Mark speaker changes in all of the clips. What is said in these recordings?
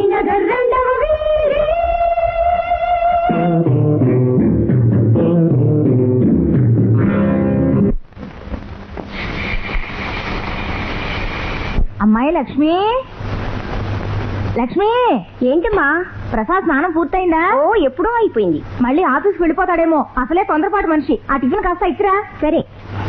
Speaker 1: నగర్ రెండవ వీధి
Speaker 2: అమ్మాయి లక్ష్మి లక్ష్మి ఏంటమ్మా ప్రసాద్ స్నానం పూర్తయిందా ఓ ఎప్పుడో అయిపోయింది మళ్ళీ ఆఫీస్ వెళ్ళిపోతాడేమో అసలే తొందరపాటు మనిషి ఆ టిఫిన్ కాస్త ఇచ్చిరా సరే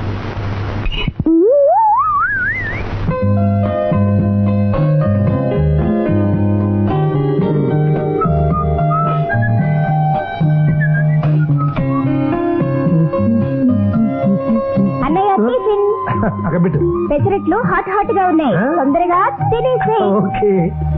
Speaker 2: అన్నయ్య టిఫిన్
Speaker 3: అక్కడ పెట్టు
Speaker 2: పెసరెట్లు హాట్ హాట్ గా ఉన్నాయి
Speaker 3: ఆ?
Speaker 2: తొందరగా తినేసి
Speaker 3: ఓకే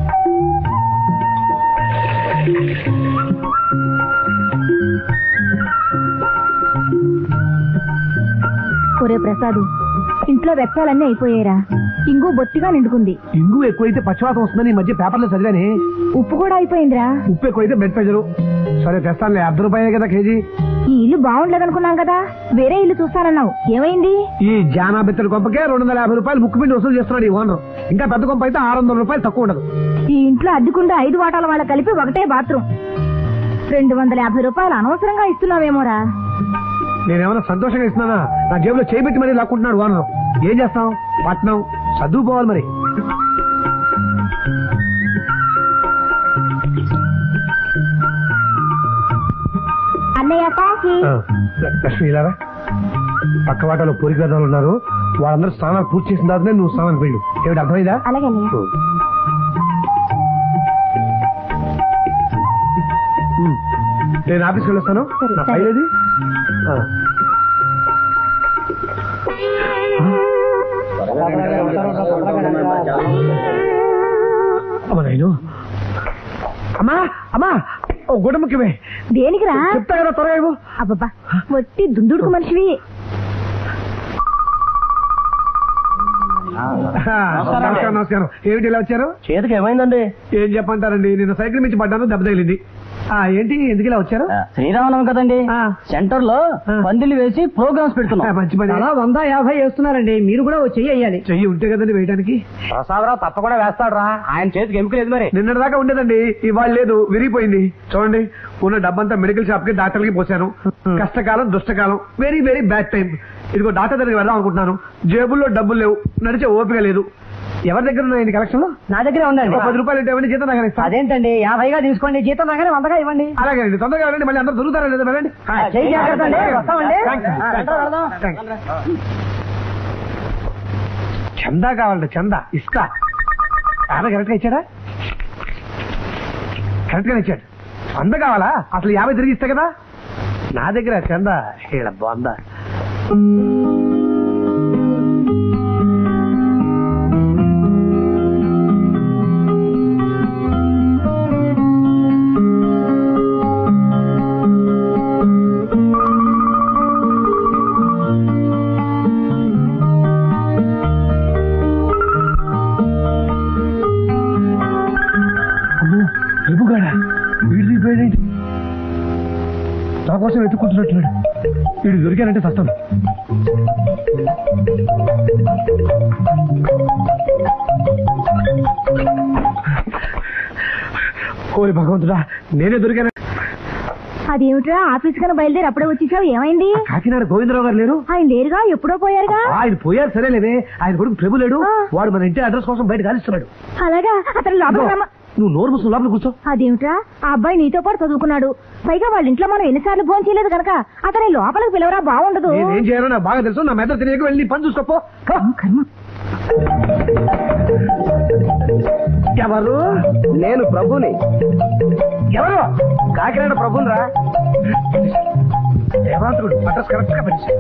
Speaker 2: ఒరే ప్రసాద్ ఇంట్లో వెచ్చాలన్నీ అయిపోయారా ఇంగు బొత్తిగా నిండుకుంది
Speaker 3: ఇంగు ఎక్కువైతే పచ్చివాతం వస్తుందని ఈ మధ్య పేపర్లో చదివాని
Speaker 2: ఉప్పు కూడా అయిపోయిందిరా
Speaker 3: ఉప్పు ఎక్కువైతే బెడ్ ప్రెషరు సరే తెస్తానులే అర్ధ రూపాయే కదా కేజీ
Speaker 2: ఈ ఇల్లు బాగుండలేదనుకున్నాం కదా వేరే ఇల్లు చూస్తానన్నావు ఏమైంది
Speaker 3: ఈ జానా బెత్తడి కొంపకే రెండు వందల యాభై రూపాయలు ముక్కు పిండి వసూలు చేస్తున్నాడు ఈ ఓనర్ ఇంకా పెద్ద కొంప అయితే ఆరు వందల రూపాయలు తక్కువ ఉండదు
Speaker 2: ఈ ఇంట్లో అద్దెకుండా ఐదు వాటాల వాళ్ళ కలిపి ఒకటే బాత్రూమ్ రెండు వందల యాభై రూపాయలు అనవసరంగా ఇస్తున్నావేమోరా
Speaker 3: నేనేమన్నా సంతోషంగా ఇస్తున్నానా నా జేబులో చేపెట్టి మరీ లాక్కుంటున్నాడు ఓనర్ ఏం చేస్తాం పట్నం చదువుకోవాలి మరి
Speaker 2: అన్నయ్య కాఫీ
Speaker 3: ఆ, లక్ష్మి ఇలారా పక్క వాటాలో పూరికి వేదాలు ఉన్నారు వాళ్ళందరూ స్నానాలు పూర్తి చేసిన తర్వాత నువ్వు స్నానానికి వెళ్ళు ఏమిటి అర్థమైందా
Speaker 2: అలాగే అన్నయ్య
Speaker 3: ఉమ్. నేను ఆఫీస్కి వెళ్ళొస్తాను
Speaker 2: సరే,
Speaker 3: నా
Speaker 2: సరే.
Speaker 3: ఫైల్ ఏది ఆ. అమ్మ నాయను అమ్మా అమ్మా ఓ గుడ్డ ముఖ్యమే
Speaker 2: దేనికిరా
Speaker 3: చెప్తా కదా త్వరగా ఇవ్వు
Speaker 2: అబ్బబ్బా వట్టి దుందుడుకు మనిషివి
Speaker 3: నమస్కారం నమస్కారం ఏమిటి ఇలా వచ్చారు
Speaker 4: చేతికి ఏమైందండి
Speaker 3: ఏం చెప్పంటారండి నిన్న సైకిల్ మించి పడ్డాను దెబ్బ తగిలింది ఆ ఏంటి ఎందుకు ఇలా వచ్చారు
Speaker 4: శ్రీరామనవం కదండి
Speaker 3: ఆ.
Speaker 4: సెంటర్ లో
Speaker 3: ఆ.
Speaker 4: పందిళ్ళు వేసి ప్రోగ్రామ్స్
Speaker 3: ఆ,
Speaker 4: పెడుతున్నాం
Speaker 3: మంచి పని
Speaker 5: అలా వంద యాభై వేస్తున్నారండి మీరు కూడా ఓ చెయ్యి వేయాలి
Speaker 3: చెయ్యి ఉంటే కదండి వేయడానికి
Speaker 4: ప్రసాదరావు తప్పకుండా వేస్తాడు ఆయన చేతికి ఎముక లేదు మరి
Speaker 3: నిన్నటి దాకా ఉండేదండి ఇవాళ లేదు విరిగిపోయింది చూడండి ఉన్న డబ్బంతా మెడికల్ షాప్ కి డాక్టర్ కి పోసాను కష్టకాలం దుష్టకాలం వెరీ వెరీ బ్యాడ్ టైం ఇదిగో డాక్టర్ దగ్గరికి వెళ్దాం అనుకుంటున్నాను జేబుల్లో డబ్బులు లేవు నడిచే ఓపిక లేదు ఎవరి దగ్గర ఉన్నాయండి కలెక్షన్ లో
Speaker 5: నా దగ్గరే ఉందండి
Speaker 3: ఒక పది రూపాయలు ఉంటే ఇవ్వండి జీతం దగ్గర ఇస్తాను
Speaker 5: అదేంటండి యాభైగా తీసుకోండి జీతం నాగానే వందగా ఇవ్వండి
Speaker 3: అలాగే అండి తొందరగా వెళ్ళండి మళ్ళీ అందరూ దొరుకుతారా లేదా వెళ్ళండి
Speaker 5: చెయ్యి జాగ్రత్త అండి వస్తామండి
Speaker 3: Thanks,
Speaker 5: ఆ,
Speaker 3: thanks.
Speaker 5: సెంటర్ వెళ్దాం.
Speaker 3: Thanks. చందా కావాలండి చందా ఇస్తా ఆయన కరెక్ట్ గా ఇచ్చాడా కరెక్ట్ గానే ఇచ్చాడు వంద కావాలా అసలు యాభై తిరిగి ఇస్తా కదా నా దగ్గర చందా ఇలా బాగుందా అమ్మో ఎలుగుగాడా వీడి దిగిపోయాడేంటి నా కోసం వెతుక్కుంటున్నట్టున్నాడు వీడు దొరికానంటే సస్తాను ఓరి భగవంతుడా నేనే దొరికాను
Speaker 2: అదేమిట్రా ఆఫీస్ కన్నా బయలుదేరి అప్పుడే వచ్చేసావు ఏమైంది
Speaker 3: కాకినాడ గోవిందరావు గారు లేరు
Speaker 2: ఆయన లేరుగా ఎప్పుడో పోయారుగా
Speaker 3: ఆయన పోయారు సరేలేవే ఆయన కొడుకు ప్రభు లేడు
Speaker 2: ఆ.
Speaker 3: వాడు మన ఇంటి అడ్రస్ కోసం బయట కాలిస్తున్నాడు
Speaker 2: అలాగా అతను లోపల రమ్మ
Speaker 3: నువ్వు నోరు మూసుకుని లోపల కూర్చో
Speaker 2: అదేమిట్రా ఆ అబ్బాయి నీతో పాటు చదువుకున్నాడు పైగా వాళ్ళ ఇంట్లో మనం ఎన్నిసార్లు భోజనం చేయలేదు కనుక అతని లోపలికి పిలవరా బాగుండదు
Speaker 3: నేనేం చేయాలో నాకు బాగా తెలుసు నా మెదడు తినేకి వెళ్ళి నీ పని చూసుకోపో
Speaker 2: కర్మ, కర్మ.
Speaker 3: ఎవరు
Speaker 4: నేను ప్రభుని
Speaker 3: ఎవరు
Speaker 4: కాకినాడ ప్రభుని రా
Speaker 3: దేవాంతకుడు అడ్రస్ కరెక్ట్ గా పెట్టేశాడు.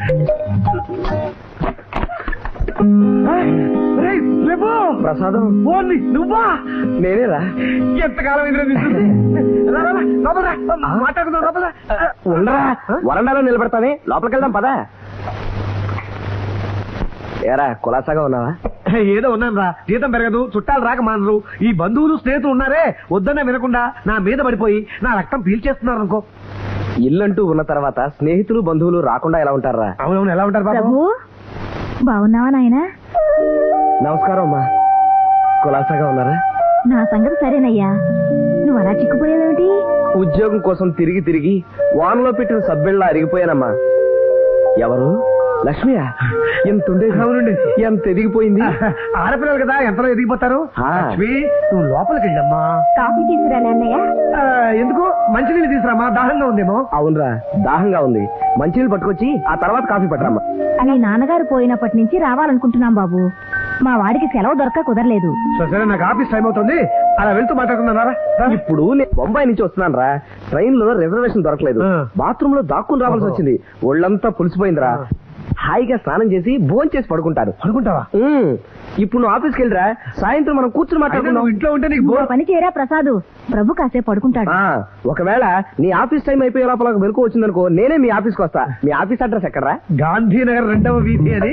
Speaker 3: ఏయ్, ఏయ్, ప్రభు
Speaker 4: ప్రసాదం
Speaker 3: ఓన్లీ నువ్వా
Speaker 4: నేనేరా
Speaker 3: ఎంతకాలం ఎదురు చూస్తుంది రా, రా, రా, లోపల రా. మాట్లాడుకుందాం లోపల రా.
Speaker 4: ఉండరా వరండాలో నిలబెడతానే లోపలికి వెళ్దాం పదా ఏరా కులాసాగా ఉన్నావా
Speaker 3: ఏదో ఉన్నాను రా జీతం పెరగదు చుట్టాలు రాక మానరు ఈ బంధువులు స్నేహితులు ఉన్నారే వద్దనే వినకుండా నా మీద పడిపోయి నా రక్తం పీల్చేస్తున్నారు అనుకో
Speaker 4: ఇల్లంటూ ఉన్న తర్వాత స్నేహితులు బంధువులు రాకుండా ఎలా ఉంటారా
Speaker 3: అవునవును ఎలా ఉంటారు బాబు
Speaker 2: ప్రభు బాగున్నావా నాయనా
Speaker 4: నమస్కారం అమ్మా కులాసాగా ఉన్నారా
Speaker 2: నా సంగతి సరేనయ్యా నువ్వు అలా చిక్కుపోయావేమిటి
Speaker 4: ఉద్యోగం కోసం తిరిగి తిరిగి వానలో పెట్టిన సబ్బిళ్ళ అరిగిపోయానమ్మా ఎవరు లక్ష్మియా ఎంత ఉండేది
Speaker 3: అవునండి.
Speaker 4: ఎంత ఎదిగిపోయింది
Speaker 3: ఆడపిల్లలు కదా ఎంతలో ఎదిగిపోతారు
Speaker 4: ఆ.
Speaker 3: లక్ష్మి నువ్వు లోపలికి వెళ్ళమ్మా
Speaker 2: కాఫీ తీసుకురాలే అన్నయ్య
Speaker 3: ఆ, ఎందుకు మంచినీళ్ళు తీసురామా దాహంగా ఉందేమో
Speaker 4: అవునరా దాహంగా ఉంది మంచినీళ్ళు పట్టుకొచ్చి ఆ తర్వాత కాఫీ పట్టరమ్మా
Speaker 2: మీ నాన్నగారు పోయినప్పటి నుంచి రావాలనుకుంటున్నాం బాబు మా వాడికి సెలవు దొరక కుదరలేదు
Speaker 3: సో సరే నాకు ఆఫీస్ టైం అవుతుంది అలా వెళ్తూ మాట్లాడుతున్నారా
Speaker 4: ఇప్పుడు నేను బొంబాయి నుంచి వస్తున్నాను రా ట్రైన్ లో రిజర్వేషన్ దొరకలేదు
Speaker 3: ఆ.
Speaker 4: బాత్రూమ్ లో దాక్కుని రావాల్సి
Speaker 3: ఓహో.
Speaker 4: వచ్చింది ఒళ్ళంతా పులిసిపోయిందిరా
Speaker 3: ఆ.
Speaker 4: హాయిగా స్నానం చేసి భోజనం చేసి పడుకుంటాను
Speaker 3: అనుకుంటావా
Speaker 4: ఉమ్, ఇప్పుడు నువ్వు ఆఫీస్కి వెళ్ళిరా సాయంత్రం మనం కూర్చుని
Speaker 3: అయినా
Speaker 4: మాట్లాడుకుందాం
Speaker 3: నువ్వు ఇంట్లో ఉంటే నీకు
Speaker 2: నువ్వు
Speaker 3: బోర్
Speaker 2: ఆ పని చేయరా ప్రసాదు ప్రభు కాసేపు పడుకుంటాడు
Speaker 4: ఆ, ఒకవేళ నీ ఆఫీస్ టైం అయిపోయే లోపల వెనుక వచ్చిందనుకో నేనే మీ ఆఫీస్కి వస్తా మీ ఆఫీస్ అడ్రస్ ఎక్కడరా
Speaker 3: గాంధీనగర్ రెండవ వీధి అని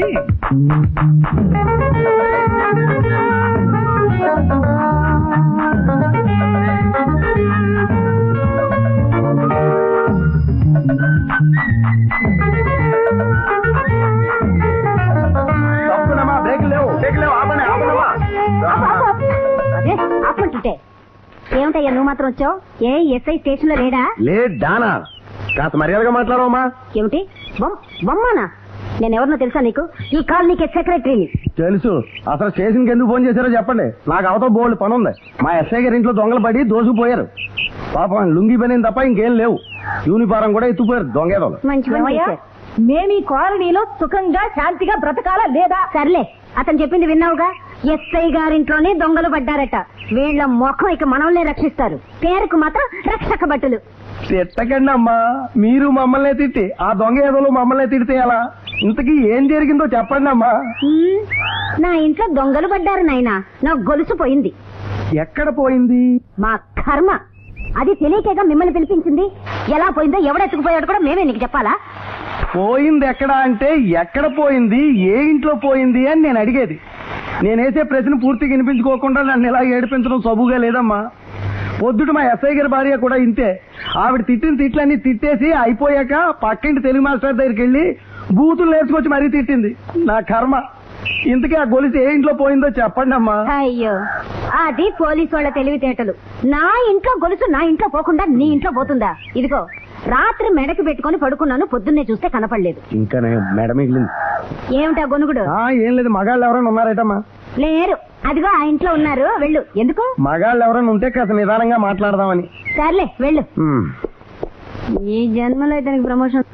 Speaker 2: అదే ఆపంటుంటే ఏమిటయ్యా నువ్వు మాత్రం వచ్చావు ఏ ఎస్ఐ స్టేషన్ లో లేడా
Speaker 4: లే డానా కాస్త మర్యాదగా మాట్లాడవమ్మా
Speaker 2: ఏమిటి బొమ్- బొమ్మనా నేను ఎవరినో తెలుసా నీకు ఈ కాలనీకి సెక్రటరీని
Speaker 4: తెలుసు అసలు స్టేషన్కి ఎందుకు ఫోన్ చేశారో చెప్పండి నాకు అవతల బోల్డ్ పని ఉంది మా ఎస్ఐ గారి ఇంట్లో దొంగలు పడి దోసుకుపోయారు పాపం లుంగి పని తప్ప ఇంకేం లేవు యూనిఫారం కూడా ఎత్తుపోయారు దొంగేదోలు
Speaker 2: మంచి పని
Speaker 5: ఏమయ్యా?
Speaker 2: చేశారు.
Speaker 5: మేము ఈ కాలనీలో సుఖంగా శాంతిగా బ్రతకాలా లేదా
Speaker 2: సర్లే అతను చెప్పింది విన్నావుగా ఎస్ఐ గారింట్లోనే దొంగలు పడ్డారట వీళ్ళ ముఖం ఇక మనల్ని రక్షిస్తారు పేరుకు మాత్రం రక్షక బట్టలు
Speaker 4: తిట్టకండి అమ్మా మీరు మమ్మల్ని తిట్టి ఆ దొంగ ఏదోలు మమ్మల్ని తిడితే ఎలా ఇంతకీ ఏం జరిగిందో చెప్పండి అమ్మా
Speaker 2: హ్మ్, నా ఇంట్లో దొంగలు పడ్డారు నాయనా నా గొలుసు పోయింది
Speaker 4: ఎక్కడ పోయింది
Speaker 2: మా కర్మ అది తెలియకేగా మిమ్మల్ని పిలిపించింది ఎలా పోయిందో ఎవడెత్తుకుపోయాడు కూడా మేమే నీకు చెప్పాలా
Speaker 4: పోయింది ఎక్కడ అంటే ఎక్కడ పోయింది ఏ ఇంట్లో పోయింది అని నేను అడిగేది నేనేసే ప్రశ్న పూర్తిగా వినిపించుకోకుండా నన్ను ఇలా ఏడిపించడం సబుగా లేదమ్మా పొద్దుట మా ఎస్ఐ గారి భార్య కూడా ఇంతే ఆవిడ తిట్టిన తిట్లన్నీ తిట్టేసి అయిపోయాక పక్కింటి తెలుగు మాస్టర్ దగ్గరికి వెళ్ళి బూతులు నేర్చుకొచ్చి మరీ తిట్టింది నా కర్మ ఇంతకీ ఆ గొలుసు ఏ ఇంట్లో పోయిందో చెప్పండి అమ్మా
Speaker 2: అయ్యో అది పోలీసు వాళ్ళ తెలివితేటలు నా ఇంట్లో గొలుసు నా ఇంట్లో పోకుండా నీ ఇంట్లో పోతుందా ఇదిగో రాత్రి మెడకి పెట్టుకొని పడుకున్నాను పొద్దున్నే చూస్తే కనపడలేదు
Speaker 4: ఇంకా మేడ మిగిలింది
Speaker 2: ఏమిటా గొనుగుడు
Speaker 4: ఏం లేదు మగాళ్ళు ఎవరైనా ఉన్నారేటమ్మా
Speaker 2: లేరు అదిగో ఆ ఇంట్లో ఉన్నారు వెళ్ళు ఎందుకు
Speaker 4: మగాళ్ళు ఎవరైనా ఉంటే కాస్త నిదానంగా మాట్లాడదామని
Speaker 2: సర్లే వెళ్ళు
Speaker 4: ఉమ్.
Speaker 2: ఈ జన్మలో ఇతనికి ప్రమోషన్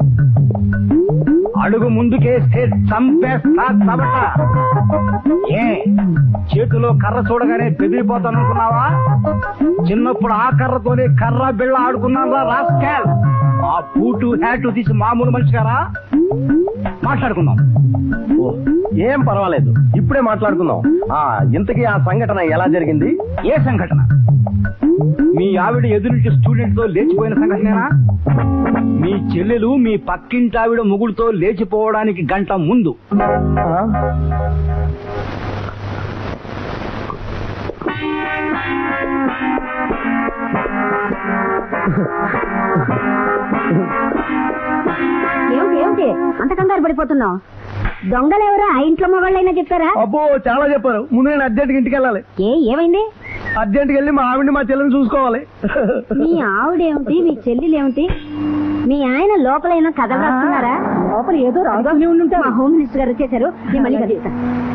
Speaker 6: అడుగు ముందుకేస్తే చంపేస్తా చబట ఏ చేతిలో కర్ర చూడగానే బెదిరిపోతాను అనుకున్నావా చిన్నప్పుడు ఆ కర్రతోనే కర్ర బిళ్ళ ఆడుకున్నావా రాస్కాల్ ఆ బూటు హ్యాటు తీసి మామూలు మనిషి గారా మాట్లాడుకుందాం
Speaker 4: ఓ, ఏం పర్వాలేదు ఇప్పుడే మాట్లాడుకుందాం ఆ ఇంతకీ ఆ సంఘటన ఎలా జరిగింది
Speaker 6: ఏ సంఘటన మీ ఆవిడ ఎదురింటి స్టూడెంట్ తో లేచిపోయిన సంఘటనేనా మీ చెల్లెలు మీ పక్కింటి ఆవిడ ముగుడుతో లేచిపోవడానికి గంట ముందు
Speaker 4: ఆ?
Speaker 2: ఏమిటి ఏమిటి అంత కంగారు పడిపోతున్నావు దొంగలెవరో ఆ ఇంట్లో మగళ్ళైనా చెప్పారా
Speaker 4: అబ్బో చాలా చెప్పారు ముందు నేను అర్జెంట్గా ఇంటికి వెళ్ళాలి
Speaker 2: ఏ ఏమైంది
Speaker 4: అర్జెంట్కి వెళ్ళి మా ఆవిడ్ని మా చెల్లెని చూసుకోవాలి
Speaker 2: మీ ఆవిడేమిటి మీ చెల్లెలేమిటి మీ ఆయన లోపలైనా కథలు రాస్తున్నారా
Speaker 5: లోపల ఏదో రాగానే ఉండుంటారు
Speaker 2: మా హోమ్ మినిస్టర్ గారు వచ్చేసారు నేను మళ్ళీ కలుస్తా.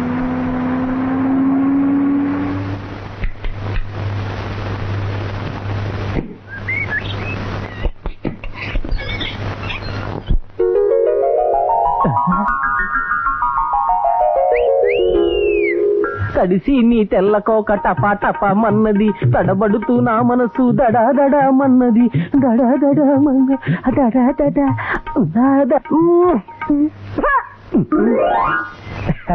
Speaker 4: తడిసి నీ తెల్లకోక టపా టపా మన్నది తడబడుతూ నా మనసు దడా దడా మన్నది దడా దడా మన్న దడా దడా దాదా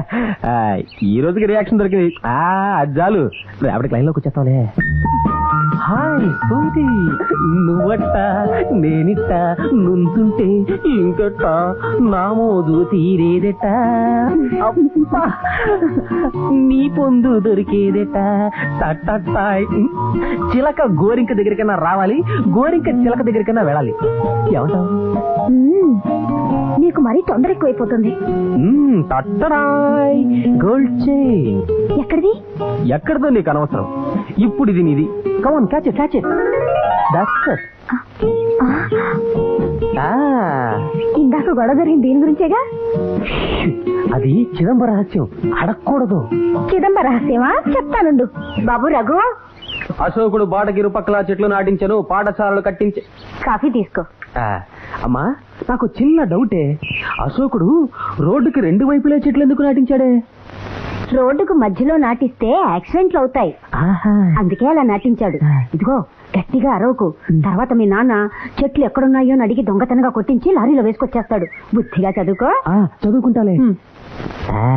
Speaker 4: ఈ రోజుకి రియాక్షన్ దొరికింది ఆ అది చాలు రేపటికి లైన్ లోకి వచ్చేస్తాంలే
Speaker 7: హాయ్ సోది నువ్వట్ట నేనిట్ట నుంచుంటే ఇంకట నా మోజు తీరేదట అబ్బా, నీ పొందు దొరికేదట టట్టటాయ్. చిలక గోరింక దగ్గరికన్నా రావాలి గోరింక చిలక దగ్గరికన్నా వెళ్ళాలి ఏమంటావు
Speaker 2: మ్మ్. నీకు మరీ తొందర ఎక్కువైపోతుంది
Speaker 7: మ్మ్, టట్టడాయ్ గోల్డ్ చైన్
Speaker 2: ఎక్కడిది
Speaker 7: ఎక్కడిదో నీకు అనవసరం ఇప్పుడు ఇది నీది కమన్ క్యాచ్ క్యాచ్ దట్స్
Speaker 2: ఇందాక గొడవ జరిగింది దీని గురించేగా
Speaker 7: అది చిదంబర రహస్యం అడగకూడదు
Speaker 2: చిదంబర రహస్యమా చెప్తానుండు బాబు రఘు
Speaker 7: అశోకుడు బాటగిరు పక్కల చెట్లు నాటించను పాఠశాలలు కట్టించే
Speaker 2: కాఫీ తీసుకో
Speaker 7: ఆ, అమ్మా నాకు చిన్న డౌటే అశోకుడు రోడ్డుకి రెండు వైపులే చెట్లు ఎందుకు నాటించాడే
Speaker 2: రోడ్డుకు మధ్యలో నాటిస్తే యాక్సిడెంట్లు అవుతాయి
Speaker 7: ఆహా
Speaker 2: అందుకే అలా నాటించాడు ఇదిగో గట్టిగా అరవకు తర్వాత మీ నాన్న చెట్లు ఎక్కడున్నాయో అని అడిగి దొంగతనంగా కొట్టించి లారీలో వేసుకొచ్చేస్తాడు బుద్ధిగా చదువుకో
Speaker 7: ఆ, చదువుకుంటాలే
Speaker 2: హ్మ్.
Speaker 7: ఆ,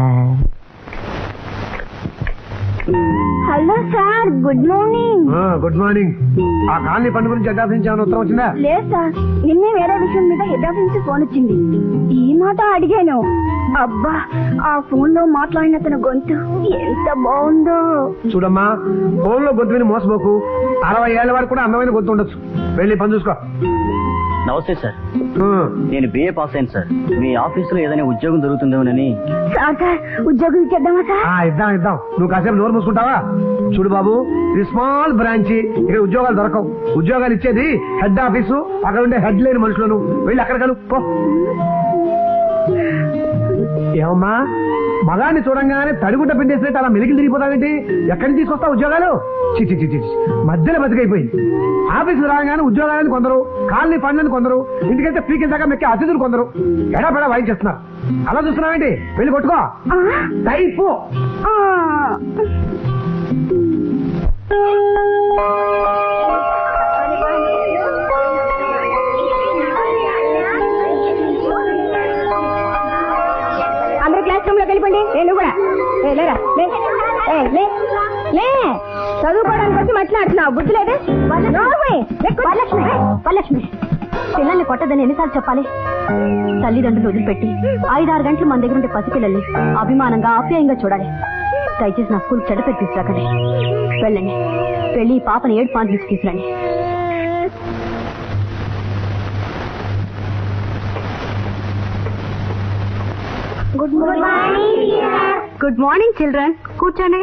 Speaker 2: hello sir good morning
Speaker 3: good morning ఆ కాలనీ పండు గురించి హెడ్ ఆఫీస్ నుంచి ఏమైనా ఉత్తరం వచ్చిందా
Speaker 2: లేదు సార్ నిన్నే వేరే విషయం మీద హెడ్ ఆఫీస్ నుంచి ఫోన్ వచ్చింది ఈ మాట అడిగాను అబ్బా ఆ ఫోన్ లో మాట్లాడిన తన గొంతు ఎంత బాగుందో
Speaker 3: చూడమ్మా ఫోన్ లో గొంతు విని మోసపోకు అరవై ఏళ్ళ వరకు కూడా అందమైన గొంతు ఉండొచ్చు వెళ్ళి పని చూసుకో
Speaker 8: నమస్తే సార్
Speaker 3: ఉమ్.
Speaker 8: నేను బిఏ పాస్ అయింది సార్ మీ ఆఫీసులో ఏదైనా ఉద్యోగం దొరుకుతుందేమోనని
Speaker 2: సార్ సార్ ఉద్యోగం ఇచ్చేద్దామా సార్
Speaker 3: ఆ ఇద్దాం ఇద్దాం నువ్వు కాసేపు నోరు మూసుకుంటావా చూడు బాబు ఇది స్మాల్ బ్రాంచ్ ఇక్కడ ఉద్యోగాలు దొరకవు ఉద్యోగాలు ఇచ్చేది హెడ్ ఆఫీసు అక్కడ ఉండే హెడ్ లేని మనుషులను వెళ్ళి అక్కడ కలు పో ఏమమ్మా మగాన్ని చూడంగానే తడిగుడ్డ పిండేసినట్టు అలా మెలికి తిరిగిపోతావేంటి ఎక్కడి నుంచి తీసుకొస్తావు ఉద్యోగాలు చి చి చి చి చి. మధ్యలో బతికైపోయింది ఆఫీసు రాగానే ఉద్యోగాలని కొందరు కాలనీ పండ్లని కొందరు ఇంటికైతే పీకిన దాకా మెక్కే అతిథులు కొందరు ఎడా పెడా వాయించేస్తున్నారు అలా చూస్తున్నావేంటి వెళ్ళి కొట్టుకో టైపు
Speaker 2: అందరూ క్లాస్ రూమ్ లోకి వెళ్ళిపోండి నేను కూడా ఏ, లేరా లే ఏ, లే లే చదువుకోవడానికి వచ్చి మాట్లాడుతున్నావు బుద్ధి లేదే వరలక్ష్మి వరలక్ష్మి పిల్లల్ని కొట్టదని ఎన్నిసార్లు చెప్పాలి తల్లిదండ్రులు వదిలిపెట్టి ఐదారు గంటలు మన దగ్గర ఉండే పసిపిల్లల్ని అభిమానంగా ఆప్యాయంగా చూడాలి దయచేసి నా స్కూల్ చెడ్డ పెట్టి తీసుకురాకండి వెళ్ళండి వెళ్ళి ఈ పాపని ఏడు పాయింట్ నుంచి తీసుకురండి good morning good morning children కూర్చోండి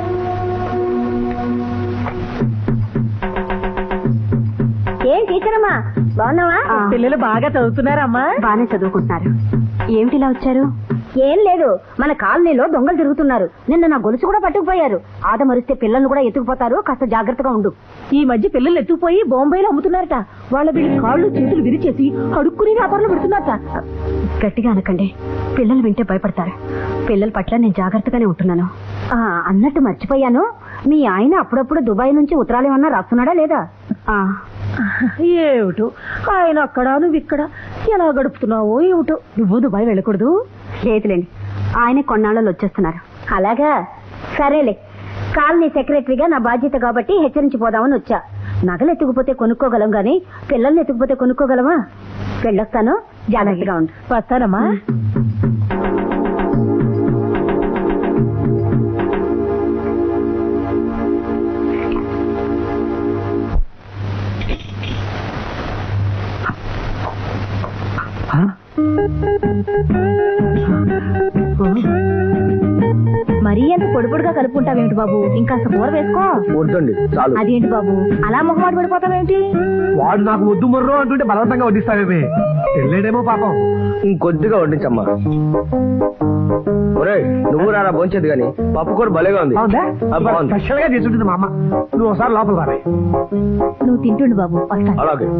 Speaker 2: ఏం టీచర్ అమ్మా బాగున్నావా
Speaker 5: పిల్లలు బాగా చదువుతున్నారమ్మా
Speaker 2: బానే చదువుకుంటున్నారు ఏమిటి ఇలా వచ్చారు ఏం లేదు మన కాలనీలో దొంగలు తిరుగుతున్నారు నిన్న నా గొలుసు కూడా పట్టుకుపోయారు ఆదమరిస్తే పిల్లల్ని కూడా ఎత్తుకుపోతారు కాస్త జాగ్రత్తగా ఉండు
Speaker 5: ఈ మధ్య పిల్లలు ఎత్తుకుపోయి బొంబాయిలో అమ్ముతున్నారట వాళ్ళ వీళ్ళ కాళ్ళు చేతులు విరిచేసి అడుక్కుని వ్యాపారంలో పెడుతున్నారట
Speaker 2: గట్టిగా అనకండి పిల్లలు వింటే భయపడతారు పిల్లల పట్ల నేను జాగ్రత్తగానే ఉంటున్నాను ఆ, అన్నట్టు మర్చిపోయాను మీ ఆయన అప్పుడప్పుడు దుబాయ్ నుంచి ఉత్తరాలు ఏమన్నా రాస్తున్నాడా లేదా ఆ,
Speaker 5: ఏమిటో ఆయన అక్కడ నువ్వు ఇక్కడ ఎలా గడుపుతున్నావో ఏమిటో నువ్వు దుబాయ్ వెళ్ళకూడదు
Speaker 2: లేదులేండి ఆయన కొన్నాళ్ళు వచ్చేస్తున్నారు అలాగా సరేలే కాలనీ సెక్రటరీగా నా బాధ్యత కాబట్టి హెచ్చరించిపోదామని వచ్చా నగలు ఎత్తుకుపోతే కొనుక్కోగలం గాని పిల్లల్ని ఎత్తుకుపోతే కొనుక్కోగలమా వెళ్ళొస్తాను జాగ్రత్తగా ఉండు
Speaker 5: వస్తానమ్మా మరీ అంత పొడి పొడిగా కలుపుకుంటావేమిటి బాబు ఇంకా కూర వేసుకో
Speaker 7: వద్దండి చాలు
Speaker 5: అదేంటి బాబు అలా మొహమాట పడిపోతావేంటి
Speaker 3: వాడు నాకు వద్దు మొర్రో అంటుంటే బలవంతంగా వడ్డిస్తావేమే వెళ్ళాడేమో పాపం
Speaker 7: ఇంకొద్దిగా వడ్డించమ్మా ఒరే నువ్వు రారా భోంచేది గాని పప్పు కూర భలేగా ఉంది
Speaker 3: బాగుందా
Speaker 7: ఆ, బాగుంది
Speaker 3: స్పెషల్ గా చేస్తుంటుంది మా అమ్మ నువ్వు ఒకసారి లోపల రారాయి
Speaker 5: నువ్వు తింటుండు బాబు వస్తాను
Speaker 7: అలాగే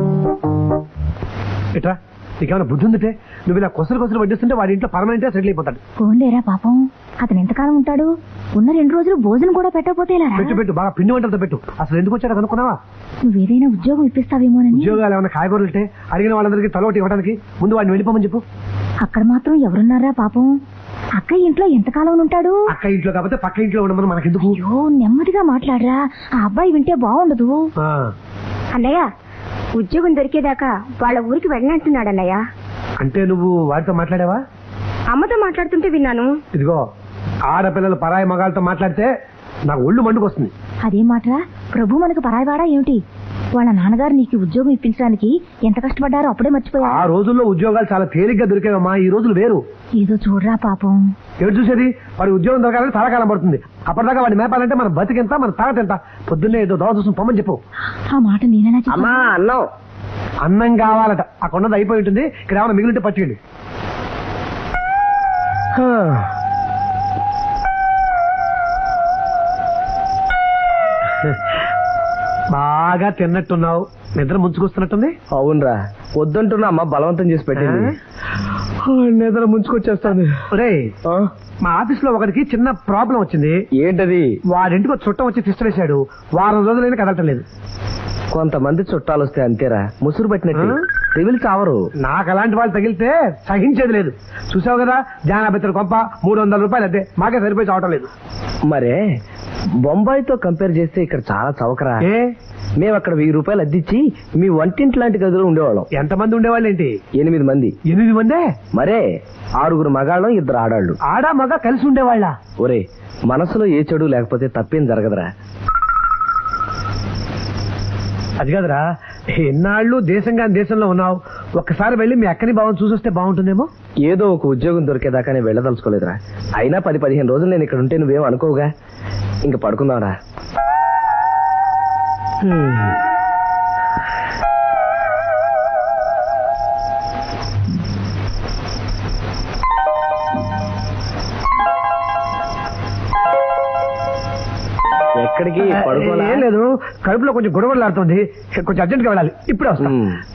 Speaker 3: ఇట్రా నీకేమైనా బుద్ధి ఉందిటే నువ్వు ఇలా కొసరు కొసరు వడ్డిస్తుంటే వాడి ఇంట్లో పర్మనెంట్ గా సెటిల్ అయిపోతాడు
Speaker 5: పోన్లేరా పాపం అతను ఎంతకాలం ఉంటాడు ఉన్న రెండు రోజులు భోజనం కూడా పెట్టకపోతే ఇలా రా.
Speaker 3: పెట్టు పెట్టు బాగా పిండి వంటలతో పెట్టు అసలు ఎందుకు వచ్చాడు కనుక్కున్నావా
Speaker 5: నువ్వేదైనా ఉద్యోగం ఇప్పిస్తావేమోనని
Speaker 3: ఉద్యోగాలు ఏమైనా కాయగూరలు ఉంటే అడిగిన వాళ్ళందరికీ తలొకటి ఇవ్వడానికి ముందు వాడిని వెళ్ళిపోమని చెప్పు
Speaker 5: అక్కడ మాత్రం ఎవరున్నారా పాపం
Speaker 2: అక్క ఇంట్లో ఎంతకాలం ఉంటాడు
Speaker 3: అక్క ఇంట్లో కాకపోతే పక్క ఇంట్లో ఉండమని మనకెందుకు
Speaker 2: అయ్యో నెమ్మదిగా మాట్లాడరా ఆ అబ్బాయి వింటే బాగుండదు
Speaker 3: ఆ,
Speaker 2: అన్నయ్య ఉద్యోగం దొరికేదాకా వాళ్ళ ఊరికి వెళ్ళనంటున్నాడు అన్నయ్య
Speaker 3: అంటే నువ్వు వాడితో మాట్లాడావా
Speaker 2: అమ్మతో మాట్లాడుతుంటే విన్నాను
Speaker 3: ఇదిగో ఆడపిల్లలు పరాయి మగాళ్ళతో మాట్లాడితే నాకు ఒళ్ళు మండుకొస్తుంది
Speaker 2: అదే మాటరా ప్రభు మనకు పరాయివాడా ఏమిటి వాళ్ళ నాన్నగారు నీకు ఉద్యోగం ఇప్పించడానికి ఎంత కష్టపడ్డారో అప్పుడే మర్చిపోయా
Speaker 3: ఆ రోజుల్లో ఉద్యోగాలు చాలా తేలిగ్గా దొరికేవమ్మా ఈ రోజులు వేరు
Speaker 2: ఏదో చూడరా పాపం
Speaker 3: ఎవరు చూసేది వాడి ఉద్యోగం దొరకాలని తలకాలం పడుతుంది అప్పటిదాకా వాడిని మేపాలంటే మన బతికెంత మన తాగత ఎంత పొద్దున్నే ఏదో దోవ చూసుకుని పొమ్మని చెప్పు
Speaker 2: ఆ మాట నేనైనా చెప్పా
Speaker 3: అన్నం అన్నం కావాలట ఆ కొండది అయిపోయి ఉంటుంది ఇక్కడ ఏమైనా మిగిలింటే పచ్చియండి బాగా తిన్నట్టున్నావు నిద్ర ముంచుకొస్తున్నట్టుంది
Speaker 7: అవునరా వద్దంటున్నా అమ్మ బలవంతం చేసి పెట్టింది నిద్ర ముంచుకొచ్చేస్తాను
Speaker 3: రే మా ఆఫీస్ లో ఒకరికి చిన్న ప్రాబ్లం వచ్చింది
Speaker 7: ఏంటది
Speaker 3: వాడింటికి ఒక చుట్టం వచ్చి తిష్టవేశాడు వారం రోజులైనా కదలటం లేదు
Speaker 7: కొంతమంది చుట్టాలు వస్తే అంతేరా ముసురు పట్టినట్టు
Speaker 3: ఆ?
Speaker 7: తెవిలి చావరు
Speaker 3: నాకు అలాంటి వాళ్ళు తగిలితే సహించేది లేదు చూసావు కదా జానాబెత్తర కొంప మూడు వందల రూపాయలు అదే మాకే సరిపోయి చావటం లేదు
Speaker 7: మరే బొంబాయితో కంపేర్ చేస్తే ఇక్కడ చాలా చవకరా
Speaker 3: ఏ
Speaker 7: మేము అక్కడ వెయ్యి రూపాయలు అద్దిచ్చి మీ వంటింటి లాంటి గదిలో ఉండేవాళ్ళం
Speaker 3: ఎంతమంది ఉండేవాళ్ళు ఏంటి
Speaker 7: ఎనిమిది మంది
Speaker 3: ఎనిమిది మందే
Speaker 7: మరే ఆరుగురు మగాళ్ళం ఇద్దరు ఆడాళ్ళు
Speaker 3: ఆడా మగ కలిసి ఉండేవాళ్ళ
Speaker 7: ఒరే మనసులో ఏ చెడు లేకపోతే తప్పేం జరగదురా
Speaker 3: అది కదరా ఎన్నాళ్ళు దేశంగా దేశంలో ఉన్నావు ఒక్కసారి వెళ్ళి మీ అక్కని బావని చూసొస్తే బాగుంటుందేమో
Speaker 7: ఏదో ఒక ఉద్యోగం దొరికేదాకా నేను వెళ్ళదలుచుకోలేదురా అయినా పది పదిహేను రోజులు నేను ఇక్కడ ఉంటే నువ్వేం అనుకోవుగా ఇంక పడుకుందాంరా ఎక్కడికి పడుకోలే
Speaker 3: ఏం లేదు కడుపులో కొంచెం గొడవలాడుతుంది కొంచెం అర్జెంట్ గా వెళ్ళాలి ఇప్పుడే వస్తా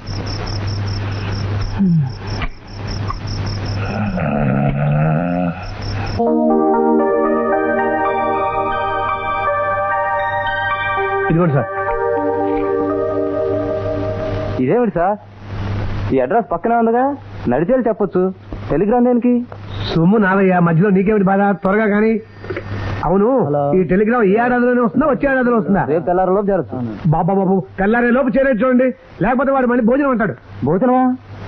Speaker 3: ఇదిగోండి సార్
Speaker 7: ఇదేమిటి సార్ ఈ అడ్రస్ పక్కనే ఉందిగా నడిచేది చెప్పొచ్చు టెలిగ్రామ్ దేనికి
Speaker 3: సొమ్ము నాదయ్య మధ్యలో నీకేమిటి బాధ త్వరగా కానీ అవును
Speaker 7: హలో.
Speaker 3: ఈ టెలిగ్రామ్ ఏ ఏడాదిలోనే వస్తుందా వచ్చే ఏడాదిలో వస్తుందా
Speaker 7: రేపు తెల్లారిలోపు జరుగుతుంది
Speaker 3: బాబా బాబు తెల్లారే లోపు చేరేది చూడండి లేకపోతే వాడు మళ్ళీ భోజనం అంటాడు
Speaker 7: భోజనమా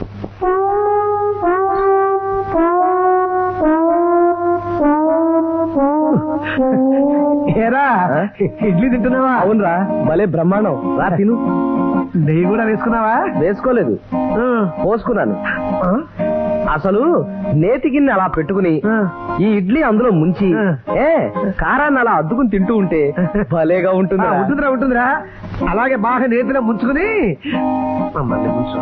Speaker 3: ఏరా
Speaker 7: ఆ?
Speaker 3: ఇడ్లీ తింటున్నావా
Speaker 7: అవునరా భలే బ్రహ్మాండం రా తిను
Speaker 3: నెయ్యి కూడా వేసుకున్నావా
Speaker 7: వేసుకోలేదు
Speaker 3: ఆ.
Speaker 7: పోసుకున్నాను
Speaker 3: ఆ?
Speaker 7: అసలు నేతి గిన్నె అలా పెట్టుకుని
Speaker 3: ఆ.
Speaker 7: ఈ ఇడ్లీ అందులో ముంచి
Speaker 3: ఆ.
Speaker 7: ఏ కారాన్ని అలా అద్దుకుని తింటూ ఉంటే భలేగా ఉంటుంది
Speaker 3: ఆ, ఉంటుందిరా ఉంటుందిరా అలాగే బాగా నేతిలో ముంచుకుని మమ్మల్ని ముంచు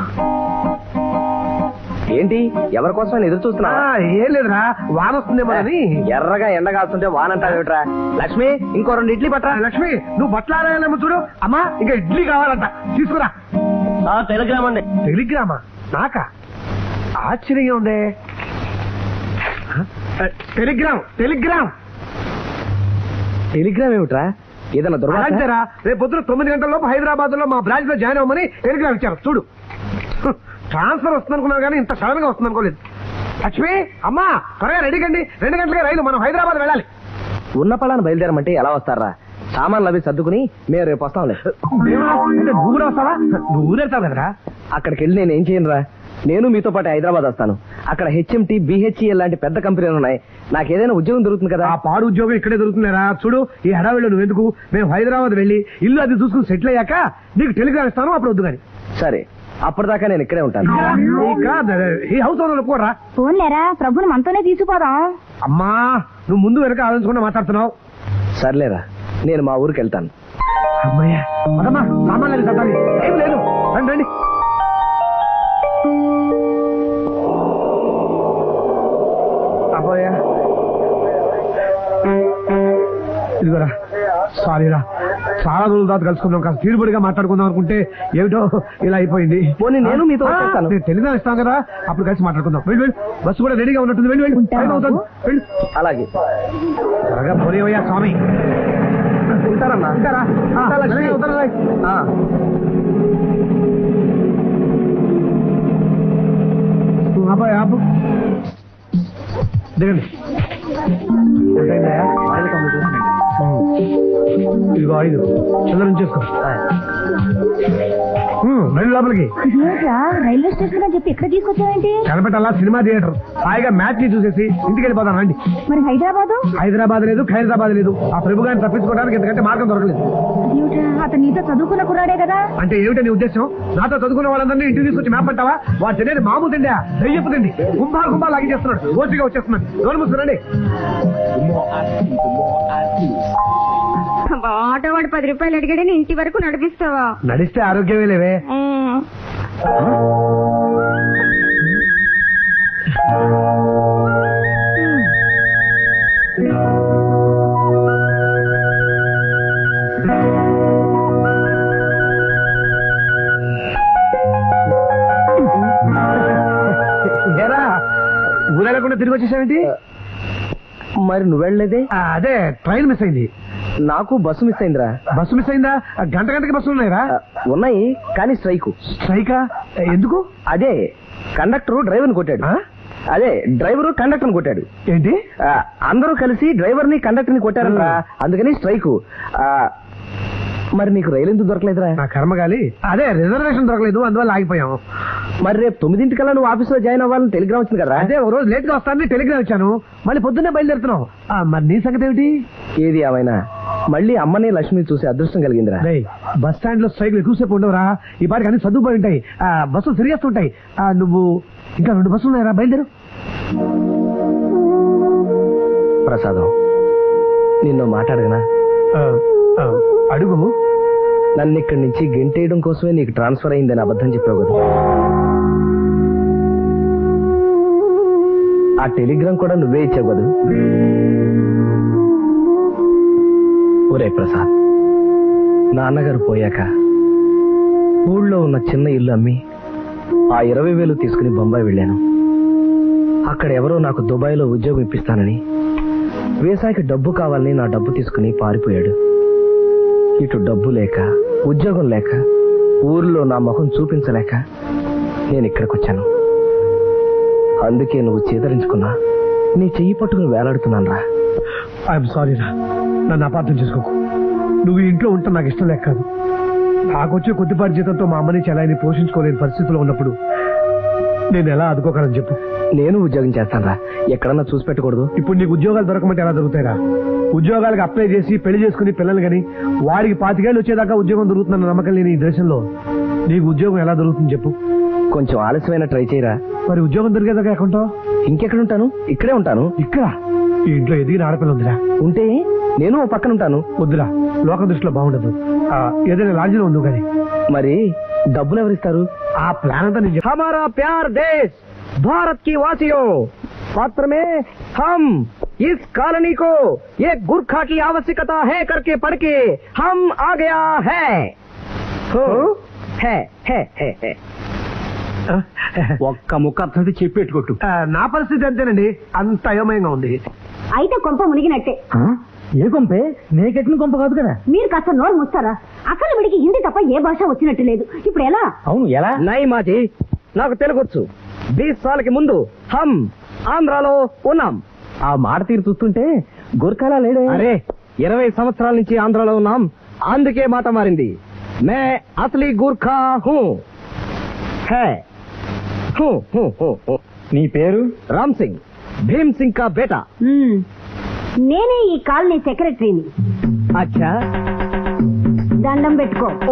Speaker 7: ఏంటి ఎవరి కోసం ఎదురు చూస్తున్నా
Speaker 3: ఆ, ఏం లేదురా వాన వస్తుందేమో అని
Speaker 7: ఎర్రగా ఎండ కాస్తుంటే వానంటావేట్రా లక్ష్మి ఇంకో రెండు ఇడ్లీ
Speaker 3: ఆ,
Speaker 7: పట్టరా
Speaker 3: లక్ష్మి నువ్వు బట్టలు ఆరేయాలేమో చూడు అమ్మా ఇంకా ఇడ్లీ కావాలంట తీసుకురా
Speaker 7: టెలిగ్రామ్ అండి
Speaker 3: టెలిగ్రామా నాకా ఆశ్చర్యంగా ఉందే ఆ, టెలిగ్రామ్ టెలిగ్రామ్
Speaker 7: టెలిగ్రామ్ ఏమిట్రా ఏదైనా దుర్వార్త
Speaker 3: అలాంటిరా రేపు పొద్దున తొమ్మిది గంటల లోపు హైదరాబాద్ లో మా బ్రాంచ్ లో జాయిన్ అవ్వమని టెలిగ్రామ్ ఇచ్చారు చూడు హ్, ట్రాన్స్ఫర్ వస్తుంది అనుకున్నాను కానీ ఇంత సడన్ గా వస్తుంది అనుకోలేదు లక్ష్మి అమ్మా త్వరగా రెడీ కండి రెండు గంటలకే రైలు మనం హైదరాబాద్ వెళ్ళాలి
Speaker 7: ఉన్న పలాన్ని బయలుదేరమంటే ఎలా వస్తారా సామాన్లు అవి సర్దుకుని మేము రేపు వస్తాంలే
Speaker 3: ఏమన్నా? అంటే నువ్వు కూడా వస్తావా నువ్వు ఊరెళ్తావు కదరా
Speaker 7: అక్కడికి వెళ్ళి నేను ఏం చేయనురా నేను మీతో పాటు హైదరాబాద్ వస్తాను అక్కడ హెచ్ఎంటి బిహెచ్ఈఎల్ లాంటి పెద్ద కంపెనీలు ఉన్నాయి నాకు ఏదైనా ఉద్యోగం దొరుకుతుంది కదా
Speaker 3: ఆ పాడు ఉద్యోగం ఇక్కడే దొరుకుతుందిరా చూడు ఈ హడావిలో నువ్వు ఎందుకు మేము హైదరాబాద్ వెళ్ళి ఇల్లు అది చూసుకుని సెటిల్ అయ్యాక నీకు టెలిగ్రామ్ ఇస్తాను అప్పుడు వద్దు కానీ
Speaker 7: సరే అప్పటిదాకా నేను ఇక్కడే ఉంటాను
Speaker 3: ఈ హౌస్ ఓనర్ ఒప్పుకోరా
Speaker 2: ఫోన్లేరా ప్రభుని మనతోనే తీసుకుపోదాం
Speaker 3: అమ్మా నువ్వు ముందు వెనక ఆలోచించకుండా మాట్లాడుతున్నావు
Speaker 7: సర్లేరా నేను మా ఊరికి వెళ్తాను
Speaker 3: అమ్మయ్యా పదమ్మా సామాన్లు చట్టాలి ఏం లేదు రండి రండి అబ్బాయ్యా ఇదిగోరా సారీరా చాలా రోజుల తర్వాత కలుసుకుందాం కాస్త తీరుబడిగా మాట్లాడుకుందాం అనుకుంటే ఏమిటో ఇలా అయిపోయింది
Speaker 7: పోనీ నేను మీతో
Speaker 3: ఆ,
Speaker 7: వచ్చేస్తాను.
Speaker 3: నేను తెలుగు ఇస్తాం కదా అప్పుడు కలిసి మాట్లాడుకుందాం వెళ్ళి వెళ్ళి బస్సు కూడా రెడీగా ఉన్నట్టుంది వెళ్ళి వెళ్ళి టైం అవుతుంది వెళ్ళు
Speaker 7: అలాగే
Speaker 3: త్వరగా పోనేవయ్యా స్వామి
Speaker 7: ఉంటారన్నా
Speaker 3: ఉంటారా ఆ,
Speaker 7: ఉంటా, లక్ష్మి.
Speaker 3: రెడీ అవుతారా?
Speaker 7: ఆ.
Speaker 3: అబ్బాయి ఆపు దిగండి ఎంతైందయ్యా? ఉమ్. ఇదిగో ఐదు చిల్లర ఉంచేసుకో ఉమ్, రండి లోపలికి
Speaker 2: ఏంట్రా రైల్వే స్టేషన్ అని చెప్పి ఎక్కడ తీసుకొచ్చావేంటి
Speaker 3: కనపెట్టాలా సినిమా థియేటర్ హాయిగా మ్యాచ్ ని చూసేసి ఇంటికి వెళ్ళిపోతాం రండి
Speaker 2: మరి హైదరాబాదు
Speaker 3: హైదరాబాద్ లేదు ఖైరతాబాద్ లేదు ఆ ప్రభు గారిని తప్పించుకోవడానికి ఎందుకంటే మార్గం దొరకలేదు
Speaker 2: ఏమిట్రా అతను నీతో చదువుకున్న కుర్రాడే కదా
Speaker 3: అంటే ఏమిటి నీ ఉద్దేశం నాతో చదువుకున్న వాళ్ళందరినీ ఇంటికి తీసుకొచ్చి మ్యాప్ అంటావా వాడు తినేది మామూలు తిండా దయ్యపు తిండి కుంభా కుంభా లాగి చేస్తున్నాడు ఓసిగా వచ్చేస్తున్నాడు నోరు మూసుకురండి
Speaker 2: ఆటో వాడు పది రూపాయలు అడిగాడని ఇంటి వరకు నడిపిస్తావా
Speaker 3: నడిస్తే ఆరోగ్యమే లేవే ఏరా ఊరేగకుండా తిరిగి వచ్చేసావేంటి
Speaker 7: మరి నువ్వు వెళ్ళలేదే
Speaker 3: ఆ, అదే ట్రైన్ మిస్ అయింది
Speaker 7: నాకు బస్సు మిస్ అయిందిరా
Speaker 3: బస్సు మిస్ అయిందా ఆ, గంట గంటకి బస్సులు ఉన్నాయిరా
Speaker 7: ఆ, ఉన్నాయి కానీ స్ట్రైకు
Speaker 3: స్ట్రైకా ఎందుకు
Speaker 7: అదే కండక్టర్ డ్రైవర్ని కొట్టాడు
Speaker 3: ఆ?
Speaker 7: అదే డ్రైవరు కండక్టర్ని కొట్టాడు
Speaker 3: ఏంటి
Speaker 7: ఆ, అందరూ కలిసి డ్రైవర్ ని కండక్టర్ ని కొట్టారంట అందుకని స్ట్రైకు ఆ, మరి నీకు రైలు ఎందుకు దొరకలేదురా
Speaker 3: నా కర్మగాలి అదే రిజర్వేషన్ దొరకలేదు అందువల్ల ఆగిపోయాం
Speaker 7: మరి రేపు తొమ్మిదింటికల్లా నువ్వు ఆఫీస్ లో జాయిన్ అవ్వాలని టెలిగ్రామ్ వచ్చింది కదా
Speaker 3: అదే ఒక రోజు లేట్ గా వస్తానని టెలిగ్రామ్ ఇచ్చాను మళ్ళీ పొద్దున్నే బయలుదేరుతున్నావు ఆ, మరి నీ సంగతి ఏమిటి
Speaker 7: ఏది ఏమైనా మళ్ళీ అమ్మని లక్ష్మిని చూసి అదృష్టం కలిగిందిరా
Speaker 3: రేయ్, బస్ స్టాండ్ లో స్ట్రైక్లు ఎక్కువసేపు ఉండవురా ఈ పాటికి అన్ని చదువుపోయి ఉంటాయి ఆ, బస్సులు తిరిగేస్తుంటాయి ఆ, నువ్వు ఇంకా రెండు బస్సులు ఉన్నాయరా బయలుదేరు
Speaker 7: ప్రసాదం నిన్ను మాట్లాడగనా
Speaker 3: ఆ, ఆ, అడుగు
Speaker 7: నన్ను ఇక్కడి నుంచి గెంటేయడం కోసమే నీకు ట్రాన్స్ఫర్ అయిందని అబద్ధం చెప్పావు కదా ఆ టెలిగ్రామ్ కూడా నువ్వే ఇచ్చావు కదా ఒరే ప్రసాద్ నాన్నగారు పోయాక ఊళ్ళో ఉన్న చిన్న ఇల్లు అమ్మి ఆ ఇరవై వేలు తీసుకుని బొంబాయి వెళ్ళాను అక్కడ ఎవరో నాకు దుబాయ్లో ఉద్యోగం ఇప్పిస్తానని వేసాకి డబ్బు కావాలని నా డబ్బు తీసుకుని పారిపోయాడు ఇటు డబ్బు లేక ఉద్యోగం లేక ఊర్లో నా ముఖం చూపించలేక నేను ఇక్కడికి వచ్చాను అందుకే నువ్వు చేదరించుకున్నా నీ చెయ్యి పట్టుకుని వేలాడుతున్నాను రా
Speaker 3: ఐఎమ్ సారీ రా నన్ను అపార్థం చేసుకోకు నువ్వు ఈ ఇంట్లో ఉంటా నాకు ఇష్టం లేక కాదు నాకొచ్చే కొద్దిపాటి జీతంతో మా అమ్మని చెలాయిని పోషించుకోలేని పరిస్థితిలో ఉన్నప్పుడు నేను ఎలా ఆదుకోగలను చెప్పు
Speaker 7: నేను ఉద్యోగం చేస్తాను రా ఎక్కడన్నా చూసి పెట్టకూడదు
Speaker 3: ఇప్పుడు నీకు ఉద్యోగాలు దొరకమంటే ఎలా దొరుకుతాయిరా ఉద్యోగాలకు అప్లై చేసి పెళ్లి చేసుకుని పిల్లలు గని వాడికి పాతికేళ్ళు వచ్చేదాకా ఉద్యోగం దొరుకుతున్న నమ్మకం లేని ఈ దేశంలో నీకు ఉద్యోగం ఎలా దొరుకుతుంది చెప్పు
Speaker 7: కొంచెం ఆలస్యమైన ట్రై చేయరా
Speaker 3: మరి ఉద్యోగం దొరికేదాకా ఎక్కడుంటావు
Speaker 7: ఇంకెక్కడ ఉంటాను ఇక్కడే ఉంటాను
Speaker 3: ఇక్కడ ఈ ఇంట్లో ఎదిగిన ఆడపిల్ల ఉందిరా
Speaker 7: ఉంటే నేను ఓ పక్కన ఉంటాను
Speaker 3: వద్దురా లోక దృష్టిలో బాగుండదు ఆ, ఏదైనా లాడ్జిలో ఉండు కానీ
Speaker 7: మరి డబ్బులు ఎవరిస్తారు
Speaker 3: ఆ ప్లాన్ అంతా నేను చెప్తా.
Speaker 7: हमारा प्यार देश भारत की वासियों पत्र में हम इस कॉलोनी को एक गुरखा की आवश्यकता है करके पढ़ के हम आ गया है हो, है है है है
Speaker 6: ఒక్క ముక్క అర్థం చెప్పెట్టుకోట్టు
Speaker 3: ఆ, నా పరిస్థితి అంతేనండి అంత అయోమయంగా ఉంది
Speaker 2: అయితే కొంప మునిగినట్టే
Speaker 4: ఏ కొంపే నేకెట్టిన కొంప కాదు కదా
Speaker 2: మీరు కాస్త నోరు ముస్తారా అసలు వీడికి హిందీ తప్ప ఏ భాష వచ్చినట్టు లేదు ఇప్పుడు ఎలా
Speaker 4: అవును ఎలా
Speaker 7: నై మాజీ నాకు తెలుగొచ్చు బీస్ సార్లకి ముందు హం ఆంధ్రాలో ఉన్నాం
Speaker 4: ఆ మాట తీరు చూస్తుంటే గురకాలా లేడే
Speaker 7: అరే ఇరవై సంవత్సరాల నుంచి ఆంధ్రాలో ఉన్నాం అందుకే మాట మారింది మే అసలీ గూర్ఖా హూ హే హూ హూ హూ హూ
Speaker 4: నీ పేరు
Speaker 7: రామ్ సింగ్ భీమ్ సింగ్ కా బేటా
Speaker 2: మ్మ్. నేనే ఈ కాలనీ సెక్రటరీని
Speaker 7: అచ్చా
Speaker 2: దండం పెట్టుకో
Speaker 7: ఓ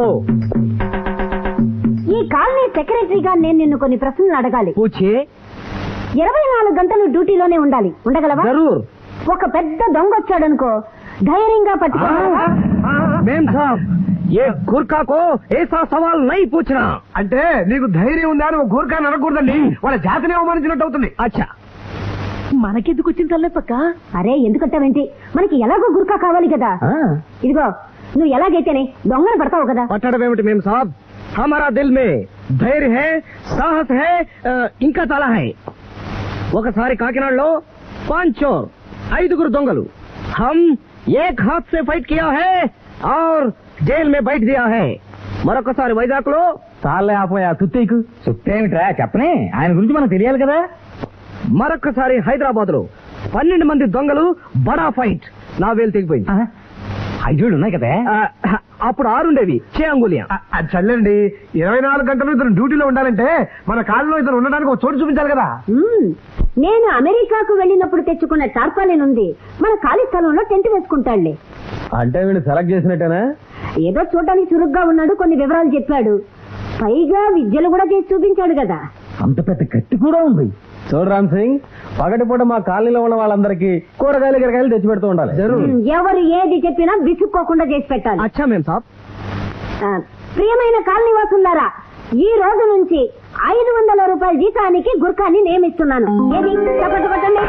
Speaker 2: ఈ కాలనీ సెక్రటరీగా నేను నిన్ను కొన్ని ప్రశ్నలు అడగాలి
Speaker 7: పూछే
Speaker 2: ఇరవై నాలుగు గంటలు డ్యూటీలోనే ఉండాలి ఉండగలవా
Speaker 7: జరూర్
Speaker 2: ఒక పెద్ద దొంగ వచ్చాడనుకో ధైర్యంగా పట్టుకో
Speaker 7: మేం సాబ్ ఏ గుర్ఖా కో ఏసా సవాల్ నై పూछना
Speaker 3: అంటే నీకు ధైర్యం ఉందా అని ఒక గోర్ఖాన్ని అనకూడదండి వాళ్ళ జాతిని అవమానించినట్టు అవుతుంది
Speaker 7: అచ్చా
Speaker 5: మనకెందుకు వచ్చింది తల్లెప్పక్క
Speaker 2: అరే ఎందుకంటావేంటి మనకి ఎలాగో గుర్కా కావాలి కదా ఇదిగో నువ్వు ఎలాగైతేనే దొంగను పడతావు కదా
Speaker 7: పట్టడం ఏమిటి మేం సాబ్ హమారా దిల్ మే ధైర్య హై సాహస్ హై ఆ, ఇంకా చాలా హై ఒకసారి కాకినాడలో పాంచ్ చోర్ ఐదుగురు దొంగలు హమ్ ఏక్ హాత్ సే ఫైట్ కియా హై और జైల్ మే బైట్ దియా హై మరొకసారి వైజాగ్ లో
Speaker 4: చాలే ఆపోయా సుత్తేకు సుత్తేమిట్రా చెప్పనే ఆయన గురించి మనకు తెలియాలి కదా
Speaker 7: మరొకసారి హైదరాబాద్ లో పన్నెండు మంది దొంగలు బడా ఫైట్ నా వేలు తెగిపోయింది
Speaker 6: ఐదేళ్ళు ఉన్నాయి కదా
Speaker 7: ఆ, అప్పుడు ఆరుండేవి చే అంగులియా
Speaker 3: అ- అది చల్లండి ఇరవై నాలుగు గంటలు ఇతను డ్యూటీలో ఉండాలంటే మన కాలంలో ఇతను ఉండడానికి ఒక చోటు చూపించాలి కదా
Speaker 2: మ్మ్. నేను అమెరికాకు వెళ్ళినప్పుడు తెచ్చుకున్న టార్పాలిన్ ఉంది మన ఖాళీ స్థలంలో టెంట్ వేసుకుంటాడులే
Speaker 7: అంటే వీళ్ళు సెలెక్ట్ చేసినట్టేనా
Speaker 2: ఏదో చూడడానికి చురుగ్గా ఉన్నాడు కొన్ని వివరాలు చెప్పాడు పైగా విద్యలు కూడా చేసి చూపించాడు కదా
Speaker 7: అంత పెద్ద కత్తి కూడా ఉంది చూడు రామ్ సింగ్ పగటిపూట మా కాలనీలో ఉన్న వాళ్ళందరికీ కూరగాయలు గిరగాయలు తెచ్చి పెడుతూ ఉండాలి
Speaker 2: మ్మ్. ఎవరు ఏది చెప్పినా విసుక్కోకుండా చేసి పెట్టాలి
Speaker 7: అచ్చా మేం సాబ్
Speaker 2: ఆ, ప్రియమైన కాలనీ వాసులారా ఈ రోజు నుంచి ఐదు వందల రూపాయల జీతానికి గుర్ఖాన్ని నియమిస్తున్నాను ఏది చప్పట్లు కొట్టండి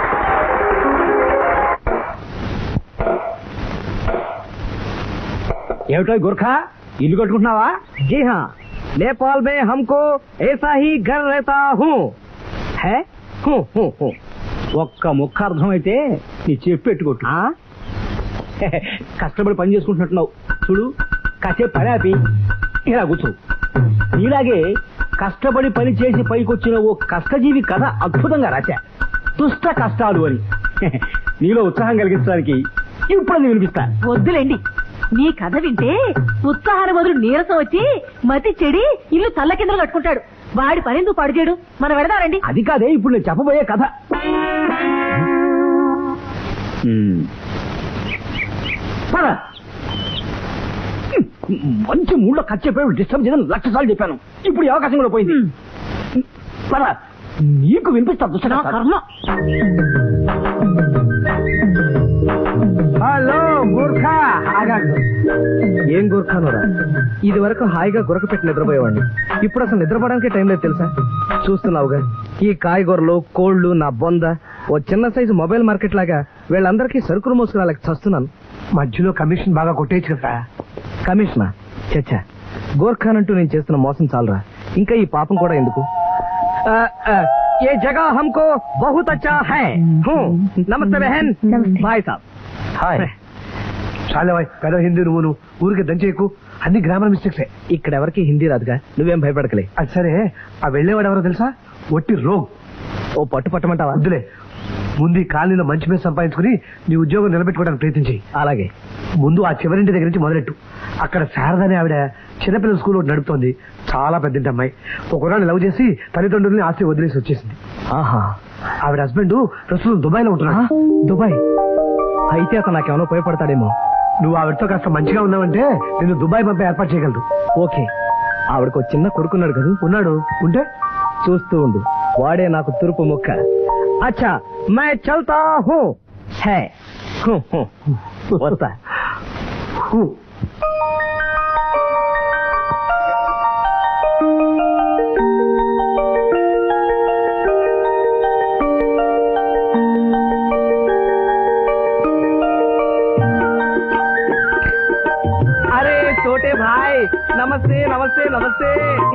Speaker 6: ఏమిటో గుర్ఖా ఇల్లు కట్టుకుంటున్నావా
Speaker 7: जी हाँ नेपाल में हमको ऐसा ही घर रहता हूँ है हूँ हूँ हूँ
Speaker 6: ఒక్క ముక్క అర్థమైతే నీ చెప్పు పెట్టుకోట్టు
Speaker 7: ఆ?
Speaker 6: కష్టపడి పని చేసుకుంటున్నట్టున్నావు చూడు కాసేపు పని ఆపి ఇలా కూర్చో నీలాగే కష్టపడి పని చేసి పైకొచ్చిన ఓ కష్టజీవి కథ అద్భుతంగా రాశా దుష్ట కష్టాలు అని నీలో ఉత్సాహం కలిగించడానికి ఇప్పుడు అది వినిపిస్తా
Speaker 5: వద్దులేండి నీ కథ వింటే ఉత్సాహాన్ని బదులు నీరసం వచ్చి మతి చెడి ఇల్లు తల్ల కిందలు కట్టుకుంటాడు వాడి పనెందుకు పాడు చేయడు మనం వెళదారండి
Speaker 6: అది కాదే ఇప్పుడు నేను చెప్పబోయే కథ హ్మ్. పద. మంచి మూడ్లో ఖర్చు చెప్పాడు డిస్టర్బ్ చేయడం లక్ష సార్లు చెప్పాను ఇప్పుడు ఈ అవకాశం కూడా పోయింది పద నీకు వినిపిస్తా దుష్ట
Speaker 5: నా
Speaker 6: కష్టాలు.
Speaker 5: కర్మ
Speaker 3: హలో మూర్ఖా ఆగాగు.
Speaker 7: ఏం గుర్ఖానోరా ఇది వరకు హాయిగా గురక పెట్టి నిద్రపోయేవాడిని ఇప్పుడు అసలు నిద్రపోవడానికి టైం లేదు తెలుసా చూస్తున్నావుగా ఈ కాయగూరలు కోళ్లు నా బొంద ఓ చిన్న సైజు మొబైల్ మార్కెట్ లాగా వీళ్ళందరికీ సరుకులు మోసుకురాలకి చస్తున్నాను
Speaker 3: మధ్యలో కమిషన్ బాగా కొట్టేయచ్చు కదా
Speaker 7: కమిషనా చచ్చా గోర్ఖాన్ అంటూ నేను చేస్తున్న మోసం చాలరా ఇంకా ఈ పాపం కూడా ఎందుకు ఆ, ఆ, ఏ జగా హమ్కో బహుత్ అచ్చా హై హూ. నమస్తే బహన్ బాయ్ సాబ్ హాయ్
Speaker 3: చాలా వాయ్ పెద్ద హిందీ నువ్వు నువ్వు ఊరికి దంచేకు అన్ని గ్రామర్ మిస్టేక్సే
Speaker 7: ఇక్కడ ఎవరికి హిందీ రాదుగా నువ్వేం భయపడకలే
Speaker 3: అది సరే ఆ వెళ్ళేవాడు ఎవరో తెలుసా ఒట్టి రోగ్
Speaker 7: ఓ పట్టు పట్టమంటావా
Speaker 3: వద్దులే ముందు ఈ కాలనీలో మంచి మీద సంపాదించుకుని నీ ఉద్యోగం నిలబెట్టుకోవడానికి ప్రయత్నించి
Speaker 7: అలాగే
Speaker 3: ముందు ఆ చివరింటి దగ్గర నుంచి మొదలెట్టు అక్కడ శారదని ఆవిడ చిన్నపిల్లల స్కూల్ ఒకటి నడుపుతోంది చాలా పెద్ద అమ్మాయి ఒకనాడు లవ్ చేసి తల్లిదండ్రుల్ని ఆస్తి వదిలేసి వచ్చేసింది
Speaker 7: ఆహా
Speaker 3: ఆవిడ హస్బెండ్ ప్రస్తుతం దుబాయ్ లో ఉంటున్నాడు
Speaker 7: దుబాయ్ అయితే అతను నాకేమైనా ఉపయోగపడతాడేమో
Speaker 3: నువ్వు ఆవిడతో కాస్త మంచిగా ఉన్నావంటే నేను దుబాయ్ పంపే ఏర్పాటు చేయగలదు
Speaker 7: ఓకే ఆవిడకు ఒక చిన్న కొడుకున్నాడు కదా
Speaker 3: ఉన్నాడు ఉంటే
Speaker 7: చూస్తూ ఉండు వాడే నాకు తురుపు ముక్క అచ్చా మై చల్తా హూ హే హూ, హూ. వస్తా
Speaker 3: హూ.
Speaker 7: अरे छोटे भाई नमस्ते नमस्ते नमस्ते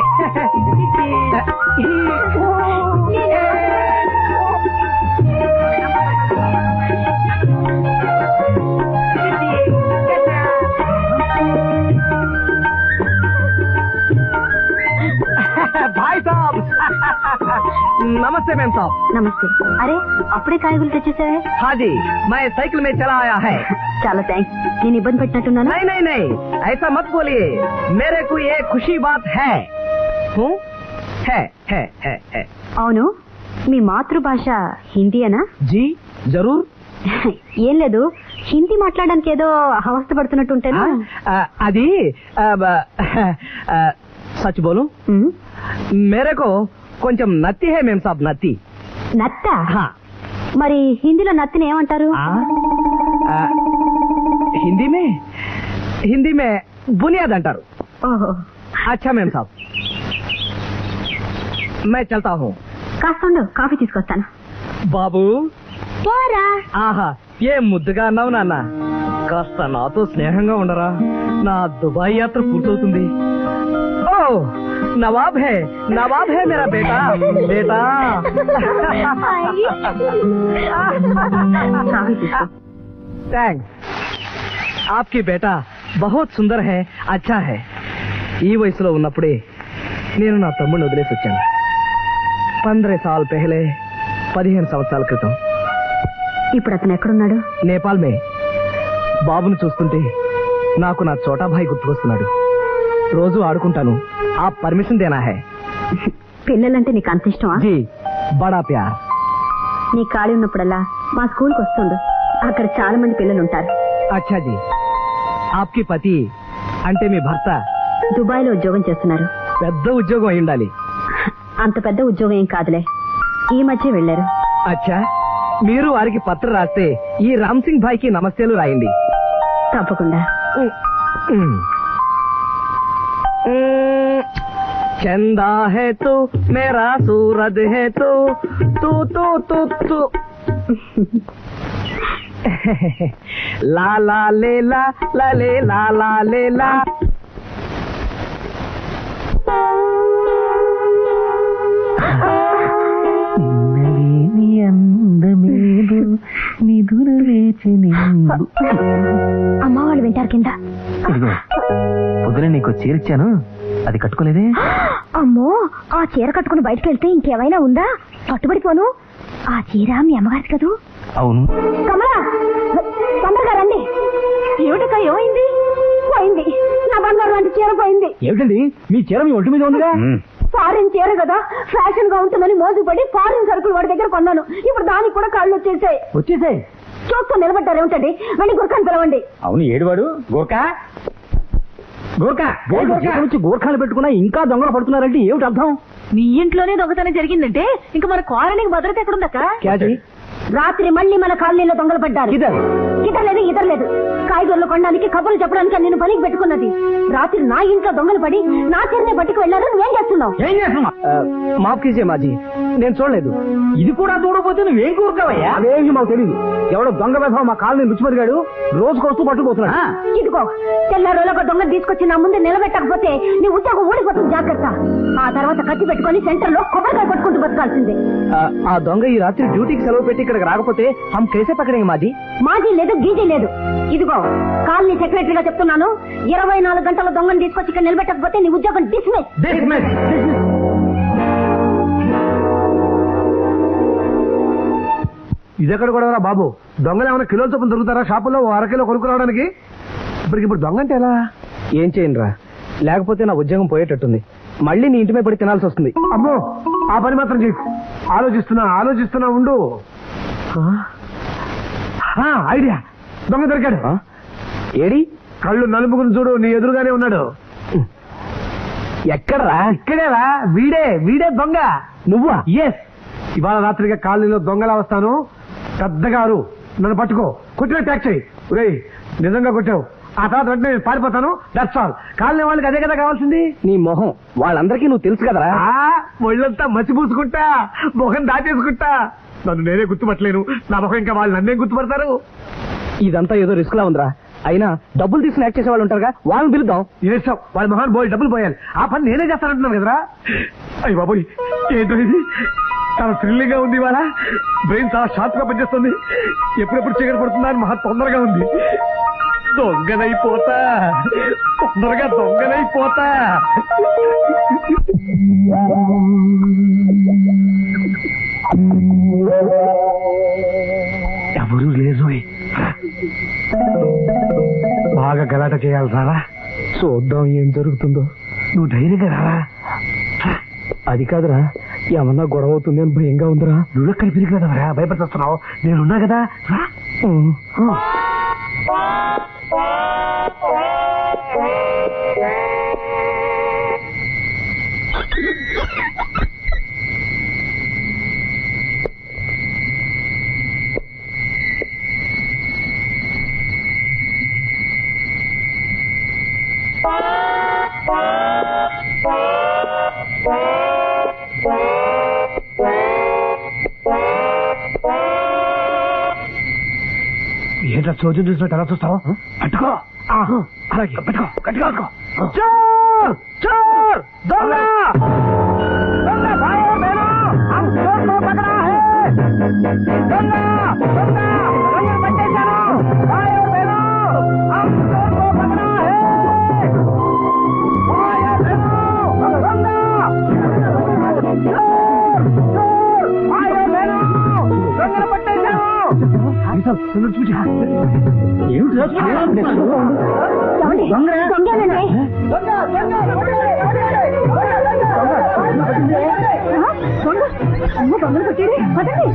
Speaker 7: भाई साहब नमस्ते मैम साहब
Speaker 2: నమస్తే అరే అప్పుడే కాయగూరలు తెచ్చేసావే
Speaker 7: हाँ जी मैं साइकिल में चला आया है
Speaker 2: చాలా థ్యాంక్స్ నేను ఇబ్బంది పెట్టినట్టున్నాను
Speaker 7: नहीं नहीं नहीं ऐसा मत बोलिए मेरे को ये खुशी बात है हूँ है है है है
Speaker 2: అవును మీ మాతృభాష హిందీయేనా
Speaker 7: जी जरूर
Speaker 2: ఏం లేదు హిందీ మాట్లాడడానికి ఏదో అవస్థ పడుతున్నట్టుంటేనా
Speaker 7: आ, అది ఆ, బ- ఆ, సచ్ బోలు
Speaker 2: ఉమ్,
Speaker 7: మేరే కో కొంచెం నత్తి హే మేం సాబ్ నత్తి
Speaker 2: నత్త
Speaker 7: హా
Speaker 2: మరి హిందీలో నత్తిని ఏమంటారు
Speaker 7: ఆ, ఆ, హిందీ మే హిందీ మే బునియాద్ అంటారు
Speaker 2: ఓహో
Speaker 7: అచ్చా మేం సాబ్ मैं चलता हूँ
Speaker 2: కాస్త ఉండు కాఫీ తీసుకొస్తాను
Speaker 7: బాబు
Speaker 2: పోరా
Speaker 7: ఆహా ఏ ముద్దుగా అన్నావు నాన్న కాస్త నాతో స్నేహంగా ఉండరా నా దుబాయ్ యాత్ర పూర్తవుతుంది ఓ నవాబ్ హే నవాబ్ హే మేరా బేటా బేటా
Speaker 2: కాఫీ తీసుకో
Speaker 7: థ్యాంక్స్ ఆప్కి బేటా బహుత్ సుందర్ హే అచ్చా హే ఈ వయసులో ఉన్నప్పుడే నేను నా తమ్ముడిని వదిలేసి వచ్చాను పంద్రే సాల్ పెహలే పదిహేను సంవత్సరాల క్రితం
Speaker 2: ఇప్పుడు అతను ఎక్కడున్నాడు
Speaker 7: నేపాల్ మే బాబును చూస్తుంటే నాకు నా చోటాభాయ్ గుర్తుకొస్తున్నాడు రోజు ఆడుకుంటాను ఆ పర్మిషన్ దేనా హై
Speaker 2: పిల్లలంటే నీకు అంత ఇష్టమా
Speaker 7: జీ బడా ప్యార్
Speaker 2: నీ ఖాళీ ఉన్నప్పుడల్లా మా స్కూల్కి వస్తుండు అక్కడ చాలా మంది పిల్లలు ఉంటారు
Speaker 7: అచ్చా జీ ఆప్కి పతి అంటే మీ భర్త
Speaker 2: దుబాయ్ లో ఉద్యోగం చేస్తున్నారు
Speaker 7: పెద్ద ఉద్యోగం అయి ఉండాలి
Speaker 2: అంత పెద్ద ఉద్యోగం ఏం కాదులే ఈ మధ్య వెళ్లారు
Speaker 7: అచ్చా మీరు వారికి పత్ర రాస్తే ఈ రామ్ సింగ్ భాయ్కి నమస్తేలు రాయండి
Speaker 2: తప్పకుండా
Speaker 7: చందా హే తు మేరా సూరజ్ హే తు తూ తూ తూ తూ లా లా లే లా లా లే లా లా లే లా
Speaker 2: అమ్మ వాళ్ళు వింటారు కింద
Speaker 8: పొద్దున నీకు చీరిచ్చాను అది కట్టుకోలేదే
Speaker 2: అమ్మో ఆ చీర కట్టుకుని బయటకు వెళ్తే ఇంకేమైనా ఉందా పట్టుబడిపోను ఆ చీర మీ అమ్మగారి కదూ
Speaker 8: అవును
Speaker 2: కమలా తొందరగా రండి ఏమిటక్క ఏమైంది పోయింది నా బంగారు లాంటి చీర పోయింది
Speaker 7: ఏమిటండి మీ చీర మీ ఒంటి మీద ఉందిగా
Speaker 2: ఫారిన్ చీర కదా ఫ్యాషన్ గా ఉంటుందని మోసపడి ఫారిన్ సరుకులు వాడి దగ్గర కొన్నాను ఇప్పుడు దానికి కూడా కాళ్ళు వచ్చేసాయి
Speaker 7: వచ్చేసాయి
Speaker 2: చూస్తూ నిలబడ్డారు ఏమిటండి వెళ్ళి గురకాన్ని పిలవండి
Speaker 6: అవును ఏడువాడు గోర్ఖా గోర్ఖా
Speaker 7: నుంచి గోర్ఖాలు పెట్టుకున్నా ఇంకా దొంగలు పడుతున్నారంటే ఏమిటి అర్థం
Speaker 5: మీ ఇంట్లోనే దొంగతనం జరిగిందంటే ఇంకా మన కాలనీకి భద్రత ఎక్కడుందక్క
Speaker 7: క్యాజీ
Speaker 2: రాత్రి మళ్ళీ మన కాలనీలో దొంగలు పడ్డారు
Speaker 7: ఇద్దరు
Speaker 2: ఇతర లేదు ఇతర లేదు కాయగూరలు కొనడానికి కబుర్లు చెప్పడానికి నేను పనికి పెట్టుకున్నది రాత్రి నా ఇంట్లో దొంగలు పడి నా చీరనే పట్టుకు వెళ్ళారు నువ్వేం చేస్తున్నావు
Speaker 6: ఏం చేస్తున్నా
Speaker 7: మాఫ్ కీజే మాజీ నేను చూడలేదు
Speaker 6: ఇది కూడా చూడకపోతే నువ్వేం కూరుకోవయ్యా
Speaker 7: అదేమి మాకు తెలియదు ఎవడో దొంగ వేధవ మా కాలనీ రుచిమరిగాడు రోజుకు వస్తూ పట్టుకుపోతున్నాడు
Speaker 2: ఇదిగో తెల్లారోలో ఒక దొంగ తీసుకొచ్చి నా ముందు నిలబెట్టకపోతే నీ ఉద్యోగం ఊడిపోతుంది జాగ్రత్త ఆ తర్వాత కత్తి పెట్టుకొని సెంటర్ లో కొబ్బరికాయ కొట్టుకుంటూ బతకాల్సిందే
Speaker 7: ఆ, ఆ దొంగ ఈ రాత్రి డ్యూటీకి సెలవు పెట్టి ఇక్కడికి రాకపోతే హమ్ కేసే పక్కడే మాజీ
Speaker 2: మాజీ లేదు గీజీ లేదు ఇదిగో కాలనీ సెక్రటరీగా చెప్తున్నాను ఇరవై నాలుగు గంటల దొంగను తీసుకొచ్చి ఇక్కడ నిలబెట్టకపోతే నీ ఉద్యోగం డిస్మిస్
Speaker 3: ఇదెక్కడ కూడా బాబు దొంగలు ఏమైనా కిలో చొప్పున దొరుకుతారా షాపుల్లో ఓ అరకిలో కొనుక్కురావడానికి ఇప్పటికి ఇప్పుడు దొంగ అంటే ఎలా
Speaker 7: ఏం చేయనురా లేకపోతే నా ఉద్యోగం పోయేటట్టుంది మళ్ళీ నీ ఇంటి మీద పడి తినాల్సి వస్తుంది
Speaker 3: అమ్మో ఆ పని మాత్రం చేయకు ఆలోచిస్తున్నా ఆలోచిస్తున్నా ఉండు ఆ, ఐడియా దొంగ దొరికాడు
Speaker 7: ఆ? ఏడి
Speaker 3: కళ్ళు నలుపుకుని చూడు నీ ఎదురుగానే ఉన్నాడు
Speaker 7: ఎక్కడరా
Speaker 3: ఇక్కడేరా వీడే వీడే దొంగ
Speaker 7: నువ్వా
Speaker 3: ఎస్ ఇవాళ రాత్రిగా కాలనీలో దొంగలా వస్తాను పెద్దగారు నన్ను పట్టుకో కొట్టిన ట్యాక్స్ అయ్యి రేయ్ నిజంగా కొట్టావు ఆ తర్వాత వెంటనే నేను పారిపోతాను దట్స్ ఆల్ కాలనీ వాళ్ళకి అదే కదా కావాల్సింది
Speaker 7: నీ మొహం వాళ్ళందరికీ నువ్వు తెలుసు కదరా
Speaker 3: ఆ ఒళ్ళంతా మసి పూసుకుంటా ముఖం దాచేసుకుంటా నన్ను నేనే గుర్తుపట్టలేను నా ముఖం ఇంకా వాళ్ళు నన్నే గుర్తుపడతారు
Speaker 7: ఇదంతా ఏదో రిస్క్ లా ఉందిరా అయినా డబ్బులు తీసుకుని యాక్ట్ చేసే వాళ్ళు ఉంటారుగా వాళ్ళని పిలుద్దాం
Speaker 3: ఏసావు వాళ్ళ మొహాన్ పోయి డబ్బులు పోయాలి ఆ పని నేనే చేస్తానంటున్నాను కదరా అయ్యి బాబోయ్ ఏంటో ఇది చాలా థ్రిల్లింగ్ గా ఉంది ఇవాళ బ్రెయిన్ చాలా షార్ప్ గా పనిచేస్తుంది ఎప్పుడెప్పుడు చీకటి పడుతుందా అని మహా తొందరగా ఉంది దొంగనైపోతా తొందరగా దొంగనైపోతా ఎవరు లేదు బాగా గలాట చేయాలి రారా
Speaker 7: చూద్దాం ఏం జరుగుతుందో
Speaker 3: నువ్వు ధైర్యంగా రారా
Speaker 7: అది కాదురా ఏమన్నా గొడవ అవుతుంది అని భయంగా ఉందిరా
Speaker 3: నువ్వు ఎక్కడ పిరిగినవరా భయపడుతున్నావు నేనున్నా కదా రా
Speaker 7: ఉమ్.
Speaker 3: ఏంట్రా చోద్యం చూసినట్టు ఎలా చూస్తావు పట్టుకో ఆహా, అలాగే పట్టుకో గట్టిగా పట్టుకో
Speaker 7: చోర్ చోర్ దొంగ దొంగ భాయో బహనో హమ్ చోర్ కో పకడా హై దొంగ దొంగ దొంగ పట్టేశాను భాయో బహనో హమ్ చోర్ కో పకడా హై భాయో బహనో దొంగ చోర్ చోర్ భాయో బహనో దొంగ పట్టేశాను
Speaker 2: ఏమండి? దొంగేనండి. ఆ? దొంగ అమ్మ దొంగలు కొట్టాడు పదండి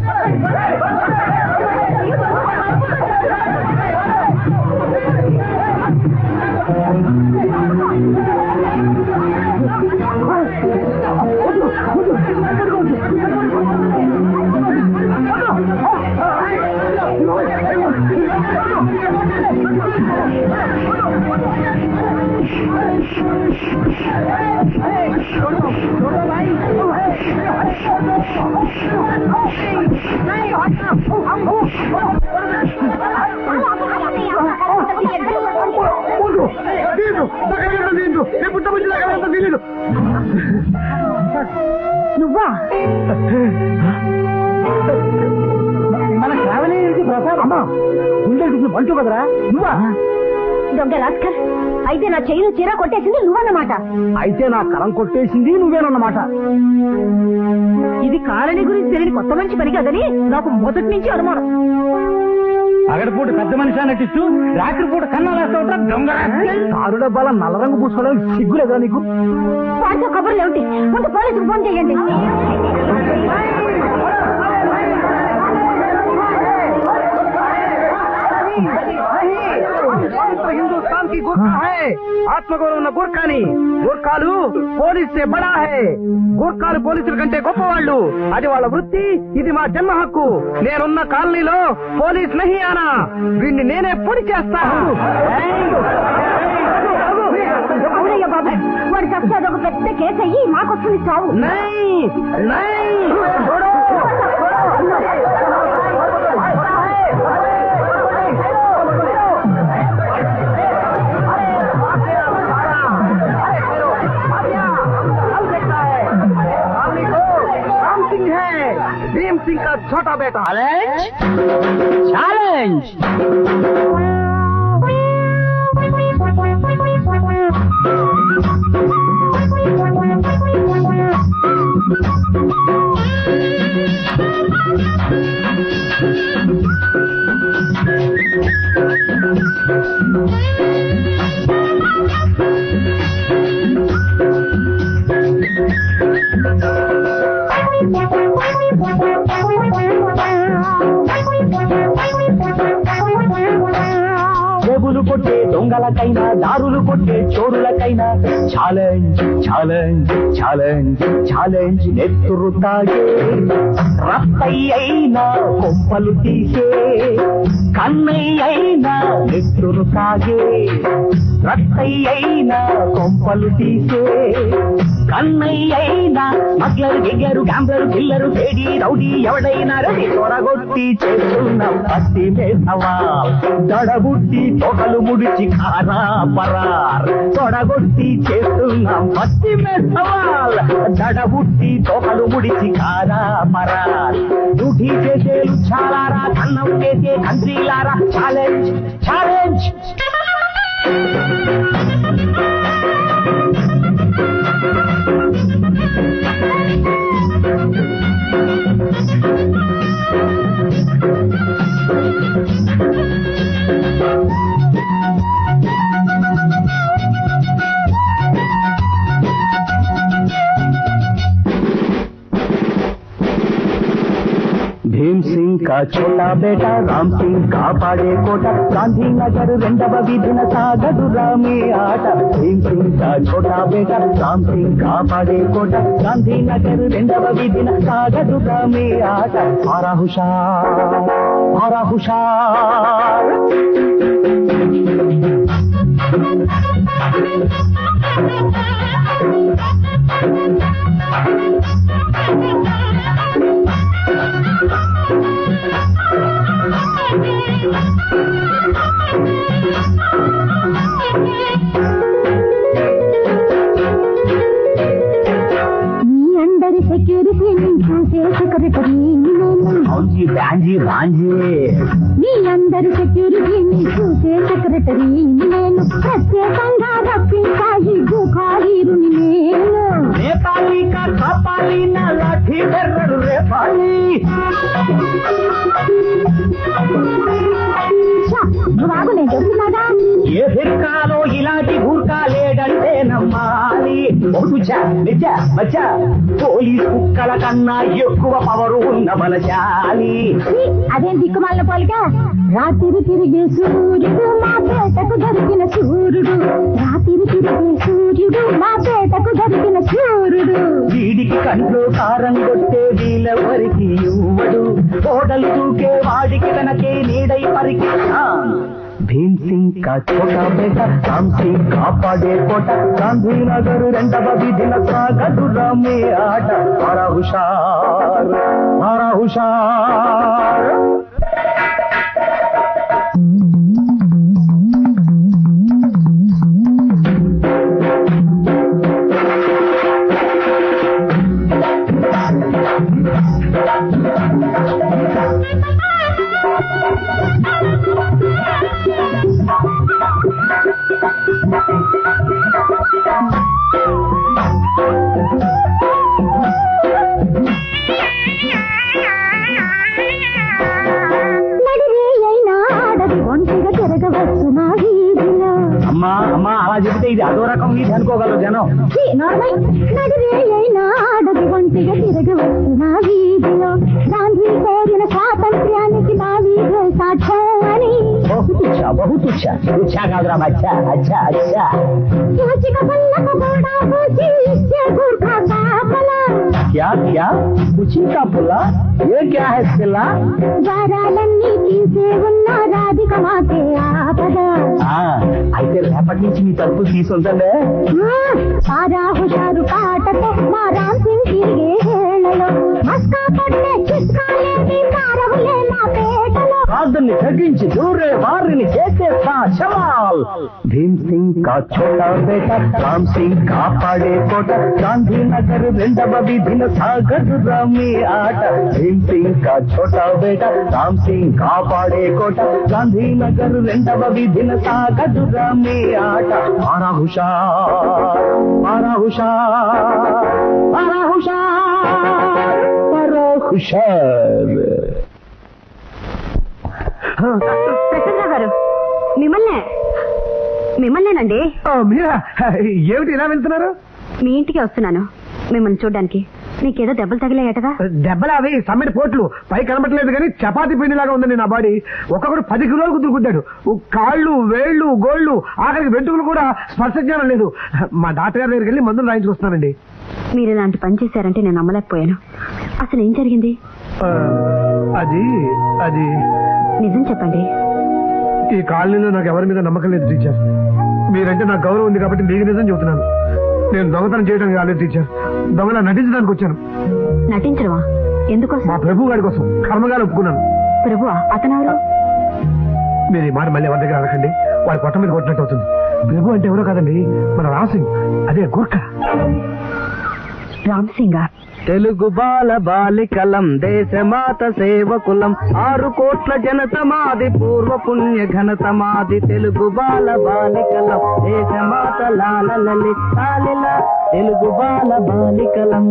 Speaker 3: వద్దు. తీయద్దు. నాకు ఎక్కడ తీయద్దు. నేను పుట్టబుచ్చి నాకు ఎక్కడ తీయలేదు.
Speaker 2: నువ్వా
Speaker 4: మన ట్రావెల్ ఏజెన్సీ ప్రసాద్ అమ్మా గుండెలు బంటు కదరా నువ్వా
Speaker 2: దొంగ రాస్కర్ అయితే నా చెయ్యిలో చీర కొట్టేసింది నువ్వన్నమాట
Speaker 4: అయితే నా కరం కొట్టేసింది నువ్వేనన్నమాట
Speaker 5: ఇది కాలనీ గురించి తెలియని కొత్త మంచి పని కదని నాకు మొదటి నుంచి అనుమానం
Speaker 4: పగటిపూట పెద్ద మనిషి నటిస్తూ రాత్రిపూట కన్నాలేస్తా ఉంటా దొంగ కారు డబ్బాల నల్ల రంగు పూసుకోవడానికి సిగ్గులేదా నీకు
Speaker 2: వాడితో కబుర్లు ఏమిటి ముందు పోలీసుకు ఫోన్ చేయండి
Speaker 4: హిందుస్థాన్ కి గుర్ఖా హై ఆత్మగౌరవం ఉన్న గుర్ఖాని గుర్ఖాలు పోలీస్ సే బడా హై గుర్ఖాలు పోలీసుల కంటే గొప్పవాళ్ళు అది వాళ్ళ వృత్తి ఇది మా జన్మ హక్కు నేనున్న కాలనీలో పోలీస్ నహి ఆనా వీడిని నేనే పొడి చేస్తా
Speaker 2: అవునయ్య బాబు వాడు చస్తే అదొక పెద్ద కేసు అయ్యి మాకొస్తుంది చావు
Speaker 4: నై నై राम सिंह है भीम सिंह का छोटा बेटा चैलेंज
Speaker 9: జేబులు కొట్టే దొంగలకైనా దారులు కొట్టే చోరులకైనా ఛాలెంజ్ ఛాలెంజ్ ఛాలెంజ్ ఛాలెంజ్ నెత్తురు తాగే రత్తై అయినా కొప్పలు తీసే కన్నై అయినా నెత్తురు తాగే రత్తై అయినా కొంపలు తీసే కన్నై అయినా మగ్లరు గిగ్గరు గ్యాంబ్లరు కిల్లరు తేడి రౌడీ ఎవడైనా రెడీ తొడగొట్టి చేస్తున్నాం పత్తి మేధవా దడబుట్టి తొగలు ముడిచి కారా పరార్ తొడగొట్టి చేస్తున్నాం పత్తి మేధవాల్ దడబుట్టి తొగలు ముడిచి కారా పరార్ డ్యూటీ చేసే లుచ్చాలారా కన్నం చేసే కంట్రీలారా ఛాలెంజ్ ఛాలెంజ్ భీమ్ సింగ్ కా చోటా బేటా రామ్ సింగ్ కాపాడే కోట గాంధీనగర్ రెండవ వీధిన సాగదు రామే ఆట భీమ్ సింగ్ కా చోటా బేటా రామ్ సింగ్ కాపాడే కోట గాంధీనగర్ రెండవ వీధిన సాగదు రామే ఆట మారా హుషార్ మారా హుషార్
Speaker 2: మీ అందరి సెక్యూరిటీని చూసే సెక్రటరీ నేను
Speaker 9: అవుజీ బ్యాంజీ రాంజీ
Speaker 2: మీ అందరి సెక్యూరిటీని చూసే సెక్రటరీ నేను ప్రత్యేకంగా రప్పించాయి గుఖారీరుని నేను
Speaker 9: నేపాలి కా కాపాలి నా లాఠీ బెర్రడు రేపాలి
Speaker 2: ఛ, నువ్వు ఆగు నేను చెప్తున్నాగా
Speaker 9: బహుతుచ్చా మెచ్చా మచ్చా పోలీస్ కుక్కల కన్నా ఎక్కువ పవరు ఉన్న బలశాలి
Speaker 2: అదేం దిక్కుమాలిన పోలిక రాత్రి తిరిగే సూర్యుడు మా పేటకు దొరికిన సూర్యుడు రాత్రి తిరిగే సూర్యుడు మా పేటకు దొరికిన సూర్యుడు
Speaker 9: వీడికి కంట్లో కారం కొట్టే వీళ్ళెవరికి ఇవ్వడు కోడలు దూకే వాడికి తనకే నీడై పరికి భీమ్ సింగ్ కా చోటా బేట రామ్ సింగ్ కాపాడే కోట గాంధీనగర్ రెండవ వీధిన సాగదు రామే ఆట మారా హుషార్ మారా హుషార్
Speaker 2: నడిరే అయినా ఆడది ఒంటిగా తిరగవచ్చు నా వీధిలో
Speaker 9: అమ్మా అమ్మా అలా చెబితే ఇది అదో రకం వీధి అనుకోగలరు జనం
Speaker 2: ఛీ, నార్మల్. నడిరే అయినా ఆడది ఒంటిగా తిరగవచ్చు నా వీధిలో గాంధీ కోరిన స్వాతంత్ర్యానికి నా వీధే సాక్ష్యం అని
Speaker 9: బహుత్ ఉచ్చా బహుత్ ఉచ్చా ఉచ్చా కాదురా అచ్చా అచ్చా అచ్చా
Speaker 2: సూచిక పుల్లకు కూడా పూచి ఇచ్చే గూర్ఖా కాపలా
Speaker 9: क्या क्या कुची का पुला ये क्या है पिल्ला
Speaker 2: ద్వారాలన్నీ తీసే ఉన్న రాధిక మాతే ఆపద
Speaker 9: ఆ, అయితే రేపటి నుంచి మీ తలుపు తీసుందండి
Speaker 2: సారా హుషారు పాటతో మా రామ్ సింగ్ తిరిగే హేళలో మస్కా పట్టే చిస్కాలేని మారవులే మా పేటలో
Speaker 9: కాదుని తగ్గించి దూరే వారిని చేసేస్తా చవాల్ భీమ్ సింగ్ కా చోటా బేట రామ్ సింగ్ కాపాడే కోట గాంధీనగర్ రెండవ వీధిన సాగదు రామి ఆట భీమ్ సింగ్ కా చోటా బేట రామ్ సింగ్ కాపాడే కోట గాంధీనగర్ రెండవ వీధిన సాగదు రామి ఆట మారా హుషార్ మారా హుషార్ మారా హుషార్ మారా హుషార్
Speaker 2: ప్రసన్న గారు మిమ్మల్నే మిమ్మల్నేనండి
Speaker 3: ఓ, మీరా ఏమిటి ఇలా వెళ్తున్నారు
Speaker 2: మీ ఇంటికి వస్తున్నాను మిమ్మల్ని చూడ్డానికి మీకేదో దెబ్బలు తగిలాయటగా
Speaker 3: దెబ్బలు అవి సమ్మెడి పోట్లు పై కనబడలేదు కానీ చపాతీ పిండిలాగా ఉందండి నా బాడీ ఒక్కొక్కడు పది కిలోలు కుదురుకుంటాడు కాళ్ళు వేళ్ళు గోళ్ళు ఆఖరికి వెంట్రుకలు కూడా స్పర్శ జ్ఞానం లేదు మా డాక్టర్ గారి దగ్గరికి వెళ్ళి మందులు రాయించుకొస్తున్నానండి
Speaker 2: మీరు ఇలాంటి పని చేశారంటే నేను నమ్మలేకపోయాను అసలు ఏం జరిగింది
Speaker 3: ఆ, అది అది
Speaker 2: నిజం చెప్పండి
Speaker 3: ఈ కాలనీలో నాకు ఎవరి మీద నమ్మకం లేదు టీచర్ మీరంటే నాకు గౌరవం ఉంది కాబట్టి మీకు నిజం చెబుతున్నాను నేను దొంగతనం చేయడం కాలేదు టీచర్ దొంగలా నటించడానికి వచ్చాను
Speaker 2: నటించడమా ఎందుకోసం
Speaker 3: మా ప్రభు గారి కోసం కర్మగాలు ఒప్పుకున్నాను
Speaker 2: ప్రభువా అతనెవరు
Speaker 3: మీరు ఈ మాట మళ్ళీ ఎవరి దగ్గర అడగండి వాడి పొట్ట మీద కొట్టినట్టు అవుతుంది ప్రభు అంటే ఎవరో కాదండి మన రాసింగ్ అదే గుర్ఖ
Speaker 2: రామ్ సింగా
Speaker 7: తెలుగు బాల బాలికలం దేశమాత సేవకులం ఆరు కోట్ల జనత మాది పూర్వ పుణ్య ఘనత మాది తెలుగు బాల బాలికలం దేశమాత లాలలలి లాలిల తెలుగు బాల బాలికలం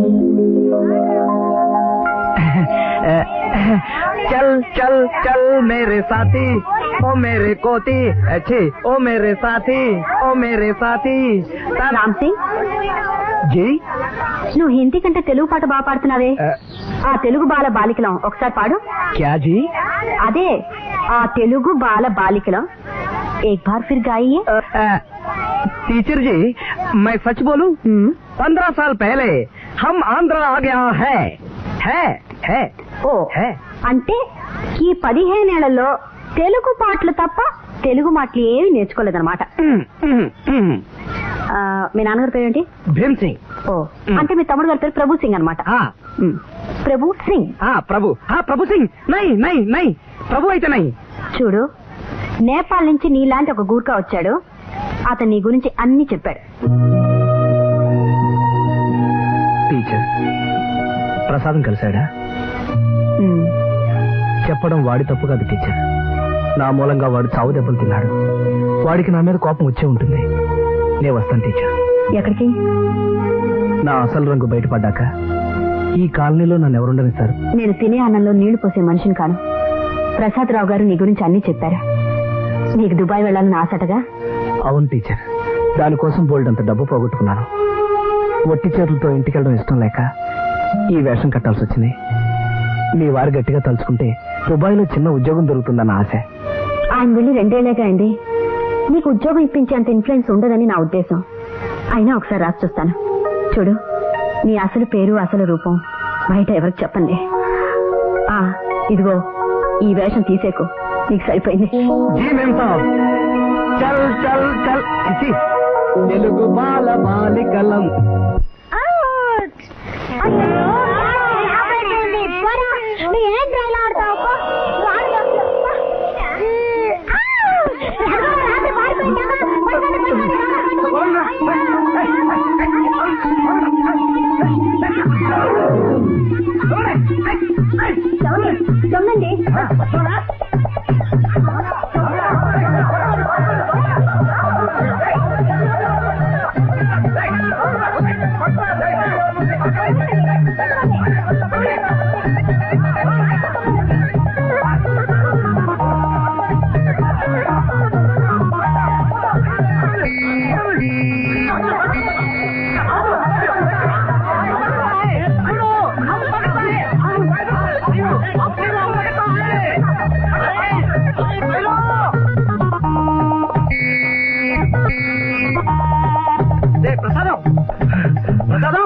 Speaker 7: చల్ చల్ చల్ మేరే సాథీ ఓ మేరే కోతి అచ్చే ఓ మేరే సాథీ ఓ మేరే సాథీ
Speaker 2: రామ్ సింగ్
Speaker 7: జీ
Speaker 2: నువ్వు హిందీ కంటే తెలుగు పాట బాగా పాడుతున్నావే ఆ తెలుగు బాల బాలికలం ఒకసారి పాడు
Speaker 7: క్యా జీ
Speaker 2: అదే ఆ తెలుగు బాల బాలికలం एक बार फिर गाइए
Speaker 7: टीचर जी मैं सच बोलूं
Speaker 2: हम्म,
Speaker 7: पंद्रह साल पहले हम आंध्र आ गया है है है
Speaker 2: ఓ
Speaker 7: है
Speaker 2: అంటే ఈ పదిహేనేళ్లలో తెలుగు పాటలు తప్ప తెలుగు మాటలు ఏమి నేర్చుకోలేదన్నమాట
Speaker 7: हम्म, हम्म, हम्म।
Speaker 2: ఆ, మీ నాన్నగారి పేరు ఏంటి
Speaker 7: भीम सिंह
Speaker 2: ఓ
Speaker 7: మ్.
Speaker 2: అంటే మీ తమ్ముడు గారి పేరు ప్రభు సింగ్ అనమాట
Speaker 7: हाँ
Speaker 2: ప్రభు సింగ్
Speaker 7: हाँ प्रभु हाँ प्रभु सिंह नहीं नहीं नहीं प्रभु అయితే नहीं
Speaker 2: చూడు నేపాల్ నుంచి నీలాంటి ఒక గూర్ఖా వచ్చాడు అతను నీ గురించి అన్ని చెప్పాడు
Speaker 7: టీచర్ ప్రసాదం కలిశాడా
Speaker 2: మ్,
Speaker 7: చెప్పడం వాడి తప్పు కాదు టీచర్ నా మూలంగా వాడు చావు దెబ్బలు తిన్నాడు వాడికి నా మీద కోపం వచ్చే ఉంటుంది నేను వస్తాను టీచర్
Speaker 2: ఎక్కడికి
Speaker 7: నా అసలు రంగు బయటపడ్డాక ఈ కాలనీలో నన్ను ఎవరుండనిస్తారు
Speaker 2: నేను తినే అన్నంలో నీళ్లు పోసే మనిషిని కాను ప్రసాద్ రావు గారు నీ గురించి అన్ని చెప్పారు నీకు దుబాయ్ వెళ్ళాలని ఆశటగా
Speaker 7: అవును టీచర్ దానికోసం బోల్డ్ అంత డబ్బు పోగొట్టుకున్నాను ఒట్టి చేతులతో ఇంటికి వెళ్ళడం ఇష్టం లేక ఈ వేషం కట్టాల్సి వచ్చింది మీ వారు గట్టిగా తలుచుకుంటే దుబాయ్లో చిన్న ఉద్యోగం దొరుకుతుందన్న ఆశ
Speaker 2: ఆయన వెళ్ళి రెండేళ్లేగా అయింది నీకు ఉద్యోగం ఇప్పించేంత ఇన్ఫ్లుయెన్స్ ఉండదని నా ఉద్దేశం అయినా ఒకసారి రాసి చూస్తాను చూడు నీ అసలు పేరు అసలు రూపం బయట ఎవరికి చెప్పండి ఆ ఇదిగో ఈ వేషం తీసేకు నీకు సరిపోయింది
Speaker 7: జీ మేం సాబ్ చల్ చల్ చల్ ఇచ్చి తెలుగు బాల బాలికలం
Speaker 2: దొంగండి
Speaker 3: ప్రసాదం ప్రసాదం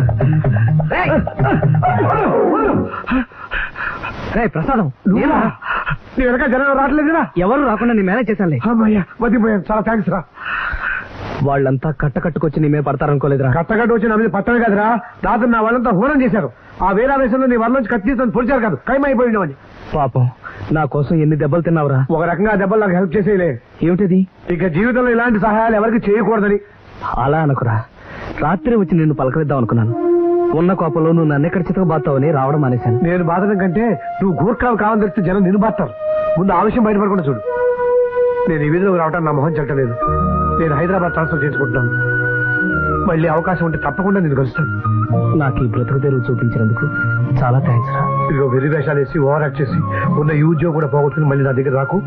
Speaker 7: రే ప్రసాదం
Speaker 3: నువ్వా? నీ వెనక జనం రావట్లేదురా
Speaker 7: ఎవరు రాకుండా నేను మేనేజ్ చేశానులే
Speaker 3: అమ్మయ్యా మతిపోయాను చాలా థ్యాంక్స్ రా
Speaker 7: వాళ్ళంతా కట్ట కట్టుకొచ్చి నీ మీద పడతారనుకోలేదురా
Speaker 3: కట్టగట్టు వచ్చి నా మీద పట్టమే కదరా రాత్రి నా వాళ్ళంతా హోనం చేశారు ఆ వేలావేశంలో నీ వాళ్ళ నుంచి కత్తి తీసుకొని పొడిచారు కాదు కైమైపోయినావని
Speaker 7: పాపం నా కోసం ఎన్ని దెబ్బలు తిన్నావురా
Speaker 3: ఒక రకంగా ఆ దెబ్బలు నాకు హెల్ప్ చేసేయలే
Speaker 7: ఏమిటిది
Speaker 3: ఇక జీవితంలో ఇలాంటి సహాయాలు ఎవరికి చేయకూడదని
Speaker 7: అలా అనుకురా రాత్రి వచ్చి నిన్ను పలకరిద్దాం అనుకున్నాను ఉన్న కోపంలో నువ్వు నన్ను ఎక్కడ చితకబాతావని రావడం మానేశాను
Speaker 3: నేను బాధడం కంటే నువ్వు గూర్ఖాలు కావాలని తెలిస్తే జనం నిన్ను బాస్తారు ముందు ఆ విషయం బయటపడకుండా చూడు నేను ఈ వీధిలోకి రావడానికి నా మొహం చెట్టలేదు నేను హైదరాబాద్ ట్రాన్స్ఫర్ చేసుకుంటున్నాను మళ్ళీ అవకాశం ఉంటే తప్పకుండా నేను కలుస్తాను
Speaker 7: నాకు ఈ బ్రతుకు తెరువు చూపించినందుకు చాలా థ్యాంక్స్ రా
Speaker 3: ఇదిగో వెర్రి వేషాలు వేసి ఓవర్ యాక్ట్ చేసి ఉన్న ఈ ఉద్యోగం కూడా పోగొట్టుకుని మళ్ళీ నా దగ్గర రాకు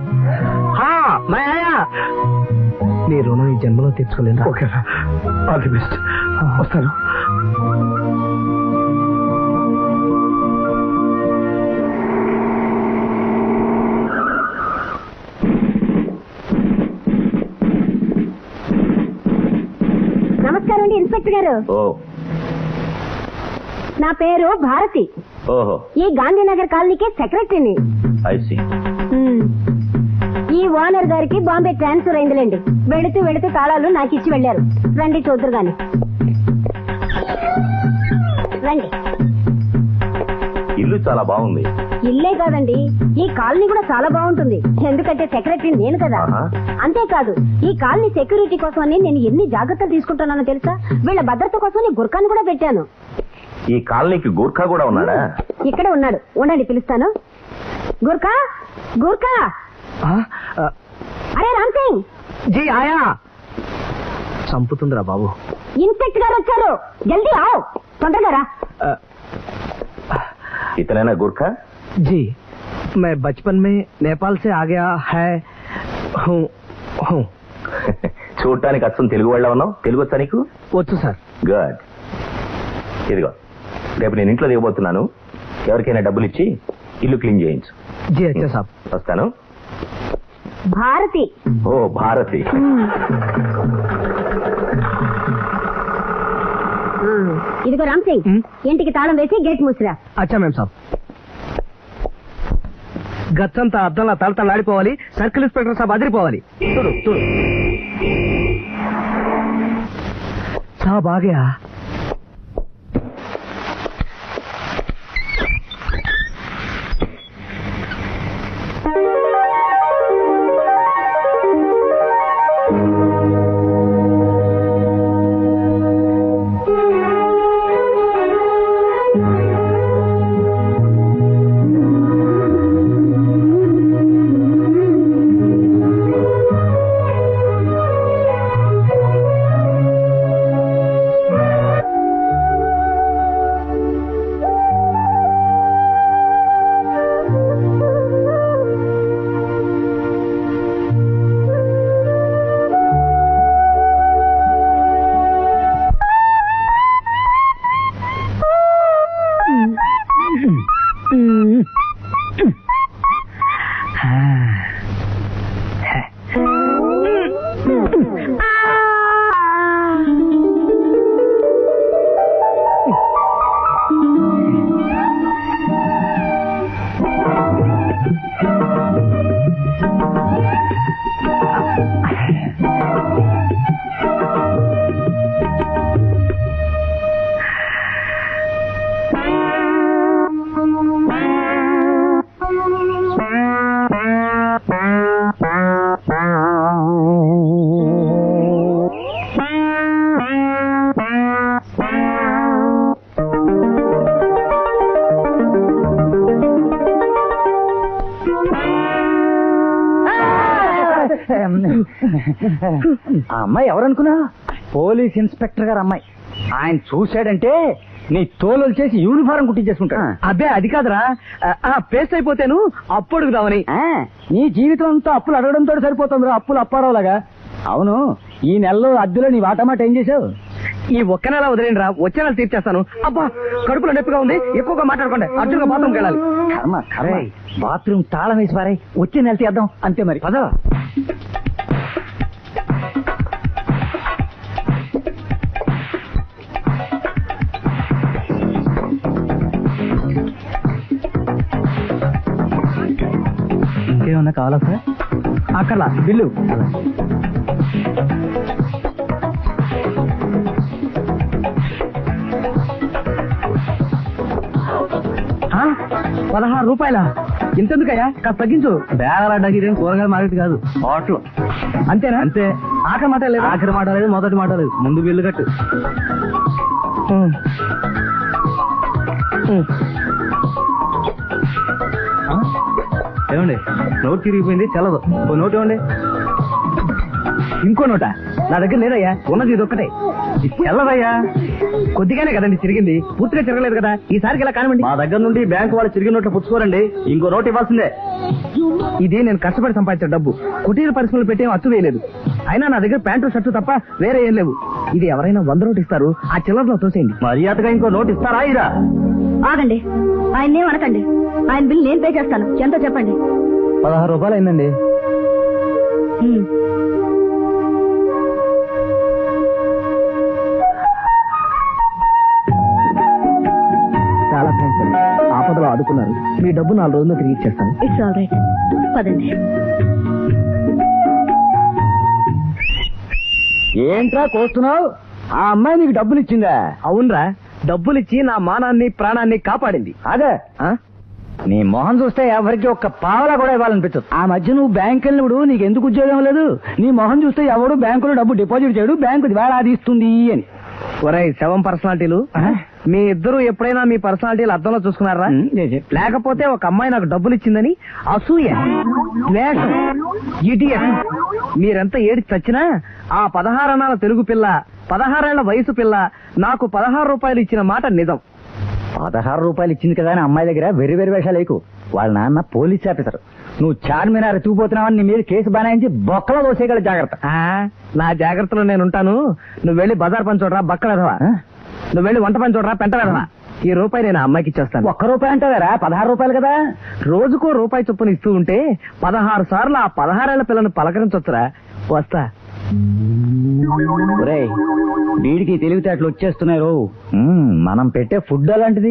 Speaker 7: నీ రుణం ఈ జన్మలో తీర్చుకోలేను
Speaker 3: ఓకే ఆల్ ది బెస్ట్ వస్తాను
Speaker 2: నమస్కారం అండి ఇన్స్పెక్టర్ గారు
Speaker 8: ఓ
Speaker 2: నా పేరు భారతి
Speaker 8: ఓహో
Speaker 2: ఈ గాంధీనగర్ కాలనీకి సెక్రటరీని
Speaker 8: ఐసి
Speaker 2: మ్మ్. ఈ ఓనర్ గారికి బాంబే ట్రాన్స్ఫర్ అయిందిలేండి వెళుతూ వెళుతూ తాళాలు నాకు ఇచ్చి వెళ్ళారు రండి చూద్దరు గాని రండి
Speaker 8: ఇల్లు చాలా బాగుంది
Speaker 2: ఇల్లే కాదండి ఈ కాలనీ కూడా చాలా బాగుంటుంది ఎందుకంటే సెక్రటరీ నేను కదా
Speaker 8: ఆహా.
Speaker 2: అంతేకాదు ఈ కాలనీ సెక్యూరిటీ కోసమని నేను ఎన్ని జాగ్రత్తలు తీసుకుంటున్నానో తెలుసా వీళ్ళ భద్రత కోసం గుర్కాన్ని కూడా పెట్టాను
Speaker 8: ఈ కాలనీకి గూర్ఖా కూడా ఉన్నాడా
Speaker 2: ఇక్కడే ఉన్నాడు ఉండండి పిలుస్తాను గుర్కా గుర్కా అరే రామ్ సింగ్
Speaker 7: జీ ఆయా చంపుతుందిరా బాబు
Speaker 2: ఇన్స్పెక్టర్ గారు వచ్చారు జల్దీ ఆవ్ తొందరగా రా
Speaker 8: ఇతనైనా గూర్ఖా
Speaker 7: जी मैं बचपन में नेपाल से आ गया है हूँ हूँ
Speaker 8: చూడటానికి అచ్చం తెలుగు వాళ్ళ ఉన్నావు తెలుగు వచ్చా నీకు
Speaker 7: వచ్చు సార్
Speaker 8: గుడ్ ఇదిగో రేపు నేను ఇంట్లో దిగబోతున్నాను ఎవరికైనా డబ్బులు ఇచ్చి ఇల్లు క్లీన్ చేయించు
Speaker 7: जी अच्छा साहब
Speaker 8: వస్తాను
Speaker 2: భారతి
Speaker 8: ఓ భారతి
Speaker 2: ఇదిగో రామ్ సింగ్
Speaker 7: హ్మ్?
Speaker 2: ఇంటికి తాళం వేసి గేట్ మూసిరా
Speaker 7: అచ్చా మేం సాబ్ గచ్చంతా అద్దంలా తలతలాడిపోవాలి సర్కిల్ ఇన్స్పెక్టర్ సాబ్ అదిరిపోవాలి చూడు చూడు సాబ్ ఆగయా
Speaker 2: ఆ
Speaker 6: ఆ అమ్మాయి ఎవరనుకున్నా పోలీస్ ఇన్స్పెక్టర్ గారు అమ్మాయి ఆయన చూశాడంటే నీ తోలు చేసి యూనిఫారం కుట్టించేసుకుంటా
Speaker 7: అబ్బే అది కాదురా పేస్ట్ అయిపోతేను అప్పు అడుగుదామని
Speaker 6: నీ జీవితం అంతా అప్పులు అడగడంతో సరిపోతుంది అప్పులు అప్పారావులాగా అవును ఈ నెలలో అద్దెలో నీ వాటమాట ఏం చేసావు
Speaker 7: ఈ ఒక్క నెల వదిలేండి రా వచ్చే నెల తీర్చేస్తాను అబ్బా కడుపులో నొప్పిగా ఉంది ఎక్కువగా మాట్లాడుకోండి అర్జున్గా బాత్రూమ్కి వెళ్ళాలి
Speaker 6: కర్మ కర్మ బాత్రూమ్ తాళం వేసి పారాయి వచ్చే నెల తీద్దాం అంతే మరి పద
Speaker 7: ఇంకేమన్నా కావాలా సార్ అక్కర్లా బిల్లు ఆ? పదహారు రూపాయల ఇంతెందుకయ్యా కాస్త తగ్గించు బేగలాడ్డానికి ఇదేం కూరగాయల మార్కెట్ కాదు హోటల్ అంతేనా అంతే ఆఖరి మాట లేదు ఆఖరి మాట లేదు మొదటి మాట లేదు ముందు బిల్లు కట్టు ఉం. ఉం. ఆ? ఏమండి నోట్ తిరిగిపోయింది చల్లదు ఓ నోట్ ఇవ్వండి ఇంకో నోట నా దగ్గర లేదయ్యా ఉన్నది ఇది ఒక్కటే ఇది చెల్లదయ్యా కొద్దిగానే కదండి తిరిగింది పూర్తిగా తిరగలేదు కదా ఈసారికి ఇలా కానివ్వండి
Speaker 6: మా దగ్గర నుండి బ్యాంకు వాళ్ళు చిరిగిన నోట్లు పుచ్చుకోరండి ఇంకో నోట్ ఇవ్వాల్సిందే
Speaker 7: ఇది నేను కష్టపడి సంపాదించిన డబ్బు కుటీర పరిశ్రమలు పెట్టేం అచ్చు వేయలేదు అయినా నా దగ్గర ప్యాంటు షర్టు తప్ప వేరే ఏం లేవు ఇది ఎవరైనా వంద నోటు ఇస్తారు ఆ చిల్లరలో తోసేయండి
Speaker 6: మర్యాదగా ఇంకో నోట్ ఇస్తారా ఇరా
Speaker 2: ఆగండి ఆయన్నేం అనకండి ఆయన బిల్ నేను పే చేస్తాను ఎంతో చెప్పండి
Speaker 7: పదహారు రూపాయలు అయిందండి
Speaker 2: ఉమ్.
Speaker 7: చాలా థ్యాంక్స్ అండి ఆపదలో ఆదుకున్నారు మీ డబ్బు నాలుగు రోజుల్లో తిరిగి ఇచ్చేస్తాను
Speaker 2: ఇట్స్ ఆల్ రైట్ పదండి
Speaker 6: ఏంట్రా కోస్తున్నావు ఆ అమ్మాయి నీకు డబ్బులు ఇచ్చిందా
Speaker 7: అవునరా డబ్బులు ఇచ్చి నా మానాన్ని ప్రాణాన్ని కాపాడింది
Speaker 6: అదే
Speaker 7: ఆ?
Speaker 6: నీ మొహం చూస్తే ఎవరికి ఒక్క పావలా కూడా ఇవ్వాలనిపించదు ఆ మధ్య నువ్వు బ్యాంక్ వెళ్ళినప్పుడు నీకు ఎందుకు ఉద్యోగం లేదు నీ మొహం చూస్తే ఎవడు బ్యాంకులో డబ్బు డిపాజిట్ చేయడు బ్యాంకు వేలాది ఇస్తుంది అని
Speaker 7: ఒరేయ్ శవం పర్సనాలిటీలు మీ ఇద్దరు ఎప్పుడైనా మీ పర్సనాలిటీలు అర్థంలో చూసుకున్నారా లేకపోతే ఒక అమ్మాయి నాకు డబ్బులు ఇచ్చిందని అసూయ ద్వేషం ఇడియట్ మీరెంత ఏడి చచ్చినా ఆ పదహారనాల తెలుగు పిల్ల పదహారేళ్ల వయసు పిల్ల నాకు పదహారు రూపాయలు ఇచ్చిన మాట నిజం
Speaker 6: పదహారు రూపాయలు ఇచ్చింది కదా అని అమ్మాయి దగ్గర వెర్రి వెర్రి వేషాలు లేకు వాళ్ళ నాన్న పోలీస్ ఆఫీసర్ నువ్వు చార్మినార్ ఎత్తుకుపోతున్నావని నీ మీద కేసు బనాయించి బొక్కలో దోసేయగల జాగ్రత్త
Speaker 7: ఆ నా జాగ్రత్తలో నేను ఉంటాను నువ్వు వెళ్ళి బజార్ పని చూడరా బక్క వెధవా నువ్వు వెళ్ళి వంట పని చూడరా పెంట వెధవా ఈ రూపాయి నేను ఆ అమ్మాయికి ఇచ్చేస్తాను
Speaker 6: ఒక్క రూపాయి అంటారా పదహారు రూపాయలు కదా
Speaker 7: రోజుకో రూపాయి చొప్పున ఇస్తూ ఉంటే పదహారు సార్లు ఆ పదహారేళ్ల పిల్లను పలకరించొచ్చురా వస్తా
Speaker 6: ఒరేయ్ వీడికి తెలివితేటలు వచ్చేస్తున్నాయి రో మ్మ్, మనం పెట్టే ఫుడ్ అలాంటిది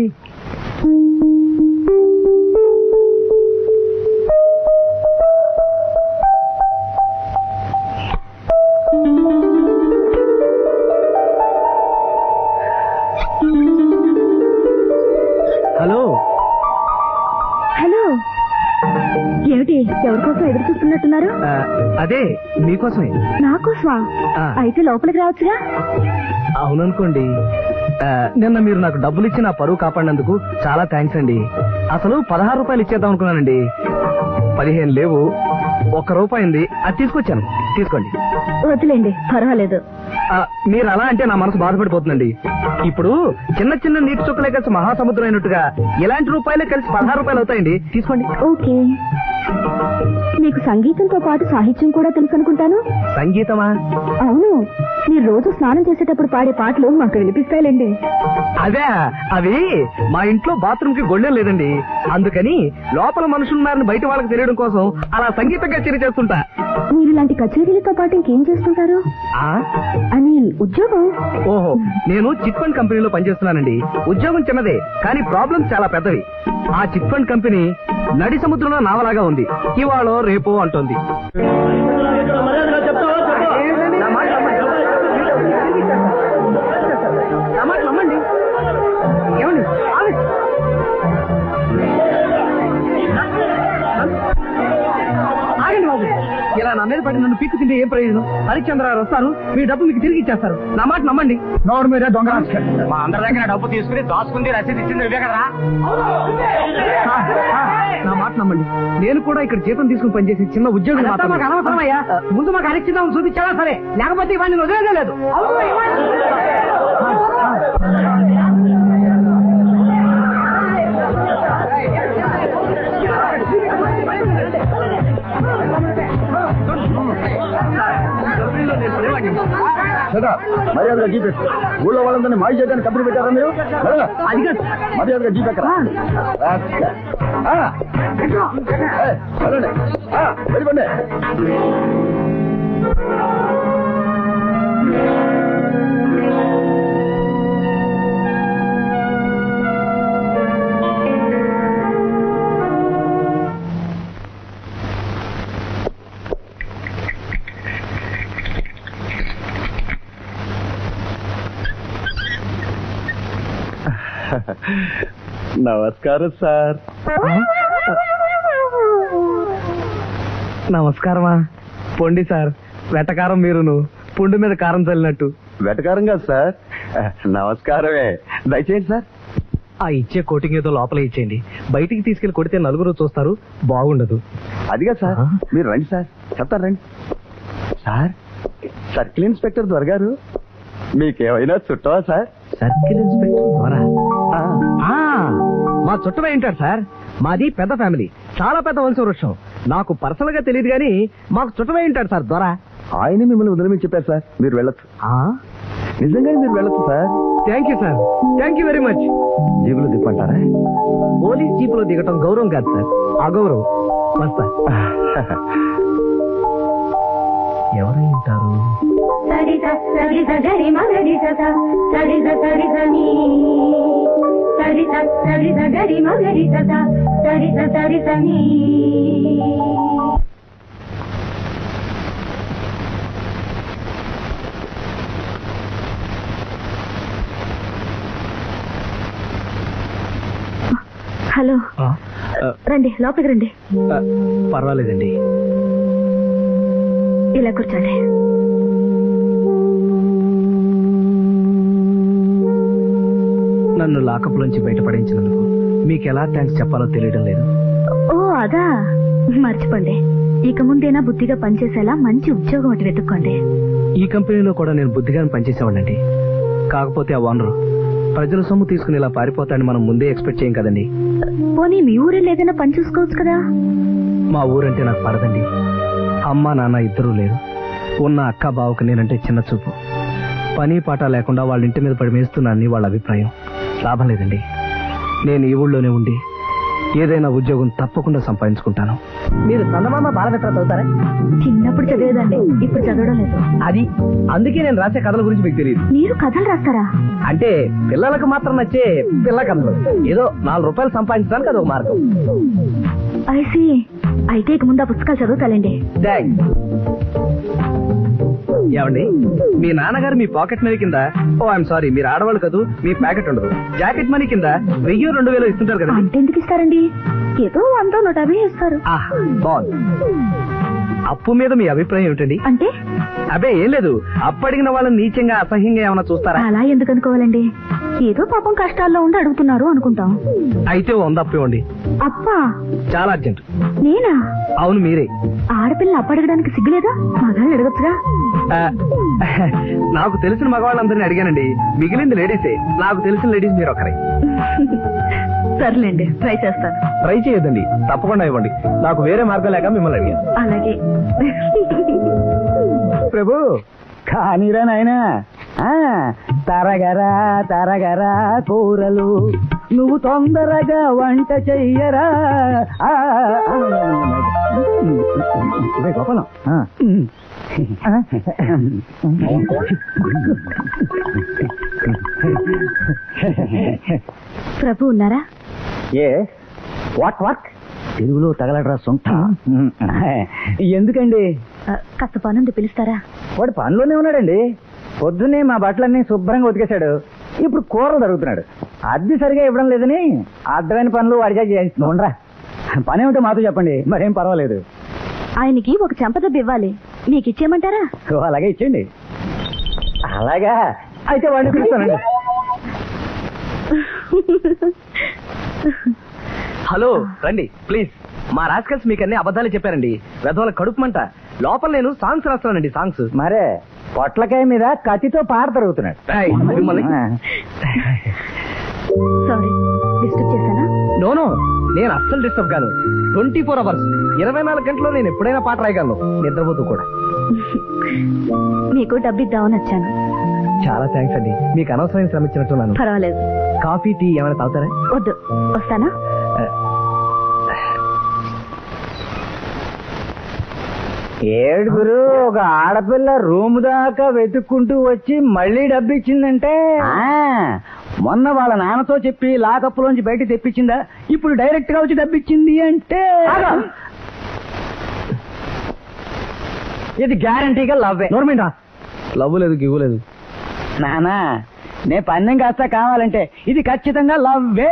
Speaker 7: హలో
Speaker 2: హలో ఏమిటి ఎవరి కోసం ఎదురు చూస్తున్నట్టున్నారు
Speaker 7: ఆ, అదే మీకోసమే
Speaker 2: నాకోసమా
Speaker 7: ఆ.
Speaker 2: అయితే లోపలికి రావచ్చుగా
Speaker 7: అవుననుకోండి ఆ, నిన్న మీరు నాకు డబ్బులు ఇచ్చి నా పరువు కాపాడినందుకు చాలా థ్యాంక్స్ అండి అసలు పదహారు రూపాయలు ఇచ్చేద్దాం అనుకున్నానండి పదిహేను లేవు ఒక్క రూపాయి ఉంది అది తీసుకొచ్చాను తీసుకోండి
Speaker 2: వదిలేండి పర్వాలేదు
Speaker 7: ఆ, మీరు అలా అంటే నా మనసు బాధపడిపోతుందండి ఇప్పుడు చిన్న చిన్న నీటి చుక్కలే కలిసి మహాసముద్రం అయినట్టుగా ఇలాంటి రూపాయలే కలిసి పదహారు రూపాయలు అవుతాయండి తీసుకోండి
Speaker 2: ఓకే మీకు సంగీతంతో పాటు సాహిత్యం కూడా తెలుసు అనుకుంటాను
Speaker 7: సంగీతమా
Speaker 2: అవును మీరు రోజు స్నానం చేసేటప్పుడు పాడే పాటలు మాకు వినిపిస్తాయిలేండి
Speaker 7: అదే అవి మా ఇంట్లో బాత్రూమ్ కి గొళ్ళెం లేదండి అందుకని లోపల మనుషులున్నారని బయట వాళ్ళకి తెలియడం కోసం అలా సంగీత కచేరీ చేస్తుంటా
Speaker 2: మీరు ఇలాంటి కచేరీలతో పాటు ఇంకేం చేస్తుంటారు
Speaker 7: ఆ?
Speaker 2: ఐ మీన్ ఉద్యోగం
Speaker 7: ఓహో నేను చిట్ ఫండ్ కంపెనీలో పనిచేస్తున్నానండి ఉద్యోగం చిన్నదే కానీ ప్రాబ్లమ్స్ చాలా పెద్దవి ఆ చిట్ ఫండ్ కంపెనీ నడి సముద్రంలో నావలాగా ఉంది ఇవాళ రేపో అంటోంది నా మాట నమ్మండి. నా మాట నమ్మండి. ఏమండి? ఆగండి. ఆగండి బాబు ఇలా నా మీద పడి నన్ను పీక్కు తింటే
Speaker 4: ఏం ప్రయోజనం హరిశ్చంద్ర గారు వస్తారు మీ డబ్బు మీకు తిరిగి ఇచ్చేస్తారు నా మాట నమ్మండి
Speaker 6: నోరు మీరే దొంగ రాజకీయ
Speaker 8: మా అందరి దగ్గర డబ్బు తీసుకుని దాచుకుంది రసీదు ఇచ్చింది ఇవే కదరా
Speaker 4: నా మాట నమ్మండి నేను కూడా ఇక్కడ జీతం తీసుకుని పనిచేసే చిన్న ఉద్యోగం మాకు అనవసరమయ్యా ముందు మాకు హరిశ్చంద్రం చూపించాలా సరే లేకపోతే ఇవన్నీ వదిలేదే లేదు
Speaker 6: మర్యాదగా జీపెట్టు ఊళ్ళో వాళ్ళందరినీ మాయ చేయడానికి కంపెనీ పెట్టారా మీరు వెళ్ళగా. మర్యాదగా జీపెక్కరా ఆ, ఏయ్, వెళ్ళండి. ఆ, వెళ్ళిపోండి
Speaker 7: నమస్కారం సార్ నమస్కారమా పొండి సార్ వెటకారం మీరును పుండు మీద కారం చల్లినట్టు
Speaker 6: వెటకారం కాదు సార్ నమస్కారమే దయచేయండి సార్
Speaker 7: ఆ ఇచ్చే కోటింగ్ ఏదో లోపల ఇచ్చేయండి బయటికి తీసుకెళ్లి కొడితే నలుగురు చూస్తారు బాగుండదు
Speaker 6: అదిగా సార్
Speaker 7: ఆ?
Speaker 6: మీరు రండి సార్ చెప్తాను రండి సార్ సర్కిల్ ఇన్స్పెక్టర్ దొరగారు మీకేమైనా చుట్టవా సార్
Speaker 7: సర్కిల్ ఇన్స్పెక్టర్ ద్వారా
Speaker 6: ఆ,
Speaker 7: ఆ, మా చుట్టమే ఉంటాడు సార్ మాది పెద్ద ఫ్యామిలీ చాలా పెద్ద వంశ వృక్షం నాకు పర్సనల్ గా తెలియదు కానీ మాకు చుట్టమే ఉంటాడు సార్ ద్వారా
Speaker 6: ఆయన మిమ్మల్ని వదిలేమని చెప్పారు సార్ మీరు వెళ్ళొచ్చు నిజంగానే మీరు వెళ్ళొచ్చు sir
Speaker 7: thank you sir thank you very much
Speaker 6: జీబులు తిప్పంటారా
Speaker 7: పోలీస్ జీపులో దిగటం గౌరవం కాదు సార్ అగౌరవం వస్తా ఎవరై ఉంటారు
Speaker 1: సరిత సరిత గరి మగరి సత సరిత సరిత నీ సరిత సరిత గరి మగరి సత సరిత సరిత నీ
Speaker 2: హలో
Speaker 7: ఆ, ఆ,
Speaker 2: రండి లోపలికి రండి
Speaker 7: ఆ, పర్వాలేదండి
Speaker 2: ఇలా కూర్చోండి
Speaker 7: నన్ను లాకప్ నుంచి బయటపడించినందుకు మీకు ఎలా థ్యాంక్స్ చెప్పాలో తెలియడం లేదు
Speaker 2: ఓ అదా మర్చిపోండి ఇక ముందేనా బుద్ధిగా పనిచేసేలా మంచి ఉద్యోగం ఒకటి వెతుక్కోండి
Speaker 7: ఈ కంపెనీలో కూడా నేను బుద్ధిగానే పనిచేసేవాడినండి కాకపోతే ఆ ఓనరు ప్రజల సొమ్ము తీసుకుని ఇలా పారిపోతాడని మనం ముందే ఎక్స్పెక్ట్ చేయం కదండి
Speaker 2: పోనీ మీ ఊరిలో ఏదైనా పని చూసుకోవచ్చు కదా
Speaker 7: మా ఊరంటే నాకు పడదండి అమ్మ నాన్న ఇద్దరూ లేరు ఉన్న అక్క బావకు నేనంటే చిన్న చూపు పని పాట లేకుండా వాళ్ళ ఇంటి మీద పడి మేస్తున్నానని వాళ్ళ అభిప్రాయం లాభం లేదండి నేను ఈ ఊళ్ళోనే ఉండి ఏదైనా ఉద్యోగం తప్పకుండా సంపాదించుకుంటాను మీరు చందమామ బాలమిత్ర చదువుతారా
Speaker 2: చిన్నప్పుడు చదివేదండి ఇప్పుడు చదవడం లేదు
Speaker 7: అది అందుకే నేను రాసే కథల గురించి మీకు తెలియదు
Speaker 2: మీరు కథలు రాస్తారా
Speaker 7: అంటే పిల్లలకు మాత్రం నచ్చే పిల్ల కథలు ఏదో నాలుగు రూపాయలు సంపాదించడానికి అదొక మార్గం
Speaker 2: ఐసి అయితే ఇక ముందు ఆ పుస్తకాలు చదువుతాలండి
Speaker 7: థ్యాంక్స్ ఏమండి మీ నాన్నగారు మీ పాకెట్ మనీ కింద ఓ ఐఎమ్ సారీ మీరు ఆడవాళ్ళు కదూ మీ ప్యాకెట్ ఉండదు జాకెట్ మనీ కింద వెయ్యి రెండు వేలు ఇస్తుంటారు కదండి
Speaker 2: అంటే ఎందుకు ఇస్తారండి ఏదో వంద నూట యాభై ఇస్తారు
Speaker 7: ఆహ్, బాగుంది అప్పు మీద మీ అభిప్రాయం ఏమిటండి
Speaker 2: అంటే
Speaker 7: అబే ఏం లేదు అప్పు అడిగిన వాళ్ళని నీచంగా అసహ్యంగా ఏమైనా చూస్తారా
Speaker 2: అలా ఎందుకు అనుకోవాలండి ఏదో పాపం కష్టాల్లో ఉండి అడుగుతున్నారు అనుకుంటాం
Speaker 7: అయితే వంద అప్పు ఇవ్వండి
Speaker 2: అప్పా
Speaker 7: చాలా అర్జెంట్
Speaker 2: నేనా
Speaker 7: అవును మీరే
Speaker 2: ఆడపిల్ల అప్పు అడగడానికి సిగ్గులేదా మగాళ్ళు అడగచ్చుగా
Speaker 7: ఆ, నాకు తెలిసిన మగవాళ్ళందరినీ అడిగానండి మిగిలింది లేడీసే నాకు తెలిసిన లేడీస్ మీరు ఒకరే
Speaker 2: సర్లేండి ట్రై చేస్తాను
Speaker 7: ట్రై చేయొద్దండి తప్పకుండా ఇవ్వండి నాకు వేరే మార్గం లేక మిమ్మల్ని అడిగాను
Speaker 2: అలాగే
Speaker 6: ప్రభు కానీరా నాయనా ఆ, తరగరా తరగరా కూరలు నువ్వు తొందరగా వంట చెయ్యరా ఆ, ఆ, ఇదే గోపాలం ఆ.
Speaker 2: ప్రభు ఉన్నారా
Speaker 6: ఏ వాట్ వాట్ తెలుగులో తగలడరా సొంత ఎందుకండి
Speaker 2: ఆ, కాస్త పనుంది పిలుస్తారా
Speaker 6: వాడు పనిలోనే ఉన్నాడండి పొద్దున్నే మా బట్టలన్నీ శుభ్రంగా ఉతికేశాడు ఇప్పుడు కూరలు తరుగుతున్నాడు అద్దె సరిగా ఇవ్వడం లేదని అర్థమైన పనులు వాడిగా చేయిస్తుండ్రా పని ఏమిటో మాతో చెప్పండి మరేం పర్వాలేదు
Speaker 2: ఆయనకి ఒక చెంపదెబ్బ ఇవ్వాలి మీకు ఇచ్చేయమంటారా
Speaker 6: ఓ, అలాగే ఇచ్చేయండి అలాగా అయితే వాడిని పిలుస్తానండి
Speaker 7: హలో రండి ప్లీజ్ మా రాస్కల్స్ మీకు అన్ని అబద్ధాలు చెప్పారండి వెధవల కడుపుమంట లోపల నేను సాంగ్స్ రాస్తానండి సాంగ్స్
Speaker 6: మరే పొట్లకాయ మీద కత్తితో పార తరుగుతున్నాడు
Speaker 7: ఏయ్, మిమ్మల్ని
Speaker 2: సారీ డిస్టర్బ్ చేశానా
Speaker 7: నో నో నేను అస్సలు డిస్టర్బ్ కాను ట్వంటీ ఫోర్ అవర్స్ ఇరవై నాలుగు గంటల్లో నేను ఎప్పుడైనా పాట రాయగలను నిద్రపోతూ కూడా
Speaker 2: మీకు డబ్బు ఇద్దామని వచ్చాను
Speaker 7: చాలా థ్యాంక్స్ అండి మీకు అనవసరమైన శ్రమ ఇచ్చినట్టున్నాను
Speaker 2: పర్వాలేదు
Speaker 7: కాఫీ టీ ఏమైనా తాగుతారా
Speaker 2: వద్దు వస్తానా
Speaker 6: ఏడుగురు ఒక ఆడపిల్ల రూమ్ దాకా వెతుక్కుంటూ వచ్చి మళ్ళీ డబ్బు ఇచ్చిందంటే మొన్న వాళ్ళ నాన్నతో చెప్పి లాకప్పులోంచి బయట తెప్పించిందా ఇప్పుడు డైరెక్ట్ గా వచ్చి డబ్బు ఇచ్చింది అంటే ఇది గ్యారంటీగా లవ్వే
Speaker 7: నోర్మేంటా లవ్ లేదు గివ్వు లేదు
Speaker 6: నానా నే పందెం కాస్త కావాలంటే ఇది ఖచ్చితంగా లవ్వే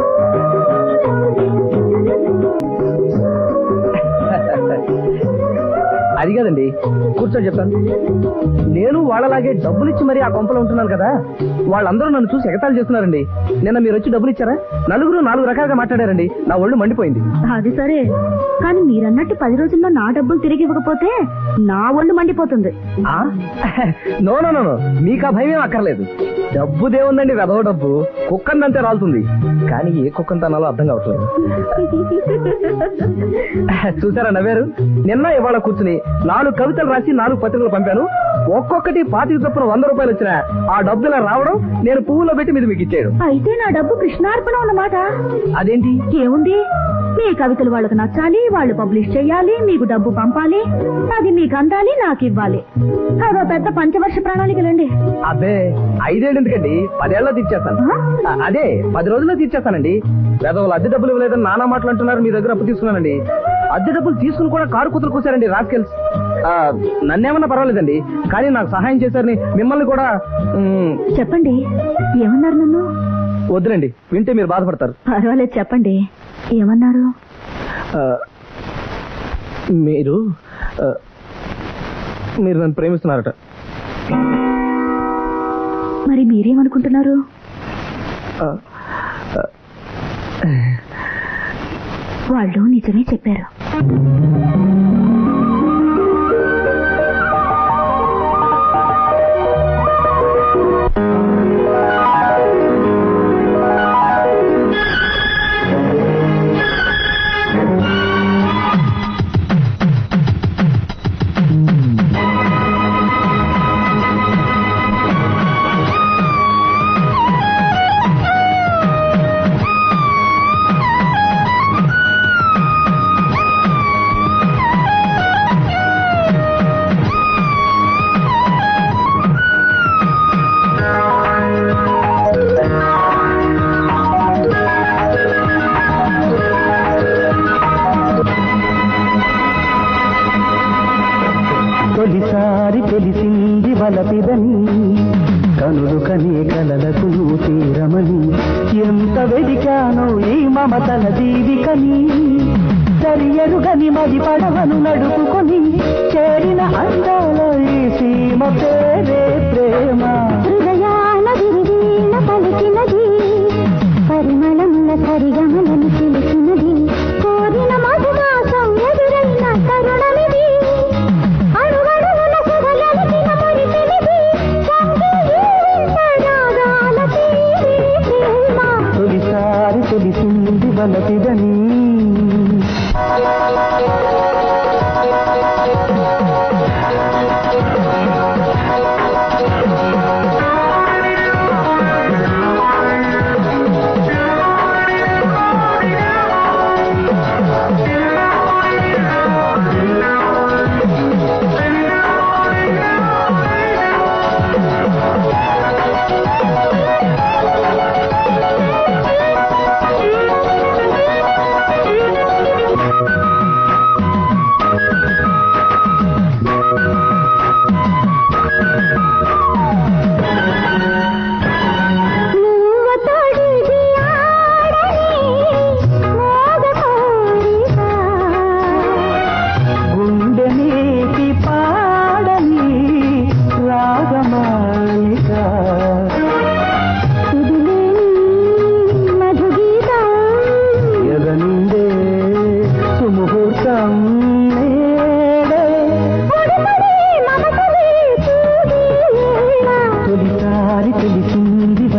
Speaker 7: అది కాదండి కూర్చొని చెప్తాను నేను వాళ్ళలాగే డబ్బులు ఇచ్చి మరి ఆ కొంపలో ఉంటున్నాను కదా వాళ్ళందరూ నన్ను చూసి ఎగతాళి చేస్తున్నారండి నిన్న మీరు వచ్చి డబ్బులు ఇచ్చారా నలుగురు నాలుగు రకాలుగా మాట్లాడారండి నా ఒళ్ళు మండిపోయింది
Speaker 2: అది సరే కానీ మీరన్నట్టు పది రోజుల్లో నా డబ్బులు తిరిగి ఇవ్వకపోతే నా ఒళ్ళు మండిపోతుంది
Speaker 7: ఆ? నో నో నో నో మీకు ఆ భయం ఏం అక్కర్లేదు డబ్బు దేవుందండి వెదవ డబ్బు కుక్కందంతే రాలుతుంది కానీ ఏ కుక్కని తనాలో అర్థం కావట్లేదు చూసారా నవ్వారు నిన్న ఇవాళ కూర్చుని నాలుగు కవితలు రాసి నాలుగు పత్రికలు పంపాను ఒక్కొక్కటి పాతిక చొప్పున వంద రూపాయలు వచ్చిన ఆ డబ్బు ఇలా రావడం నేను పువ్వులో పెట్టి మీద మీకు ఇచ్చేయడం
Speaker 2: అయితే నా డబ్బు కృష్ణార్పణ అన్నమాట
Speaker 7: అదేంటి
Speaker 2: ఏముంది మీ కవితలు వాళ్ళకు నచ్చాలి వాళ్ళు పబ్లిష్ చేయాలి మీకు డబ్బు పంపాలి అది మీకు అందాలి నాకు ఇవ్వాలి అదో పెద్ద పంచవర్ష ప్రణాళికలండి
Speaker 7: అబ్బే ఐదేళ్ళు ఎందుకండి పదేళ్ళలో తీర్చేస్తాను ఆ, అదే పది రోజుల్లో తీర్చేస్తానండి వేదవాళ్ళు అద్దె డబ్బులు ఇవ్వలేదని నానా మాటలు అంటున్నారు మీ దగ్గర అప్పు తీసుకున్నానండి అద్దె డబ్బులు తీసుకుని కూడా కారు కూతురు కూర్చారండి రాస్కెల్స్ నన్నేమన్నా పర్వాలేదండి కానీ నాకు సహాయం చేశారని మిమ్మల్ని కూడా మ్,
Speaker 2: చెప్పండి ఏమన్నారు నన్ను
Speaker 7: వద్దులండి వింటే మీరు బాధపడతారు
Speaker 2: పర్వాలేదు చెప్పండి ఏమన్నారు
Speaker 7: ఆ, మీరు ఆ, మీరు నన్ను ప్రేమిస్తున్నారట
Speaker 2: మరి మీరేమనుకుంటున్నారు
Speaker 7: ఆ, ఆ,
Speaker 2: వాళ్ళు నిజమే చెప్పారు
Speaker 9: తొలిసారి తెలిసింది వలపిదని కనులు కనే కలలకు నువ్వు తీరమని ఎంత వెదికానో ఈ మమతల జీవికని సరియరుగని మది పడవను నడుపుకొని చేరిన అందాల ఈ సీమ పేరే ప్రేమ
Speaker 1: హృదయాల విరివీణ పలికినది పరిమళముల సరిగమలను తెలిసినది కోరిన మధుమాసం ఎదురైన తరుణమిది అడుగడుగున సుధలలికిన మురిపెనిది సంగీత రాగాల తీరి ప్రేమ
Speaker 9: తొలిసారి తెలిసింది వలపిదని
Speaker 1: ఆ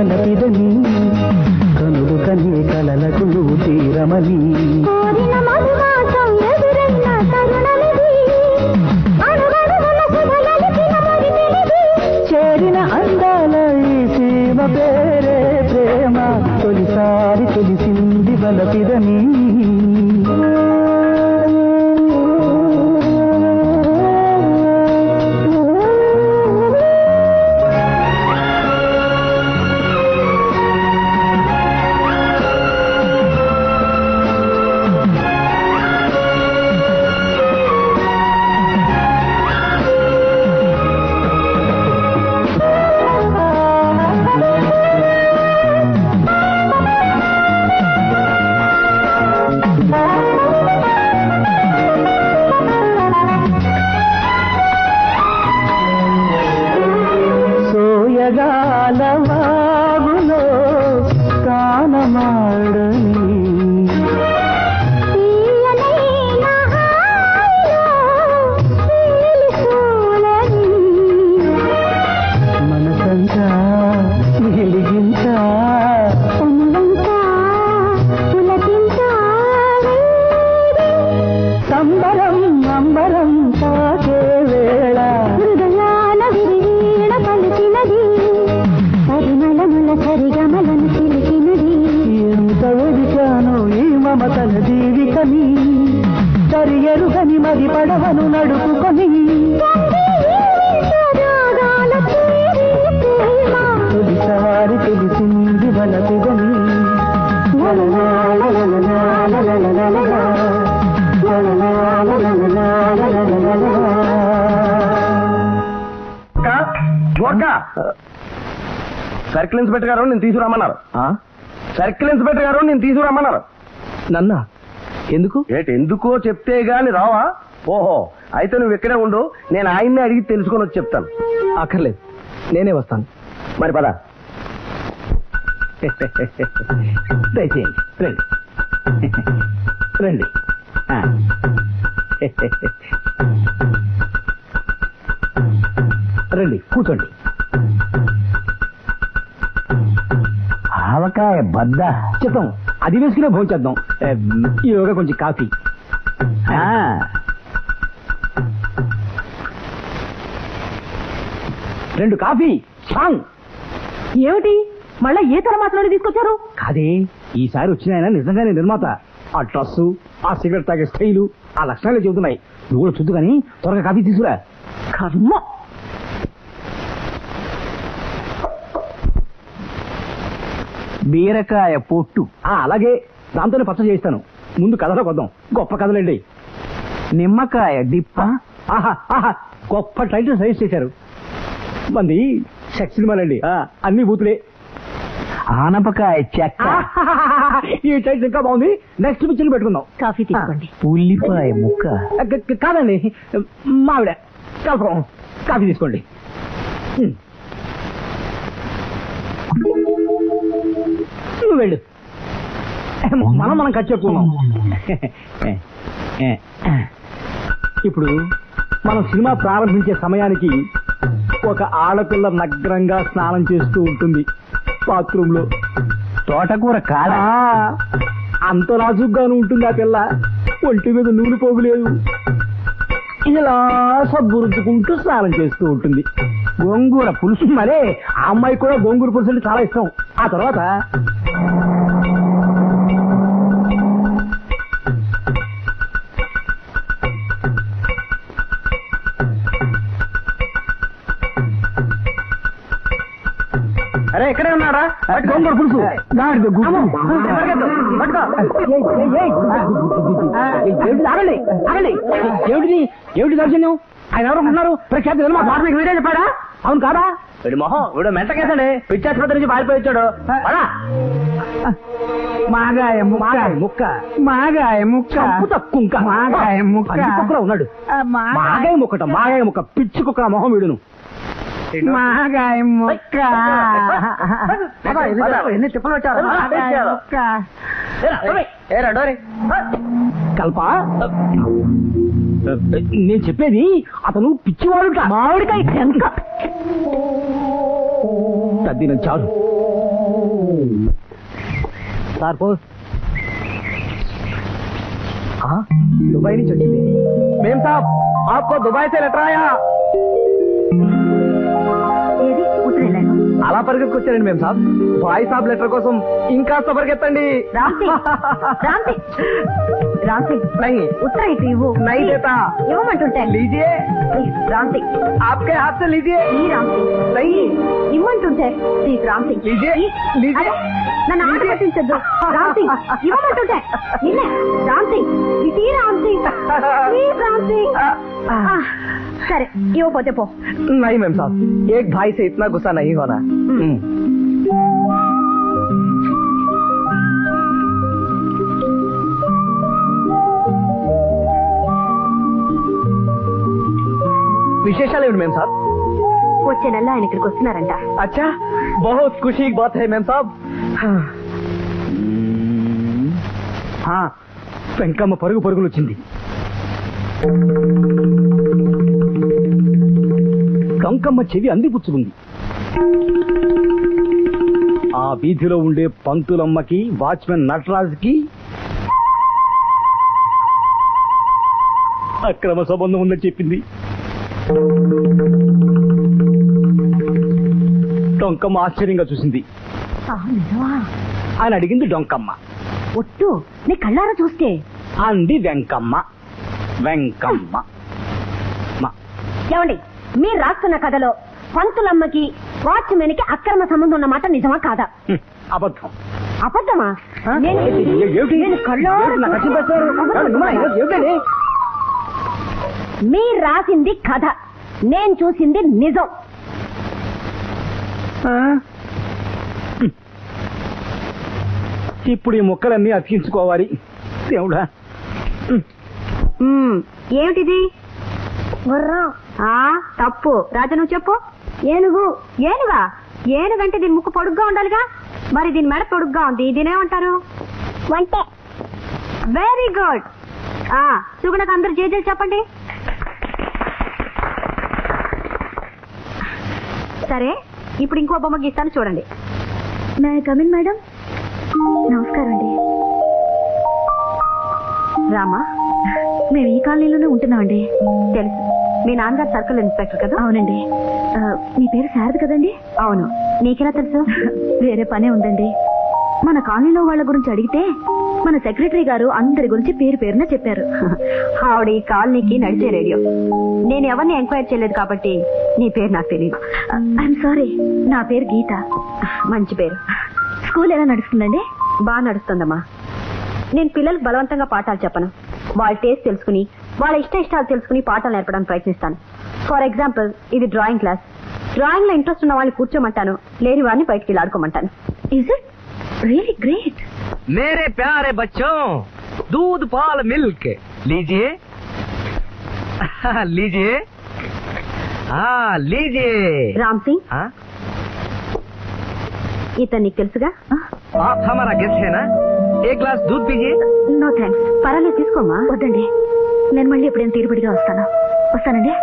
Speaker 9: వలపిదని కనులు కనే కలలకు నువ్వు తీరమని
Speaker 1: కోరిన మధుమాసం ఎదురైన తరుణమిది అణువణువున శుభలలిచిన మరిపిలిది
Speaker 9: చేరిన అందాల ఈ సీమ పేరే ప్రేమ తొలిసారి తెలిసింది వలపిదని సోయగాల వాగులో కానమాడని
Speaker 1: తీయనైన హాయిలో తేలిసూలని
Speaker 9: మనసంతా వెలిగించా
Speaker 1: కనులంతా పులకించాలి
Speaker 9: సంబరం అంబరం తాకే వేళ
Speaker 1: హృదయాల విరివీణ పలికినది పరిమళముల సరిగమలను చిలికినది
Speaker 9: ఎంత వెదికాను ఈ మమతల జీవితని సరి ఎరుగని మరి పడవను నడుపుకొని
Speaker 1: రాగాల తీరి ప్రేమ
Speaker 9: తొలిసారి తెలిసింది వలపిదని
Speaker 4: సర్కిల్ ఇన్స్పెక్టర్ గారు నేను తీసుకురమ్మన్నారు
Speaker 7: ఆ?
Speaker 4: సర్కిల్ ఇన్స్పెక్టర్ గారు నేను తీసుకురమ్మన్నారు
Speaker 7: నన్నా ఎందుకు
Speaker 4: ఏటి ఎందుకో చెప్తే గాని రావా ఓహో అయితే నువ్వు ఇక్కడే ఉండు నేను ఆయన్ని అడిగి తెలుసుకొని వచ్చి చెప్తాను
Speaker 7: అక్కర్లేదు నేనే వస్తాను
Speaker 4: మరి పద
Speaker 7: దయచేయండి రండి రండి ఆ. రండి కూర్చోండి
Speaker 9: ఆవకాయ బద్ద
Speaker 7: చెప్తాం అది వేసుకునే భోంచేద్దాం ఈలోగా కొంచెం కాఫీ
Speaker 9: ఆ,
Speaker 7: రెండు కాఫీ సాంగ్
Speaker 5: ఏమిటి మళ్ళా ఏ తర మాట్లాడి తీసుకొచ్చారు
Speaker 7: కాదే ఈసారి వచ్చిన ఆయన నిజంగానే నిర్మాత ఆ డ్రస్సు ఆ సిగరెట్ తాగే స్టైలు ఆ లక్షణాలే చెబుతున్నాయి నువ్వు కూడా చూద్దు కానీ త్వరగా కాఫీ తీసుకురా
Speaker 5: కర్మ
Speaker 7: బీరకాయ పొట్టు ఆ అలాగే దాంతోనే పచ్చ చేయిస్తాను ముందు కథలోకి వద్దాం గొప్ప కథలండి నిమ్మకాయ డిప్ప ఆహా ఆహా గొప్ప టైటిల్ సజెస్ట్ చేశారు మంది సెక్స్ సినిమాలండి ఆ, అన్ని బూతులే
Speaker 9: ఆనపకాయ చెక్క
Speaker 7: ఈ టైటిల్ ఇంకా బాగుంది నెక్స్ట్ పిక్చర్ పెట్టుకుందాం
Speaker 5: కాఫీ తీసుకోండి
Speaker 9: ఉల్లిపాయ ముక్క
Speaker 7: ఆ, క- క- కాదండి మావిడ కలపం కాఫీ తీసుకోండి హ్మ్. నువ్వు వెళ్ళు మనం మనం ఖర్చు చెప్పుకున్నాం ఇప్పుడు మనం సినిమా ప్రారంభించే సమయానికి ఒక ఆడపిల్ల నగ్నంగా స్నానం చేస్తూ ఉంటుంది బాత్రూమ్ లో
Speaker 9: తోటకూర కాడ
Speaker 7: ఆ, అంత నాజుగ్గాను ఉంటుంది ఆ పిల్ల ఒంటి మీద నూనె పోగులేదు ఇలా సబ్బు రుద్దుకుంటూ స్నానం చేస్తూ ఉంటుంది గోంగూర పులుసు మరే ఆ అమ్మాయి కూడా గోంగూర పులుసు అంటే చాలా ఇష్టం ఆ తర్వాత
Speaker 4: అరే ఇక్కడే ఉన్నారా
Speaker 7: గోంగూర పులుసు గాడిద గుడ్డు.
Speaker 4: అమ్మో, పరిగెత్తు, పట్టుకో.
Speaker 7: ఏయ్, ఏయ్, ఏయ్. ఏమిటిది? ఆగండి ఆగండి ఏమిటిది ఏమిటి దర్శనం ఆయన ఎవరు ఉన్నారు ప్రఖ్యాతి నిర్మాత.
Speaker 4: మీకు వీడియో చెప్పాడా
Speaker 7: అవును కాదా
Speaker 4: వీడి మొహం వీడు మెంటకేసండి పిచ్చి ఆసుపత్రి నుంచి పారిపోయి వచ్చాడు పదా
Speaker 7: మాగాయ ముక్క ముక్క మాగాయ ముక్క చంపుతా కుంక మాగాయ ముక్క కుక్కలో ఉన్నాడు మాగాయ ముక్కట మాగాయ ముక్క పిచ్చి కుక్క మొహం వీడును మాగాయ ముక్క
Speaker 4: ఎన్ని తిప్పలు వచ్చారు ఏరా డోరి
Speaker 7: కల్ప నేను చెప్పేది అతను పిచ్చివాడుట మామిడికాయ కనుక తద్దిన చాలు సార్ పోస్ దుబాయ్ నుంచి వచ్చింది మేం సాబ్ ఆప్కో దుబాయ్ సే లెటర్ ఆయా
Speaker 2: ఏది ఉత్తరం వెళ్ళాను
Speaker 7: అలా పరిగెత్తుకొచ్చారండి మేం సాబ్ భాయ్ సాబ్ లెటర్ కోసం ఇంకా పరిగెత్తండి
Speaker 2: రామ్సి రామ్సి రామ్సి
Speaker 7: नहीं
Speaker 2: ఉత్తరం ఇటు ఇవ్వు
Speaker 7: नहीं देता
Speaker 2: ఇవ్వమంటుంటే
Speaker 7: लीजिए
Speaker 2: ప్లీజ్ రామ్సి
Speaker 7: आपके हाथ से लीजिए
Speaker 2: ఈ రామ్సి
Speaker 7: नहीं
Speaker 2: ఇమ్మంటుంటే ప్లీజ్ రామ్సి
Speaker 7: लीजिए लीजिए
Speaker 2: అరే, నన్ను ఆట పట్టించద్దు రామ్సి ఇవ్వమంటుంటే నిన్నే రామ్సి ఇది రామ్సి ప్లీజ్ రామ్సి ఆ, సరే ఇవ్వపోతే పో
Speaker 7: नहीं मैम साहब एक भाई से इतना गुस्सा नहीं होना हम्म। విశేషాలు ఏమిటి మేం సాబ్
Speaker 2: వచ్చే నెల ఆయన ఇక్కడికి వస్తున్నారంట
Speaker 7: अच्छा बहुत खुशी की बात है मैम साहब
Speaker 6: ఆ, వెంకమ్మ పరుగు పరుగులు వచ్చింది కంకమ్మ చెవి అందిపుచ్చుకుంది ఆ వీధిలో ఉండే పంతులమ్మకి వాచ్మెన్ నటరాజుకి అక్రమ సంబంధం ఉందని చెప్పింది డొంకమ్మ ఆశ్చర్యంగా చూసింది అని అడిగింది డొంకమ్మ
Speaker 2: ఒట్టు నీ కళ్ళారా చూస్తే
Speaker 6: అంది వెంకమ్మ వెంకమ్మ మ.
Speaker 2: ఏమండి మీరు రాస్తున్న కథలో పంతులమ్మకి వాచ్మెన్ కి అక్రమ సంబంధం ఉన్న మాట నిజమా కాదా
Speaker 6: హ్మ్, అబద్ధం
Speaker 2: అబద్ధమా
Speaker 6: ఆ?
Speaker 2: నేను
Speaker 6: ఏ- ఏమిటి?
Speaker 2: నేను కళ్ళారా
Speaker 6: ఏమిటి నాకు అర్థం చేస్తారు?
Speaker 2: అబద్ధం.
Speaker 6: ఏమ్మా, ఏమిటండి?
Speaker 2: మీరు రాసింది కథ నేను చూసింది నిజం
Speaker 6: ఇప్పుడు ఈ మొక్కలన్నీ అతికించుకోవాలి దేవుడా
Speaker 2: మ్మ్. ఏమిటిది గుర్రం ఆ తప్పు రాజా నువ్వు చెప్పు ఏనుగు ఏనుగా ఏనుగంటే దీని ముక్కు పొడుగ్గా ఉండాలిగా మరి దీని మెడ పొడుగ్గా ఉంది దీనేమంటారు వంటే వెరీ గుడ్ ఆ సుగుణకు అందరు జేజేలు చెప్పండి సరే ఇప్పుడు ఇంకో బొమ్మ గీస్తాను చూడండి మే కమిన్ మేడం నమస్కారం అండి రామా మేము ఈ కాలనీలోనే ఉంటున్నామండి తెలుసు మీ నాన్నగారు సర్కిల్ ఇన్స్పెక్టర్ కదా అవునండి ఆ, మీ పేరు శారద కదండి అవును నీకెలా తెలుసు వేరే పనే ఉందండి మన కాలనీలో వాళ్ళ గురించి అడిగితే మన సెక్రటరీ గారు అందరి గురించి పేరు పేరున చెప్పారు ఆవిడ ఈ కాలనీకి నడిచే రేడియో నేను ఎవరిని ఎంక్వైరీ చేయలేదు కాబట్టి నీ పేరు నాకు తెలియదు ఐఎమ్ సారీ నా పేరు గీత మంచి పేరు స్కూల్ ఎలా నడుస్తుందండి బాగా నడుస్తుందమ్మా నేను పిల్లలకు బలవంతంగా పాఠాలు చెప్పను వాళ్ళ టేస్ట్ తెలుసుకుని వాళ్ళ ఇష్ట ఇష్టాలు తెలుసుకుని పాఠాలు నేర్పడానికి ప్రయత్నిస్తాను ఫర్ ఎగ్జాంపుల్ ఇది డ్రాయింగ్ క్లాస్ డ్రాయింగ్ లో ఇంట్రెస్ట్ ఉన్న వాళ్ళని కూర్చోమంటాను లేని వారిని బయటికి వెళ్ళి ఆడుకోమంటాను ఇస్ ఇట్ రియలీ గ్రేట్
Speaker 7: मेरे प्यारे बच्चों दूध पाल मिल्क लीजिए लीजिए हाँ लीजिए
Speaker 2: రామ్ సింగ్
Speaker 7: हाँ
Speaker 2: ఇతను నీకు తెలుసుగా
Speaker 7: आप हमारा गेस्ट है ना एक ग्लास दूध पीजिए
Speaker 2: నో థ్యాంక్స్ పర్వాలేదు తీసుకోమా వద్దండి నేను మళ్ళీ ఎప్పుడైనా తీరుబడిగా వస్తాను వస్తానండి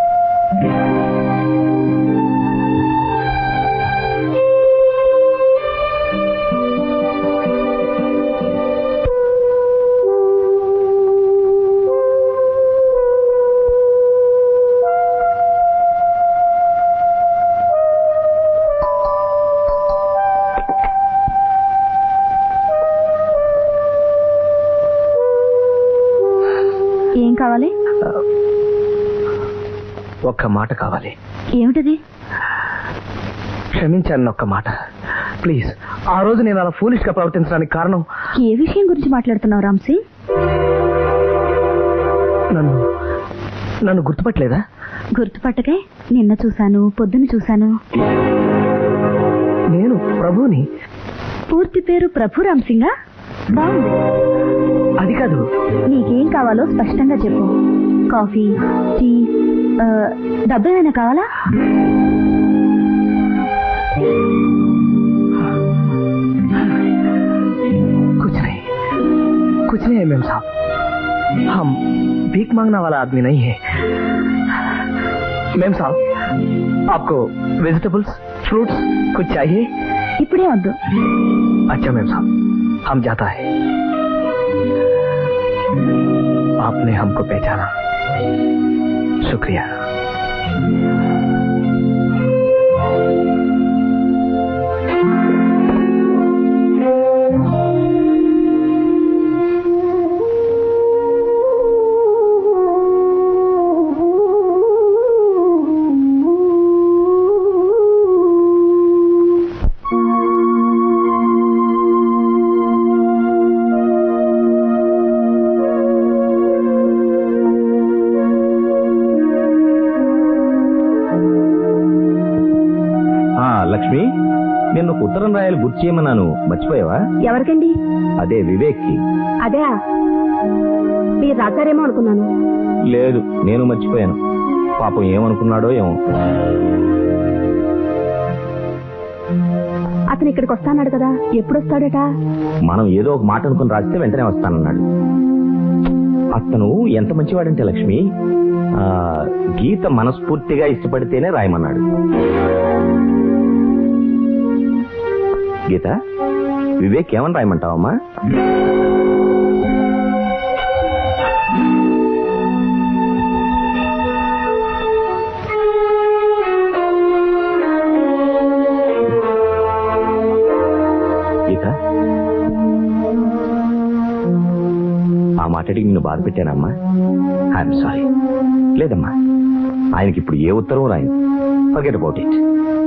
Speaker 2: ఏం కావాలి
Speaker 7: ఒక్క మాట కావాలి
Speaker 2: ఏమిటది
Speaker 7: క్షమించాను ఒక్క మాట ప్లీజ్ ఆ రోజు నేను అలా ఫూలిష్ గా ప్రవర్తించడానికి కారణం
Speaker 2: ఏ విషయం గురించి మాట్లాడుతున్నావు రామ్ సింగ్
Speaker 7: నన్ను నన్ను గుర్తుపట్టలేదా
Speaker 2: గుర్తుపట్టకే నిన్న చూశాను పొద్దున చూశాను
Speaker 7: నేను ప్రభుని
Speaker 2: పూర్తి పేరు ప్రభు రామ్ సింగా బాగుంది
Speaker 7: అది కాదు
Speaker 2: నీకేం కావాలో స్పష్టంగా చెప్పు కాఫీ టీ ఆ, డబ్బు ఏమైనా కావాలా
Speaker 7: कुछ नहीं कुछ नहीं है मेम साहब हम भीख मांगने वाला आदमी नहीं है मेम साहब आपको वेजिटेबल्स फ्रूट्स कुछ चाहिए
Speaker 2: ఇప్పుడే వద్దు
Speaker 7: अच्छा मैम साहब हम जाता है आपने हमको पहचाना शुक्रिया
Speaker 8: ఆ, లక్ష్మి నేను ఒక ఉత్తరం రాయాలి గుర్తు చేయమన్నాను మర్చిపోయావా
Speaker 2: ఎవరికండి
Speaker 8: అదే వివేక్ కి
Speaker 2: అదే మీరు రాశారేమో అనుకున్నాను
Speaker 8: లేదు నేను మర్చిపోయాను పాపం ఏమనుకున్నాడో ఏమో
Speaker 2: అతను ఇక్కడికి వస్తాన్నాడు కదా ఎప్పుడు వస్తాడట
Speaker 8: మనం ఏదో ఒక మాట అనుకుని రాస్తే వెంటనే వస్తానన్నాడు అతను ఎంత మంచివాడంటే లక్ష్మి ఆ, గీత మనస్ఫూర్తిగా ఇష్టపడితేనే రాయమన్నాడు గీత వివేక్ ఏమని రాయమంటావమ్మా గీత ఆ మాటడికి నిన్ను బాధ పెట్టానమ్మా ఐఎమ్ సారీ లేదమ్మా ఆయనకి ఇప్పుడు ఏ ఉత్తరం రాయి ఫర్గెట్ అబౌట్ ఇట్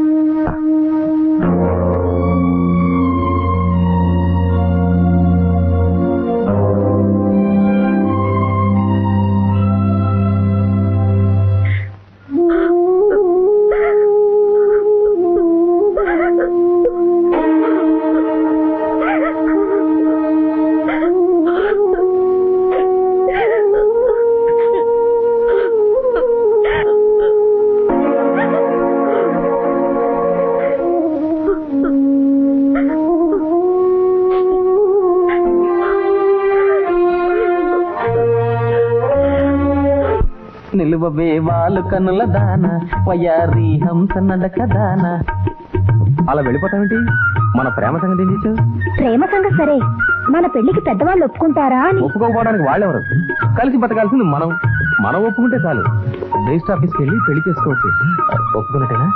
Speaker 7: నిలువవే వాళ్ళు కనుల దాన వయారి హంస నడక దాన
Speaker 8: అలా వెళ్ళిపోతావేంటి మన ప్రేమ సంగతి ఏం చేసావు
Speaker 2: ప్రేమ సంగతి సరే మన పెళ్లికి పెద్దవాళ్ళు ఒప్పుకుంటారా అని
Speaker 8: ఒప్పుకోకపోవడానికి వాళ్ళెవరు కలిసి బతకాల్సింది మనం మనం ఒప్పుకుంటే చాలు రిజిస్టర్ ఆఫీస్కి వెళ్ళి పెళ్లి చేసుకోవచ్చు ఒప్పుకున్నట్టేనా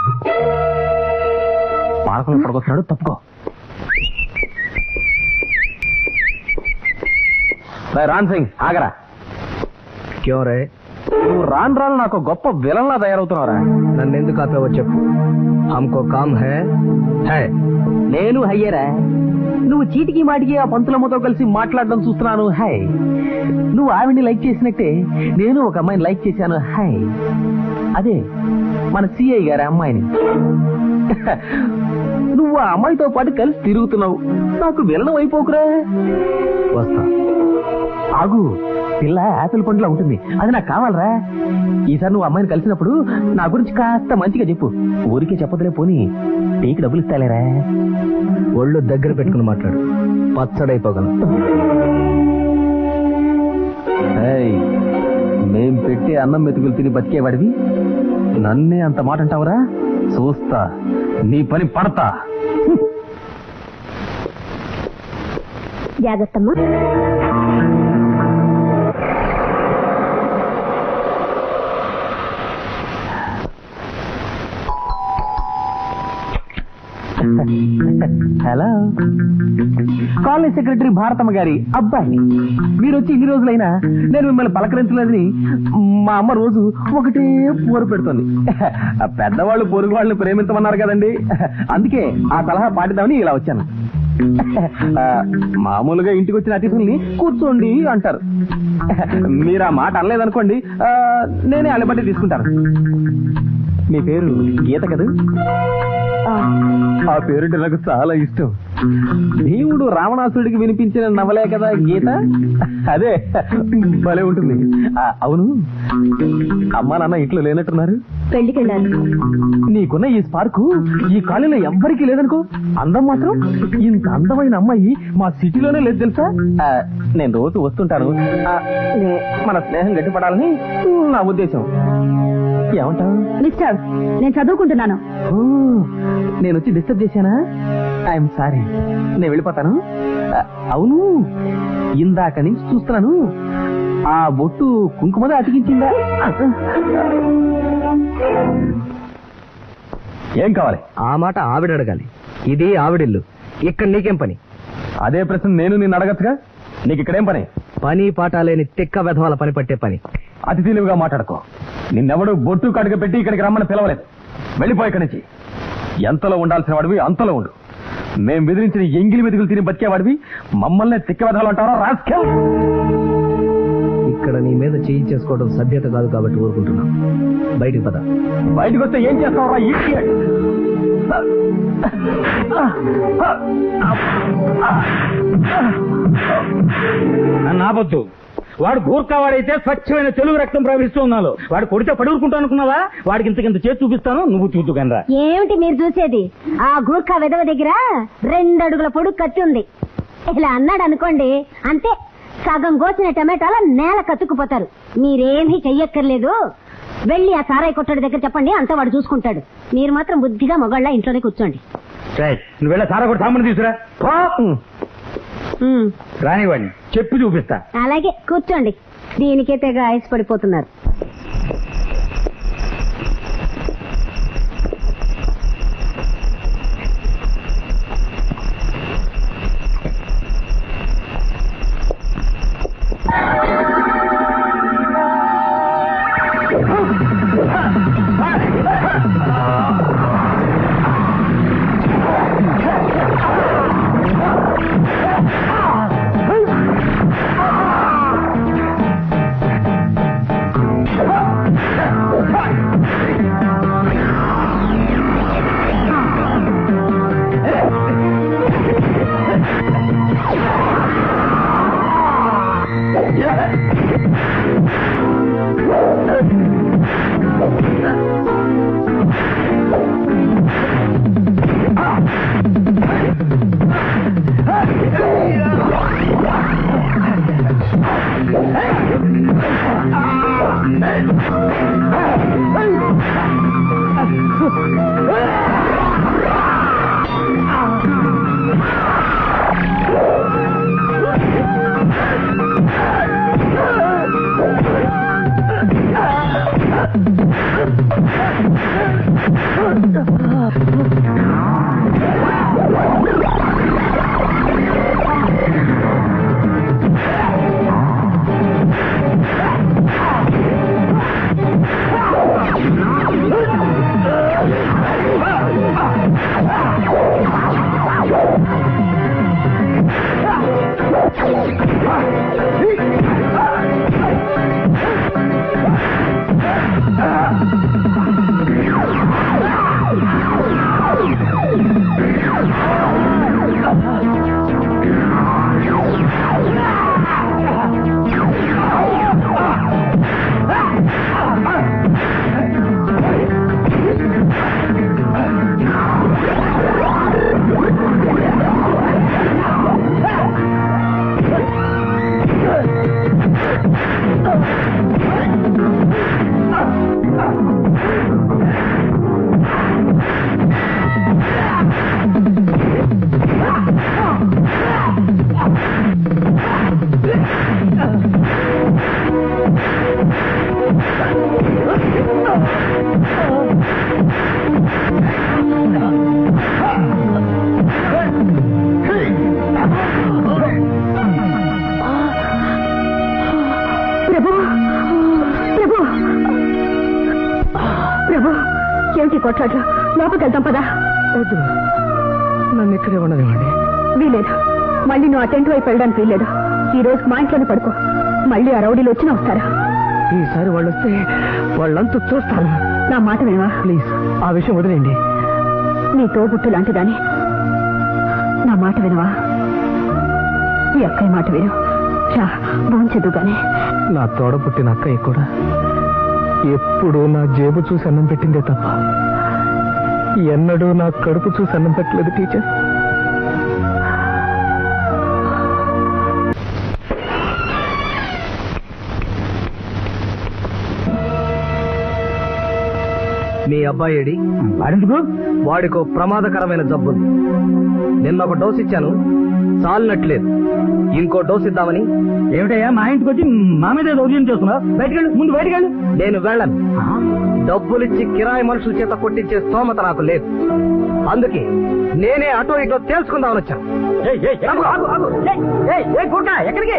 Speaker 8: పాలకులు పడకొస్తున్నాడు తప్పుకో రేయ్ రాన్ సింగ్ ఆగరా
Speaker 7: क्यों रहे
Speaker 8: నువ్వు రాను రాను నాకు గొప్ప విలన్లా తయారవుతున్నావురా
Speaker 7: నన్ను ఎందుకు ఆపావో చెప్పు హమ్కో కామ్ హై హై
Speaker 8: నేను హయ్యరా నువ్వు చీటికి మాటికి ఆ పంతులమ్మతో కలిసి మాట్లాడడం చూస్తున్నాను హై నువ్వు ఆవిడ్ని లైక్ చేసినట్టే నేను ఒక అమ్మాయిని లైక్ చేశాను హై అదే మన సిఐ గారి అమ్మాయిని నువ్వు ఆ అమ్మాయితో పాటు కలిసి తిరుగుతున్నావు నాకు విలనం అయిపోకురా
Speaker 7: వస్తా
Speaker 8: ఆగు పిల్ల యాపిల్ పండులా ఉంటుంది అది నాకు కావాలరా ఈసారి నువ్వు అమ్మాయిని కలిసినప్పుడు నా గురించి కాస్త మంచిగా చెప్పు ఊరికే చెప్పదులే పోని టీకి డబ్బులు ఇస్తాలేరా
Speaker 7: ఒళ్ళు దగ్గర పెట్టుకుని మాట్లాడు పచ్చడైపోగలను
Speaker 8: ఏయ్, మేం పెట్టే అన్నం మెతుకులు తిని బతికేవాడివి నన్నే అంత మాట అంటావురా చూస్తా నీ పని పడతా
Speaker 2: జాగ్రత్తమ్మా
Speaker 8: హలో కాలనీ సెక్రటరీ భారతమ్మ గారి అబ్బాయి మీరు వచ్చి ఇన్ని రోజులైనా నేను మిమ్మల్ని పలకరించలేదని మా అమ్మ రోజు ఒకటే పోరు పెడుతుంది ఆ పెద్దవాళ్ళు పొరుగు వాళ్ళని ప్రేమించమన్నారు కదండి అందుకే ఆ సలహా పాటిద్దామని ఇలా వచ్చాను ఆ, మామూలుగా ఇంటికి వచ్చిన అతిథుల్ని కూర్చోండి అంటారు మీరు ఆ మాట అనలేదనుకోండి ఆ, నేనే అలబట్టి తీసుకుంటాను మీ పేరు గీత కదా ఆ పేరుంటే నాకు చాలా ఇష్టం భీముడు రావణాసుడికి వినిపించిన నవలే కదా గీత అదే భలే ఉంటుంది ఆ, అవును అమ్మా నాన్న ఇంట్లో లేనట్టున్నారు
Speaker 2: పెళ్లికి వెళ్ళాను
Speaker 8: నీకున్న ఈ స్పార్కు ఈ కాలేజీలో ఎవ్వరికీ లేదనుకో అందం మాత్రం ఇంత అందమైన అమ్మాయి మా సిటీలోనే లేదు తెలుసా ఆ, నేను రోజు వస్తుంటాను ఆ, నే- మన స్నేహం గట్టిపడాలని నా ఉద్దేశం ఏమంటావు
Speaker 2: మిస్టర్ నేను చదువుకుంటున్నాను
Speaker 8: ఓ, నేను వచ్చి డిస్టర్బ్ చేశానా ఐఎమ్ సారీ నేను వెళ్ళిపోతాను ఆ, అవును ఇందాక నుంచి చూస్తున్నాను ఆ బొట్టు కుంకుమద అతికించిందా
Speaker 7: ఏం కావాలి ఆ మాట ఆవిడ అడగాలి ఇది ఆవిడిల్లు ఇక్కడ నీకేం పని
Speaker 8: అదే ప్రశ్న నేను నిన్ను అడగచ్చుగా నీకు ఇక్కడేం పని
Speaker 7: పని పాట లేని తిక్క వెధవాల పని పట్టే పని
Speaker 8: అతి తెలివిగా మాట్లాడుకో నిన్నెవడు బొట్టు కడుగ పెట్టి ఇక్కడికి రమ్మని పిలవలేదు వెళ్ళిపో ఇక్కడి నుంచి ఎంతలో ఉండాల్సిన వాడివి అంతలో ఉండు మేం బెదిరించిన ఎంగిలి మెతుకులు తిని బతికేవాడివి మమ్మల్ని తిక్క వెధవాలు అంటారా రాస్కెల్
Speaker 7: ఇక్కడ నీ మీద చేయి చేసుకోవడం సభ్యత కాదు కాబట్టి ఊరుకుంటున్నా బయటికి పద
Speaker 8: బయటకు వస్తే ఏం చేస్తావరా idiot?
Speaker 6: నన్ను ఆపొద్దు వాడు గూర్ఖావాడైతే స్వచ్ఛమైన తెలుగు రక్తం ప్రవహిస్తూ ఉన్నాను వాడు కొడితే పడుకుంటా అనుకున్నావా వాడికి ఇంతకింత చేసి చూపిస్తాను నువ్వు చూద్దు కనరా
Speaker 2: ఏమిటి మీరు చూసేది ఆ గూర్ఖా విధవ దగ్గర రెండు అడుగుల పొడుగు కత్తి ఉంది ఇలా అన్నాడు అనుకోండి అంతే సగం కోసిన టమాటాల నేల కత్తుకుపోతారు మీరేమీ చెయ్యక్కర్లేదు వెళ్ళి ఆ సారాయి కొట్టడి దగ్గర చెప్పండి అంతా వాడు చూసుకుంటాడు మీరు మాత్రం బుద్ధిగా మొగళ్ళ ఇంట్లోనే కూర్చోండి
Speaker 6: నువ్వు వెళ్ళ సారా కూడా సామాన్ తీసుకురా పో.
Speaker 2: ఉమ్,
Speaker 6: రానివాడిని చెప్పి చూపిస్తా
Speaker 2: అలాగే కూర్చోండి దీనికే తెగ ఐస్ పడిపోతున్నారు ప్రభు ప్రభు ప్రభు ఏమిటి కొట్లాట్లు లోపలికి వెళ్తాం పదా
Speaker 7: వద్దు నన్ను ఇక్కడే ఉండనివ్వండి
Speaker 2: వీలేదు మళ్ళీ నువ్వు అటెంట్ వైపు వెళ్ళడానికి వీల్లేదు ఈ రోజు మా ఇంట్లోనే పడుకో మళ్ళీ ఆ రౌడీలు వచ్చినా వస్తారా
Speaker 7: ఈసారి వాళ్ళు వస్తే వాళ్ళంతా చూస్తాను
Speaker 2: నా మాట వినవా
Speaker 7: ప్లీజ్ ఆ విషయం వదిలేండి
Speaker 2: నీ తోబుట్టు లాంటిదాని నా మాట వినవా ఈ అక్కయ్య మాట విను రా భోంచదు గాని
Speaker 7: నా తోడ పుట్టిన అక్కయ్య కూడా ఎప్పుడు నా జేబు చూసి అన్నం పెట్టిందే తప్ప ఎన్నడూ నా కడుపు చూసి అన్నం పెట్టలేదు టీచర్ మీ అబ్బాయి ఏడి
Speaker 6: వాడెందుకు
Speaker 7: వాడికో ప్రమాదకరమైన జబ్బుంది నిన్న ఒక డోస్ ఇచ్చాను చాలినట్లేదు ఇంకో డోస్ ఇద్దామని
Speaker 6: ఏమిటయ్యా మా ఇంటికి వచ్చి మా మీద దౌర్యం చేస్తున్నావు బయటకెళ్ళు ముందు బయటకెళ్ళు
Speaker 7: నేను వెళ్ళను డబ్బులిచ్చి కిరాయి మనుషుల చేత కొట్టించే స్తోమత నాకు లేదు అందుకే నేనే అటో ఇటో తేల్చుకుందామని వచ్చాను ఆగు, ఆగు, ఆగు.
Speaker 6: ఎక్కడికి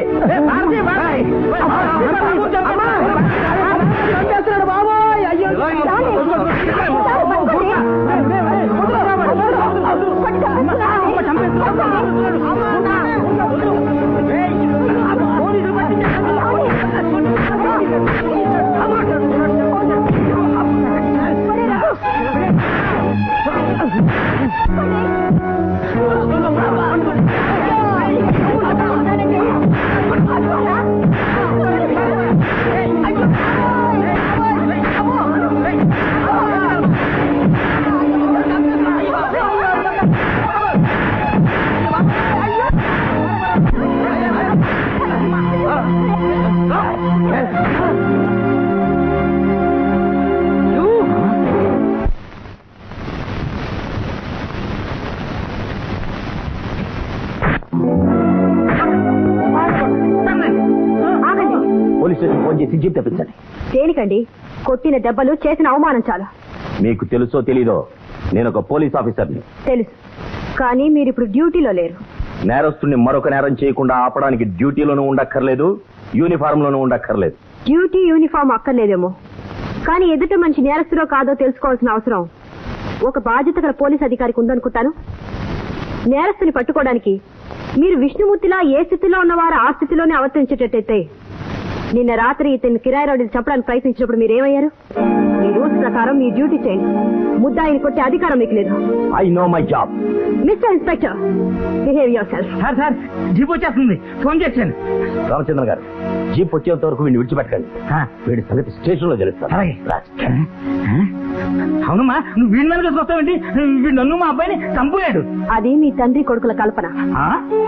Speaker 2: ఆగండి
Speaker 8: పోలీస్ స్టేషన్ ఫోన్ చేసి జీప్ తెప్పించండి
Speaker 2: దేనికండి కొట్టిన దెబ్బలు చేసిన అవమానం చాలు
Speaker 8: మీకు తెలుసో తెలీదో నేను ఒక పోలీస్ ఆఫీసర్ని
Speaker 2: తెలుసు కానీ మీరు ఇప్పుడు డ్యూటీలో లేరు
Speaker 8: నేరస్తుని మరొక నేరం చేయకుండా ఆపడానికి డ్యూటీలోనూ ఉండక్కర్లేదు యూనిఫామ్ లోనూ ఉండక్కర్లేదు
Speaker 2: డ్యూటీ యూనిఫామ్ అక్కర్లేదేమో కానీ ఎదుట మనిషి నేరస్తులో కాదో తెలుసుకోవాల్సిన అవసరం ఒక బాధ్యత గల పోలీస్ అధికారికి ఉందనుకుంటాను నేరస్తుని పట్టుకోవడానికి మీరు విష్ణుమూర్తిలా ఏ స్థితిలో ఉన్నవారు ఆ స్థితిలోనే అవతరించేటట్టయితే నిన్న రాత్రి ఇతన్ని కిరాయి రౌడీలు చంపడానికి ప్రయత్నించినప్పుడు మీరేమయ్యారు మీ రూల్స్ ప్రకారం మీ డ్యూటీ చేయండి ముద్దాయిని కొట్టే అధికారం మీకు లేదు
Speaker 8: I know my job
Speaker 2: mister inspector behave yourself
Speaker 6: sir sir jeep వచ్చేస్తుంది ఫోన్ చేశాను
Speaker 8: రామచంద్ర గారు జీప్ వచ్చేంత వరకు వీడిని విడిచిపెట్టకండి వీడి సంగతి స్టేషన్ లో జరుగుతాను
Speaker 6: అలాగే. అవునమ్మా నువ్వు వీడి మీద వస్తావేంటి వీడు నన్ను మా అబ్బాయిని చంపులేడు
Speaker 2: అది మీ తండ్రి కొడుకుల కల్పన
Speaker 6: ఆ?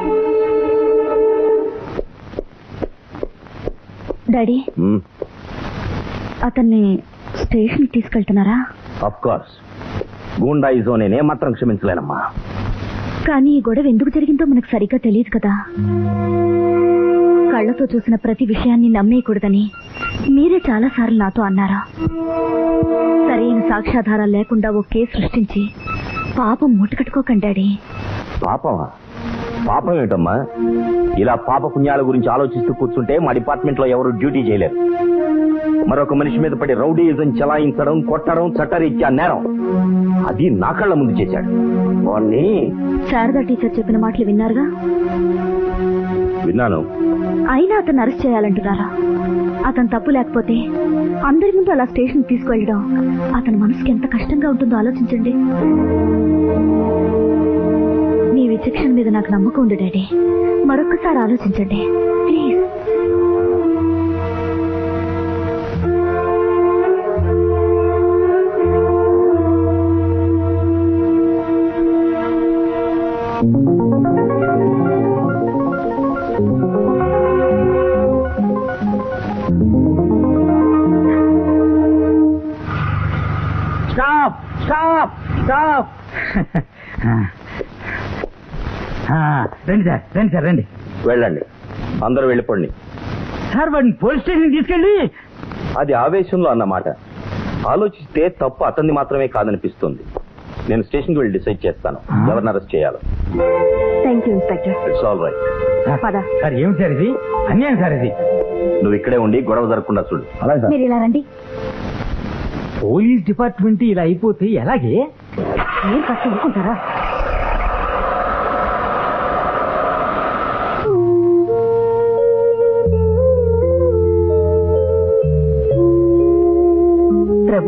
Speaker 2: డాడీ అతన్ని స్టేషన్ తీసుకెళ్తున్నారా
Speaker 8: అఫ్ కోర్స్ గూండా ఇజో నేనే మాత్రం క్షమించలేనమ్మా
Speaker 2: కానీ ఈ గొడవ ఎందుకు జరిగిందో మనకు సరిగ్గా తెలియదు కదా కళ్ళతో చూసిన ప్రతి విషయాన్ని నమ్మేయకూడదని మీరే చాలా సార్లు నాతో అన్నారా సరైన సాక్ష్యాధారాలు లేకుండా ఓ కేసు సృష్టించి పాపం మూటకట్టుకోకండి డాడీ
Speaker 8: పాపమా పాపం ఏమిటమ్మా ఇలా పాప పుణ్యాల గురించి ఆలోచిస్తూ కూర్చుంటే మా డిపార్ట్మెంట్ లో ఎవరు డ్యూటీ చేయలేరు మరొక మనిషి మీద పడి రౌడీయిజం చలాయించడం కొట్టడం చట్టరీత్యా నేరం అది నా కళ్ళ ముందు చేశాడు వాణ్ణి
Speaker 2: శారదా టీచర్ చెప్పిన మాటలు విన్నారుగా
Speaker 8: విన్నాను
Speaker 2: అయినా అతను అరెస్ట్ చేయాలంటున్నారా అతను తప్పు లేకపోతే అందరి ముందు అలా స్టేషన్ తీసుకువెళ్ళడం అతని మనసుకి ఎంత కష్టంగా ఉంటుందో ఆలోచించండి మీ విచక్షణ మీద నాకు నమ్మకం ఉంది డాడీ మరొక్కసారి ఆలోచించండి ప్లీజ్
Speaker 6: స్టాప్ స్టాప్ స్టాప్ రండి సార్ రండి సార్ రండి
Speaker 8: వెళ్ళండి అందరూ వెళ్ళిపోండి
Speaker 6: సార్ వాడిని పోలీస్ స్టేషన్ తీసుకెళ్ళి
Speaker 8: అది ఆవేశంలో అన్నమాట ఆలోచిస్తే తప్పు అతన్ని మాత్రమే కాదనిపిస్తుంది నేను స్టేషన్కి వెళ్ళి డిసైడ్ చేస్తాను ఎవరిని అరెస్ట్ చేయాలో
Speaker 2: thank you inspector
Speaker 8: it's all right
Speaker 2: పద
Speaker 6: సార్ ఏమిటి సార్ ఇది అన్యాయం సార్ ఇది
Speaker 8: నువ్వు ఇక్కడే ఉండి గొడవ జరగకుండా చూడు
Speaker 2: మీరు ఇలా రండి
Speaker 6: పోలీస్ డిపార్ట్మెంట్ ఇలా అయిపోతే ఎలాగే
Speaker 2: మీరు ఫస్ట్ ఊరుకుంటారా ప్రభు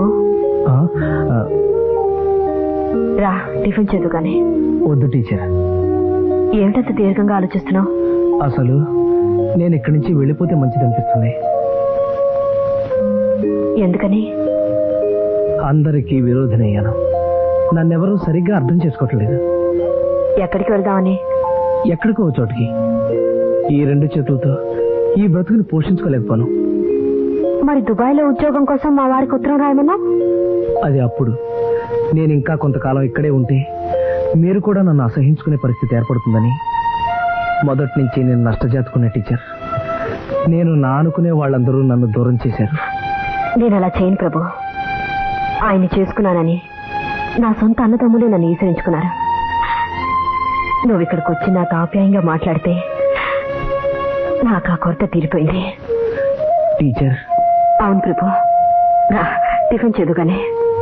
Speaker 2: రా టిఫిన్ చేదు కానీ
Speaker 7: వద్దు టీచర్
Speaker 2: ఏమిటంత దీర్ఘంగా ఆలోచిస్తున్నావు
Speaker 7: అసలు నేను ఇక్కడి నుంచి వెళ్ళిపోతే మంచిది అనిపిస్తుంది
Speaker 2: ఎందుకని
Speaker 7: అందరికీ విరోధనయ్యాను నన్నెవరూ సరిగ్గా అర్థం చేసుకోవట్లేదు
Speaker 2: ఎక్కడికి వెళ్దామని
Speaker 7: ఎక్కడికో ఓ చోటికి ఈ రెండు చేతులతో ఈ బ్రతుకుని పోషించుకోలేకపోను
Speaker 2: మరి దుబాయ్ లో ఉద్యోగం కోసం మా వారికి ఉత్తరం రాయమన్నా
Speaker 7: అది అప్పుడు నేను ఇంకా కొంతకాలం ఇక్కడే ఉంటే మీరు కూడా నన్ను అసహించుకునే పరిస్థితి ఏర్పడుతుందని మొదటి నుంచి నేను నష్టజాతుకునే టీచర్ నేను నా అనుకునే వాళ్ళందరూ నన్ను దూరం చేశారు
Speaker 2: నేను అలా చేయను ప్రభు ఆయన్ని చేసుకున్నానని నా సొంత అన్నదమ్ములే నన్ను ఈసరించుకున్నారు నువ్వు ఇక్కడికి వచ్చి నాకు ఆప్యాయంగా మాట్లాడితే నాకు ఆ కొరత తీరిపోయింది
Speaker 7: టీచర్
Speaker 2: అవును ప్రభు రా టిఫిన్ చేదుగానే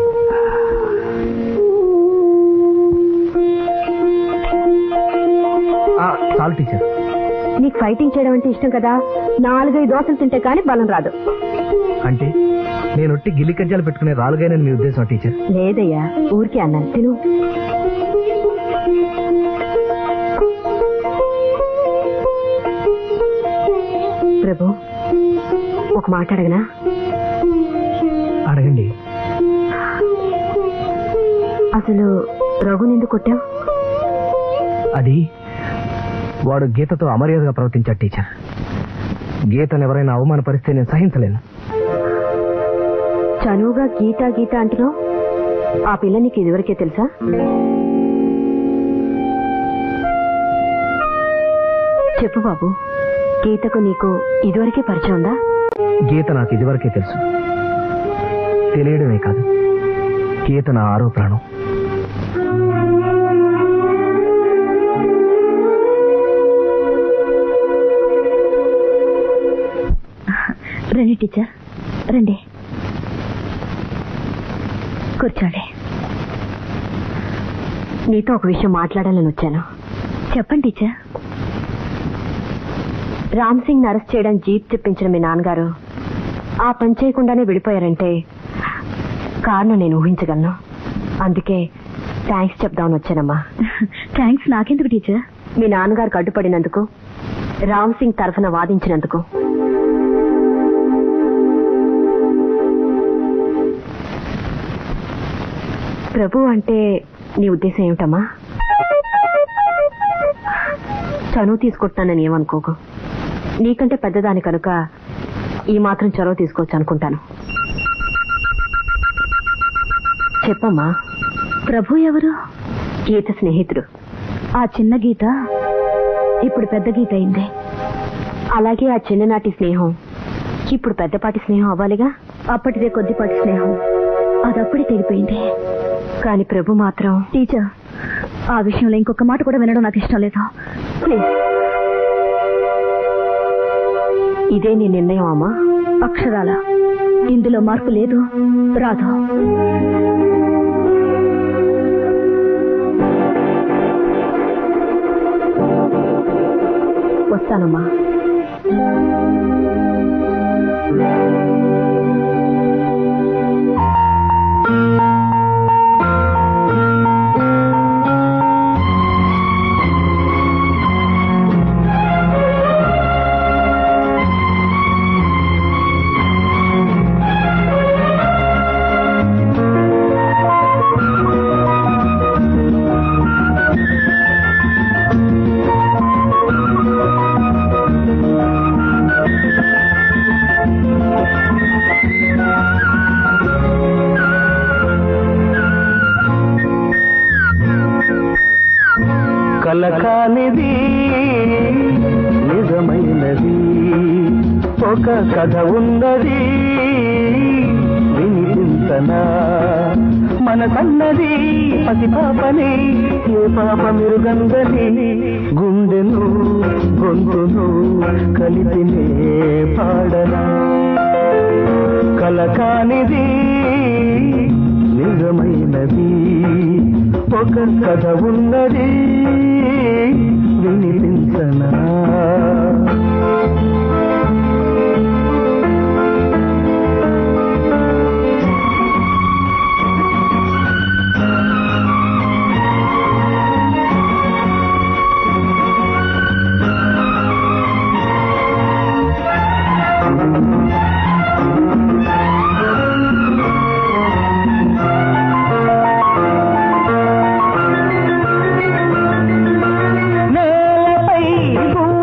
Speaker 7: ఆ, చాలు టీచర్
Speaker 2: నీకు ఫైటింగ్ చేయడం అంటే ఇష్టం కదా నాలుగైదు దోశలు తింటే కానీ బలం రాదు
Speaker 7: అంటే నేను ఒట్టి గిల్లి కజ్జాలు పెట్టుకునే రాలుగానని మీ ఉద్దేశం టీచర్
Speaker 2: లేదయ్యా ఊరికే అన్నాను తిను ప్రభు ఒక మాట అడగనా
Speaker 7: అడగండి
Speaker 2: అసలు రఘుని ఎందుకు కొట్టావు
Speaker 7: అది వాడు గీతతో అమర్యాదగా ప్రవర్తించాడు టీచర్ గీతను ఎవరైనా అవమానపరిస్తే నేను సహించలేను
Speaker 2: చనువుగా గీత గీత అంటున్నావు ఆ పిల్ల నీకు ఇదివరకే తెలుసా చెప్పు బాబు గీతకు నీకు ఇదివరకే పరిచయం ఉందా
Speaker 7: గీత నాకు ఇదివరకే తెలుసు తెలియడమే కాదు గీత నా ఆరో ప్రాణం
Speaker 2: రండి టీచర్ రండి కూర్చోండి నీతో ఒక విషయం మాట్లాడాలని వచ్చాను చెప్పండి టీచర్ రామ్ సింగ్ అరెస్ట్ చేయడం జీప్ తెప్పించిన మీ నాన్నగారు ఆ పని చేయకుండానే విడిపోయారంటే కారణం నేను ఊహించగలను అందుకే థ్యాంక్స్ చెప్దామని వచ్చానమ్మా థ్యాంక్స్ నాకెందుకు టీచర్ మీ నాన్నగారికి అడ్డుపడినందుకు రామ్ సింగ్ తరఫున వాదించినందుకు ప్రభు అంటే నీ ఉద్దేశం ఏమిటమ్మా చనువు తీసుకుంటున్నానని ఏమనుకోకు నీకంటే పెద్దదాని కనుక ఈ మాత్రం చొరవ తీసుకోవచ్చు అనుకుంటాను చెప్పమ్మా ప్రభు ఎవరు గీత స్నేహితుడు ఆ చిన్న గీత ఇప్పుడు పెద్ద గీత అయింది అలాగే ఆ చిన్ననాటి స్నేహం ఇప్పుడు పెద్దపాటి స్నేహం అవ్వాలిగా అప్పటిదే కొద్దిపాటి స్నేహం అదప్పుడే తెగిపోయింది కానీ ప్రభు మాత్రం టీచర్ ఆ విషయంలో ఇంకొక మాట కూడా వినడం నాకు ఇష్టం లేదు ప్లీజ్ ఇదే నీ నిర్ణయం అమ్మా అక్షరాల ఇందులో మార్పు లేదు రాదు వస్తానమ్మా
Speaker 9: కలకానిది నిజమైనది ఒక కథ ఉన్నది వినిపించనా మనసన్నది పసి పాపని ఏ పాప మిరుగందని గుండెను గొంతును కలిపినే పాడనా కలకానిది నిజమైనది ఒక కథ ఉన్నది వినిపించనా నేలపై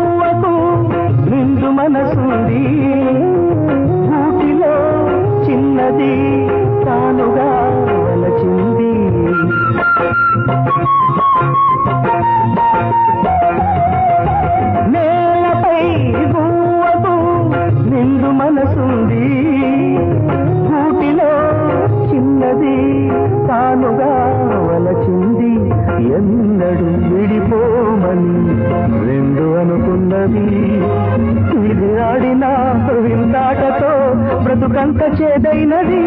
Speaker 9: ఉన్నది ఇది ఆడిన విందాటతో బ్రతుకంత చేదైనది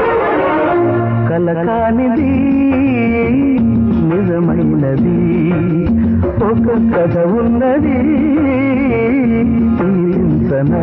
Speaker 9: కలకానిది నిజమైనది ఒక కథ ఉన్నది తీరించనా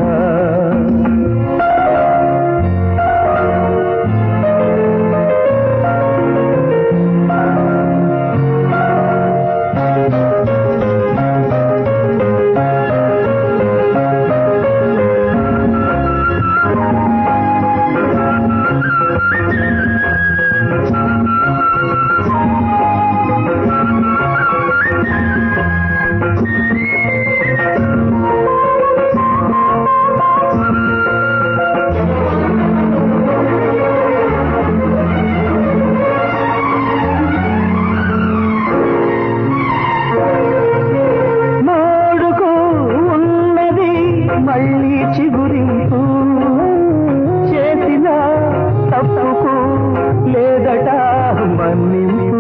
Speaker 9: మోడుకు ఉన్నది మళ్ళీ చిగురింపు చేసిన తప్పుకు లేదట మన్నింపు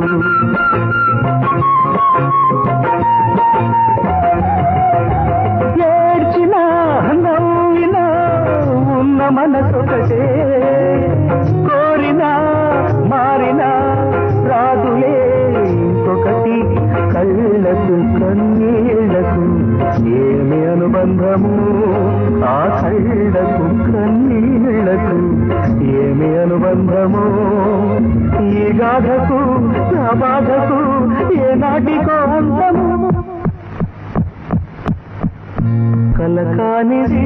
Speaker 9: ఏడ్చిన నవ్విన ఉన్న మనసొకటే కోరిన మారిన రాదులే ఇంకొకటి కళ్ళకు కన్నీళ్లకు ఏమి అనుబంధము ఆ కళ్ళకు కన్నీళ్లకు ఏమి అనుబంధము ఈ గాథకు నా బాధకు ఏనాటికో అంతము కలకానిది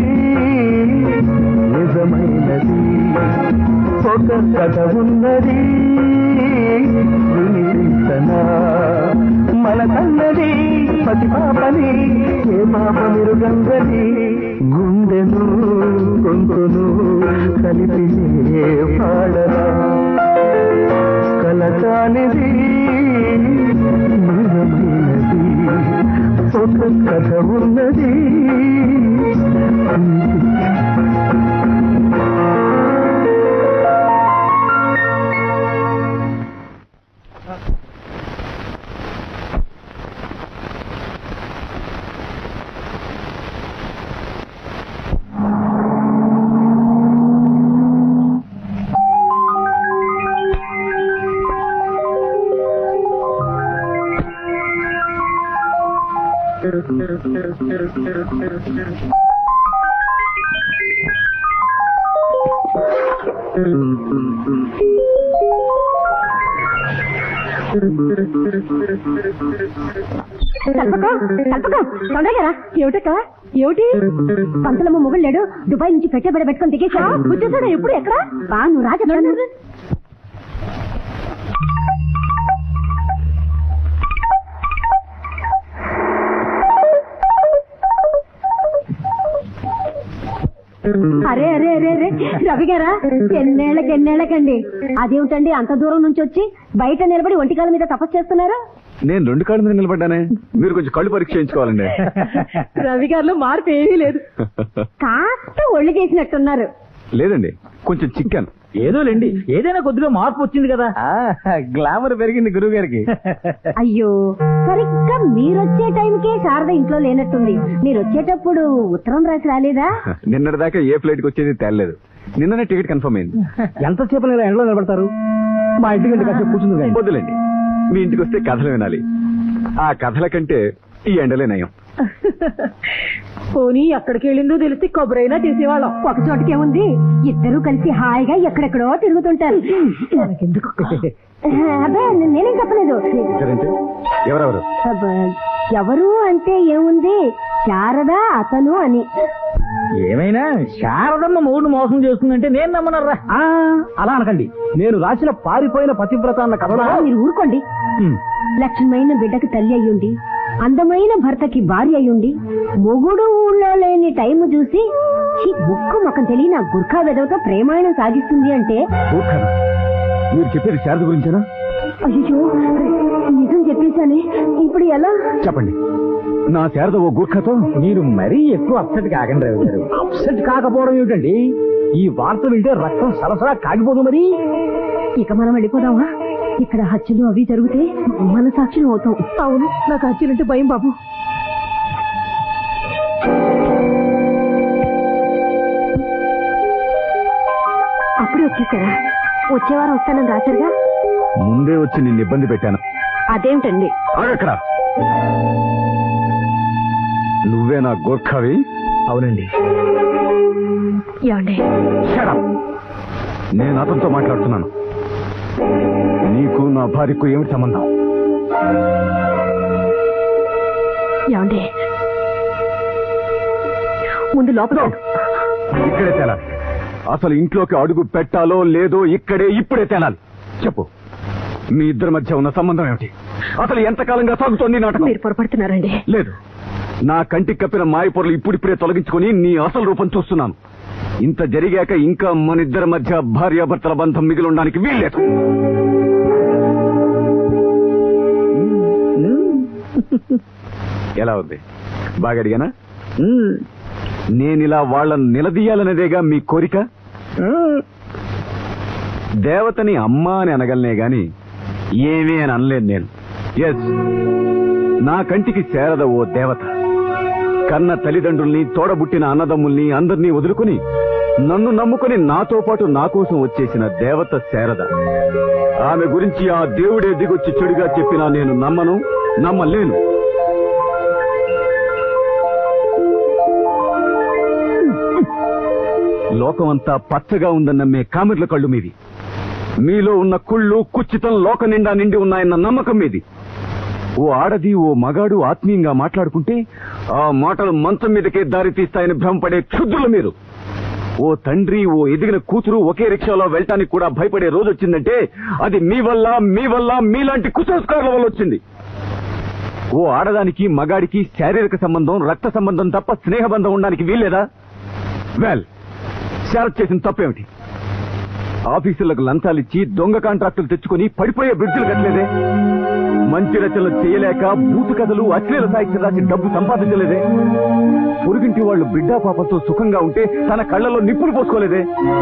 Speaker 9: నిజమైనది ఒక కథ ఉన్నది వినిపించనా మన కన్నది పతి పాపని ఏ పాప మిరుగంగది గుండెను గొంతును కలిపి పాడరా కలకానిది నిజమైనది ఒక కథ ఉన్నది
Speaker 2: కల్పకం కల్పకం తొందరగా రా ఏమిటక్క ఏమిటి పంతులమ్మ మొగుడు లేడు దుబాయ్ నుంచి పెట్టబడి పెట్టుకొని దిగేసా వచ్చేసాడా ఎప్పుడు ఎక్కడ బా నువ్వు రాజా అరే అరే అరే అరే రవి గారా ఎన్నేళ్ళకి ఎన్నేళ్ళకండి అదేమిటండి అంత దూరం నుంచి వచ్చి బయట నిలబడి ఒంటికాల మీద తపస్సు చేస్తున్నారు
Speaker 10: నేను రెండు కాళ్ళ మీద నిలబడ్డానే మీరు కొంచెం కళ్ళు పరీక్ష చేయించుకోవాలండి
Speaker 5: రవి గారిలో మార్పు ఏమీ లేదు
Speaker 2: కాస్త ఒళ్ళు చేసినట్టున్నారు
Speaker 10: లేదండి కొంచెం చిక్కాను
Speaker 6: ఏదో లేండి ఏదైనా కొద్దిగా మార్పు వచ్చింది కదా
Speaker 8: గ్లామర్ పెరిగింది గురువు గారికి
Speaker 2: అయ్యో సరిగ్గా మీరొచ్చే టైంకే శారద ఇంట్లో లేనట్టుంది మీరు వచ్చేటప్పుడు ఉత్తరం రాసి రాలేదా
Speaker 10: నిన్నటి దాకా ఏ ఫ్లైట్ కి వచ్చేది తేలలేదు నిన్ననే టికెట్ కన్ఫర్మ్ అయింది
Speaker 8: ఎంతసేపు ఇలా ఎండలో నిలబడతారు మా ఇంటికి వెళ్ళి కాసేపు కూర్చుంది కానీ
Speaker 10: వద్దులేండి మీ ఇంటికి వస్తే కథలు వినాలి ఆ కథల కంటే ఈ ఎండలే నయం
Speaker 5: పోనీ ఎక్కడికి వెళ్ళిందో తెలిసి కొబ్బరైనా తీసేవాళ్ళం
Speaker 2: ఒక చోటకి ఏముంది ఇద్దరు కలిసి హాయిగా ఎక్కడెక్కడో తిరుగుతుంటారు
Speaker 5: మనకెందుకు
Speaker 2: అబ్బే నేనేం చెప్పలేదు
Speaker 10: సరేంటే ఎవరెవరు
Speaker 2: అబ్బా, ఎవరు అంటే ఏముంది శారద అతను అని
Speaker 6: ఏమైనా శారదమ్మ మూడు మోసం చేస్తుందంటే నేను నమ్మనర్రా
Speaker 8: ఆ, అలా అనకండి నేను రాసిన పారిపోయిన పతివ్రత అన్న కథలో
Speaker 2: అబ్బా, మీరు ఊరుకోండి లక్ష్మమైన బిడ్డకి తల్లి అయ్యుండి అందమైన భర్తకి భార్య అయ్యుండి మొగుడు ఊళ్ళో లేని టైం చూసి ఛీ, ముక్కు ముఖం తెలియని ఆ గుర్ఖా వెదవతో ప్రేమాయణం సాగిస్తుంది అంటే
Speaker 10: ఊరుకోను. మీరు చెప్పేది శారద గురించేనా
Speaker 2: అయ్యో నిజం చెప్పేశానే ఇప్పుడు ఎలా
Speaker 10: చెప్పండి నా శారద ఓ గూర్ఖతో
Speaker 6: మీరు మరీ ఎక్కువ అప్సెట్ కాకండి రవి గారు
Speaker 8: అప్సెట్ కాకపోవడం ఏమిటండి ఈ వార్త వింటే రక్తం సరసరా కాగిపోదు మరి
Speaker 2: ఇక మనం వెళ్ళిపోదామా ఇక్కడ హత్యలు అవి జరిగితే మన సాక్షులు అవుతాం
Speaker 5: అవును నాకు అచ్చినంటే భయం బాబు
Speaker 2: అప్పుడే వచ్చేసారా వచ్చే వారం వస్తానని రాశారుగా
Speaker 10: ముందే వచ్చి నిన్ను ఇబ్బంది పెట్టాను
Speaker 2: అదేమిటండి
Speaker 10: ఆగక్కడ నువ్వే నా గోర్ఖావి
Speaker 7: అవునండి
Speaker 2: ఏమండి
Speaker 10: Shut up. నేను అతనితో మాట్లాడుతున్నాను నీకు నా భార్యకు ఏమిటి సంబంధం
Speaker 2: ఏమండి ముందు లోపల
Speaker 10: ఇక్కడే తేలాలి అసలు ఇంట్లోకి అడుగు పెట్టాలో లేదో ఇక్కడే ఇప్పుడే తేలాలి చెప్పు మీ ఇద్దరి మధ్య ఉన్న సంబంధం ఏమిటి అసలు ఎంతకాలంగా సాగుతోంది ఈ నాటకం
Speaker 2: మీరు పొరపడుతున్నారండి
Speaker 10: లేదు నా కంటికి కప్పిన మాయ పొరలు ఇప్పుడిప్పుడే తొలగించుకొని నీ అసలు రూపం చూస్తున్నాను ఇంత జరిగాక ఇంకా మన ఇద్దరి మధ్య భార్యాభర్తల బంధం మిగిలి ఉండడానికి వీల్లేదు ఎలా ఉంది బాగా అడిగానా నేనిలా వాళ్ళని నిలదీయాలనేదేగా మీ కోరిక దేవతని అమ్మా అని అనగలనే గాని ఏమీ అని అనలేను నేను ఎస్ నా కంటికి చేరద ఓ దేవత కన్న తల్లిదండ్రుల్ని తోడబుట్టిన అన్నదమ్ముల్ని అందరినీ వదులుకుని నన్ను నమ్ముకుని నాతో పాటు నా కోసం వచ్చేసిన దేవత శారద ఆమె గురించి ఆ దేవుడే దిగొచ్చి చెడుగా చెప్పినా నేను నమ్మను నమ్మలేను లోకమంతా పచ్చగా ఉందన్న నమ్మే కామెర్ల కళ్ళు మీది మీలో ఉన్న కుళ్ళు కుచ్చితం లోక నిండా నిండి ఉన్నాయన్న నమ్మకం మీది ఓ ఆడది ఓ మగాడు ఆత్మీయంగా మాట్లాడుకుంటే ఆ మాటలు మంచం మీదకే దారి తీస్తాయని భ్రమపడే క్షుద్రులు మీరు ఓ తండ్రి ఓ ఎదిగిన కూతురు ఒకే రిక్షాలో వెళ్ళటానికి కూడా భయపడే రోజు వచ్చిందంటే అది మీ వల్ల మీ వల్ల మీలాంటి కుసంస్కారాల వల్ల వచ్చింది ఓ ఆడదానికి మగాడికి శారీరక సంబంధం రక్త సంబంధం తప్ప స్నేహబంధం ఉండడానికి వీల్లేదా వెల్ శారత్ చేసిన తప్పేమిటి ఆఫీసులకు లంచాలిచ్చి దొంగ కాంట్రాక్టులు తెచ్చుకొని పడిపోయే బ్రిడ్జిలు కట్టలేదే మంచి రచనలు చేయలేక బూతు కథలు అశ్లీల సాహిత్యం రాసి డబ్బు సంపాదించలేదే పొరుగింటి వాళ్ళు బిడ్డా పాపతో సుఖంగా ఉంటే తన కళ్ళలో నిప్పులు పోసుకోలేదే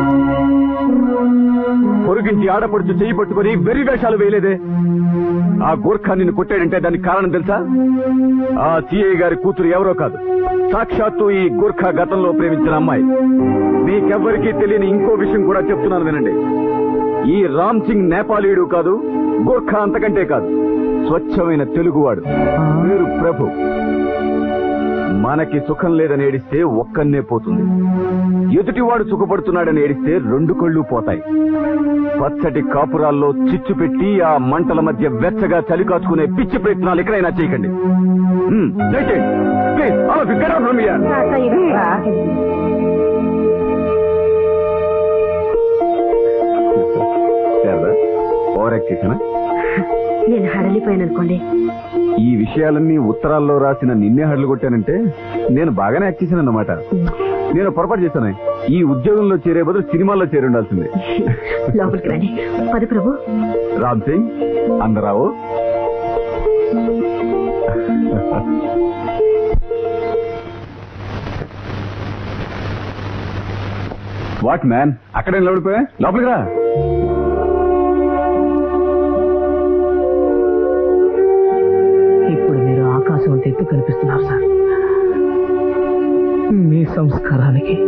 Speaker 10: పొరుగింటి ఆడపడుచు చేయి పట్టుకొని వెర్రి వేషాలు వేయలేదే ఆ గోర్ఖా నిన్ను కొట్టాడంటే దానికి కారణం తెలుసా ఆ సిఐ గారి కూతురు ఎవరో కాదు సాక్షాత్తు ఈ గోర్ఖా గతంలో ప్రేమించిన అమ్మాయి మీకెవ్వరికీ తెలియని ఇంకో విషయం కూడా చెప్తున్నాను వినండి ఈ రామ్ సింగ్ నేపాలీయుడు కాదు గోర్ఖా అంతకంటే కాదు స్వచ్ఛమైన తెలుగువాడు పేరు ప్రభు మనకి సుఖం లేదని ఏడిస్తే ఒక్కన్నే పోతుంది ఎదుటివాడు సుఖపడుతున్నాడని ఏడిస్తే రెండు కళ్ళు పోతాయి పచ్చటి కాపురాల్లో చిచ్చు పెట్టి ఆ మంటల మధ్య వెచ్చగా చలి కాచుకునే పిచ్చి ప్రయత్నాలు ఎక్కడైనా చేయకండి హ్మ్, దయచేయండి. Please, all of you, get out from here. Sharada, over act చేశానా
Speaker 2: నేను హడలిపోయాను అనుకోండి
Speaker 10: ఈ విషయాలన్నీ ఉత్తరాల్లో రాసిన నిన్నే హడ్లు కొట్టానంటే నేను బాగానే యాక్ట్ చేశాను అన్నమాట నేను పొరపాటు చేశాను ఈ ఉద్యోగంలో చేరే బదులు సినిమాల్లో చేరి ఉండాల్సిందే
Speaker 2: లోపలికి రండి పది ప్రభు
Speaker 10: రామ్ సింగ్ అందరావు వాట్ మ్యాన్ అక్కడే నిలబడిపోయా లోపలికి రా
Speaker 7: ఇప్పుడు మీరు ఆకాశం అంత ఎత్తు కనిపిస్తున్నారు సార్ మీ సంస్కారానికి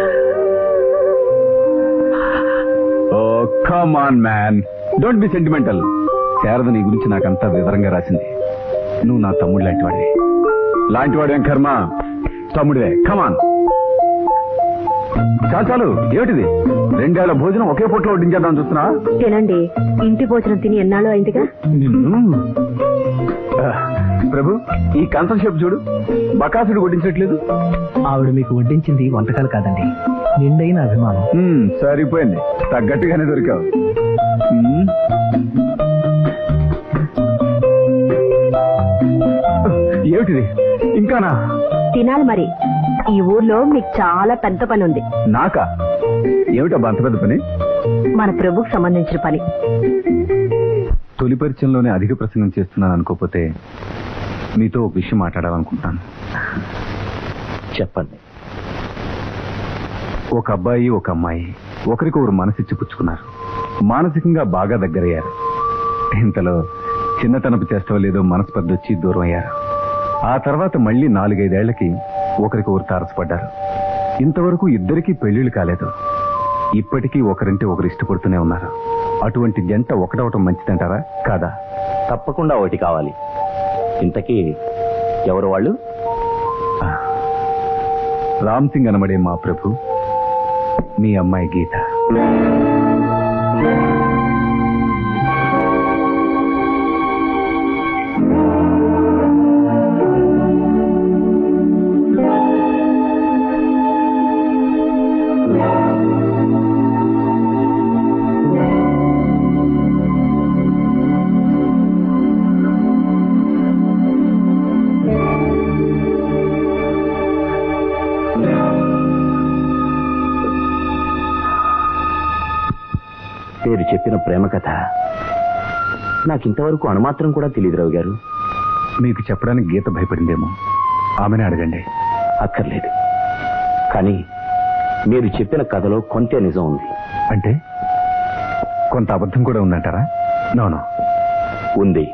Speaker 10: oh come on man don't be sentimental Sharada నీ గురించి నాకంతా వివరంగా రాసింది నువ్వు నా తమ్ముడు లాంటి వాడివి లాంటి వాడేం కర్మ తమ్ముడివే కమాన్ చాలు చాలు ఏమిటిది రెండేళ్ల భోజనం ఒకే పూటలో వడ్డించేద్దాం చూస్తున్నా
Speaker 2: తినండి ఇంటి భోజనం తిని ఎన్నాళ్ళు అయిందిగా
Speaker 10: ప్రభు ఈ కంచం షేప్ చూడు బకాసుడు వడ్డించట్లేదు
Speaker 7: ఆవిడ మీకు వడ్డించింది వంటకాలు కాదండి నిండైన అభిమానం
Speaker 10: మ్మ్, సరిపోయింది తగ్గట్టుగానే దొరికావు మ్మ్. ఏమిటిది ఇంకానా
Speaker 2: తినాలి మరి ఈ ఊర్లో మీకు చాలా పెద్ద పని ఉంది
Speaker 10: నాకా ఏమిటబ్బా అంత పెద్ద పని
Speaker 2: మన ప్రభుకు సంబంధించిన పని
Speaker 10: తొలి పరిచయంలోనే అధిక ప్రసంగం చేస్తున్నాను అనుకోకపోతే మీతో ఒక విషయం మాట్లాడాలనుకుంటున్నాను
Speaker 7: చెప్పండి
Speaker 10: ఒక అబ్బాయి ఒక అమ్మాయి ఒకరికొకరు మనసిచ్చి పుచ్చుకున్నారు మానసికంగా బాగా దగ్గరయ్యారు ఇంతలో చిన్నతనపు చేష్టం లేదో మనస్పర్ధ వచ్చి దూరం అయ్యారు ఆ తర్వాత మళ్ళీ నాలుగైదేళ్లకి ఒకరికొకరు తారసపడ్డారు ఇంతవరకు ఇద్దరికీ పెళ్లిళ్ళు కాలేదు ఇప్పటికీ ఒకరంటే ఒకరు ఇష్టపడుతూనే ఉన్నారు అటువంటి జంట ఒకటవటం మంచిదంటారా కాదా
Speaker 8: తప్పకుండా ఒకటి కావాలి ఇంతకీ ఎవరు వాళ్ళు
Speaker 10: రామ్ సింగ్ అనబడే మా ప్రభు మీ అమ్మాయి గీత
Speaker 8: పేరు చెప్పిన ప్రేమ కథ నాకింతవరకు అణుమాత్రం కూడా తెలియదు రావు గారు
Speaker 10: మీకు చెప్పడానికి గీత భయపడిందేమో ఆమెనే అడగండి
Speaker 8: అక్కర్లేదు కానీ మీరు చెప్పిన కథలో కొంతే నిజం ఉంది
Speaker 10: అంటే కొంత అబద్ధం కూడా ఉందంటారా నోనో
Speaker 8: ఉంది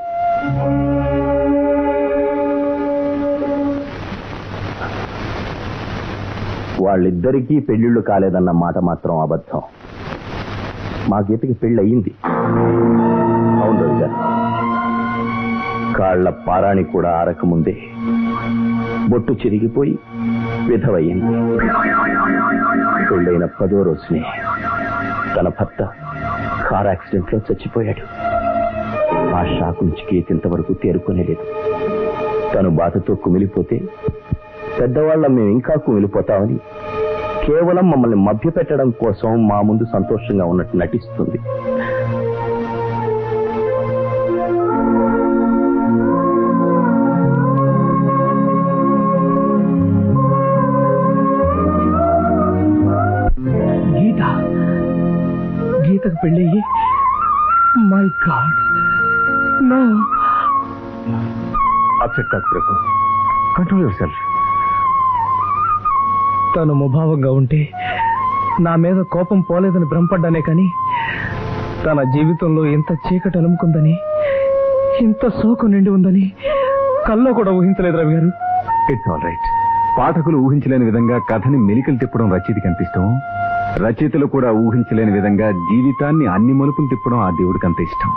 Speaker 8: వాళ్ళిద్దరికీ పెళ్లిళ్ళు కాలేదన్న మాట మాత్రం అబద్ధం మా గీతకి పెళ్లి అయ్యింది అవును రవి గారు కాళ్ల పారాణి కూడా ఆరకముందే బొట్టు చిరిగిపోయి విధవయ్యింది పెళ్ళైన పదో రోజునే తన భర్త కార్ యాక్సిడెంట్ లో చచ్చిపోయాడు ఆ షాక్ నుంచి గీత ఇంతవరకు తేరుకోనేలేదు తను బాధతో కుమిలిపోతే పెద్దవాళ్ళం మేము ఇంకా కుమిలిపోతామని కేవలం మమ్మల్ని మభ్యపెట్టడం కోసం మా ముందు సంతోషంగా ఉన్నట్టు నటిస్తుంది
Speaker 7: గీత గీతకు పెళ్ళయ్యి మై గాడ్ నో
Speaker 10: అప్సెట్ కాదు ప్రభు కంట్రోల్ యువర్ సెల్ఫ్
Speaker 7: తను ముభావంగా ఉంటే నా మీద కోపం పోలేదని భ్రమపడ్డానే కానీ తన జీవితంలో ఇంత చీకటి అలుముకుందని ఇంత శోకం నిండి ఉందని కల్లో కూడా ఊహించలేదు రవి గారు
Speaker 10: ఇట్స్ ఆల్ రైట్ పాఠకులు ఊహించలేని విధంగా కథని మెలికలు తిప్పడం రచయితకి అంత ఇష్టం రచయితలు కూడా ఊహించలేని విధంగా జీవితాన్ని అన్ని మలుపులు తిప్పడం ఆ దేవుడికి అంత ఇష్టం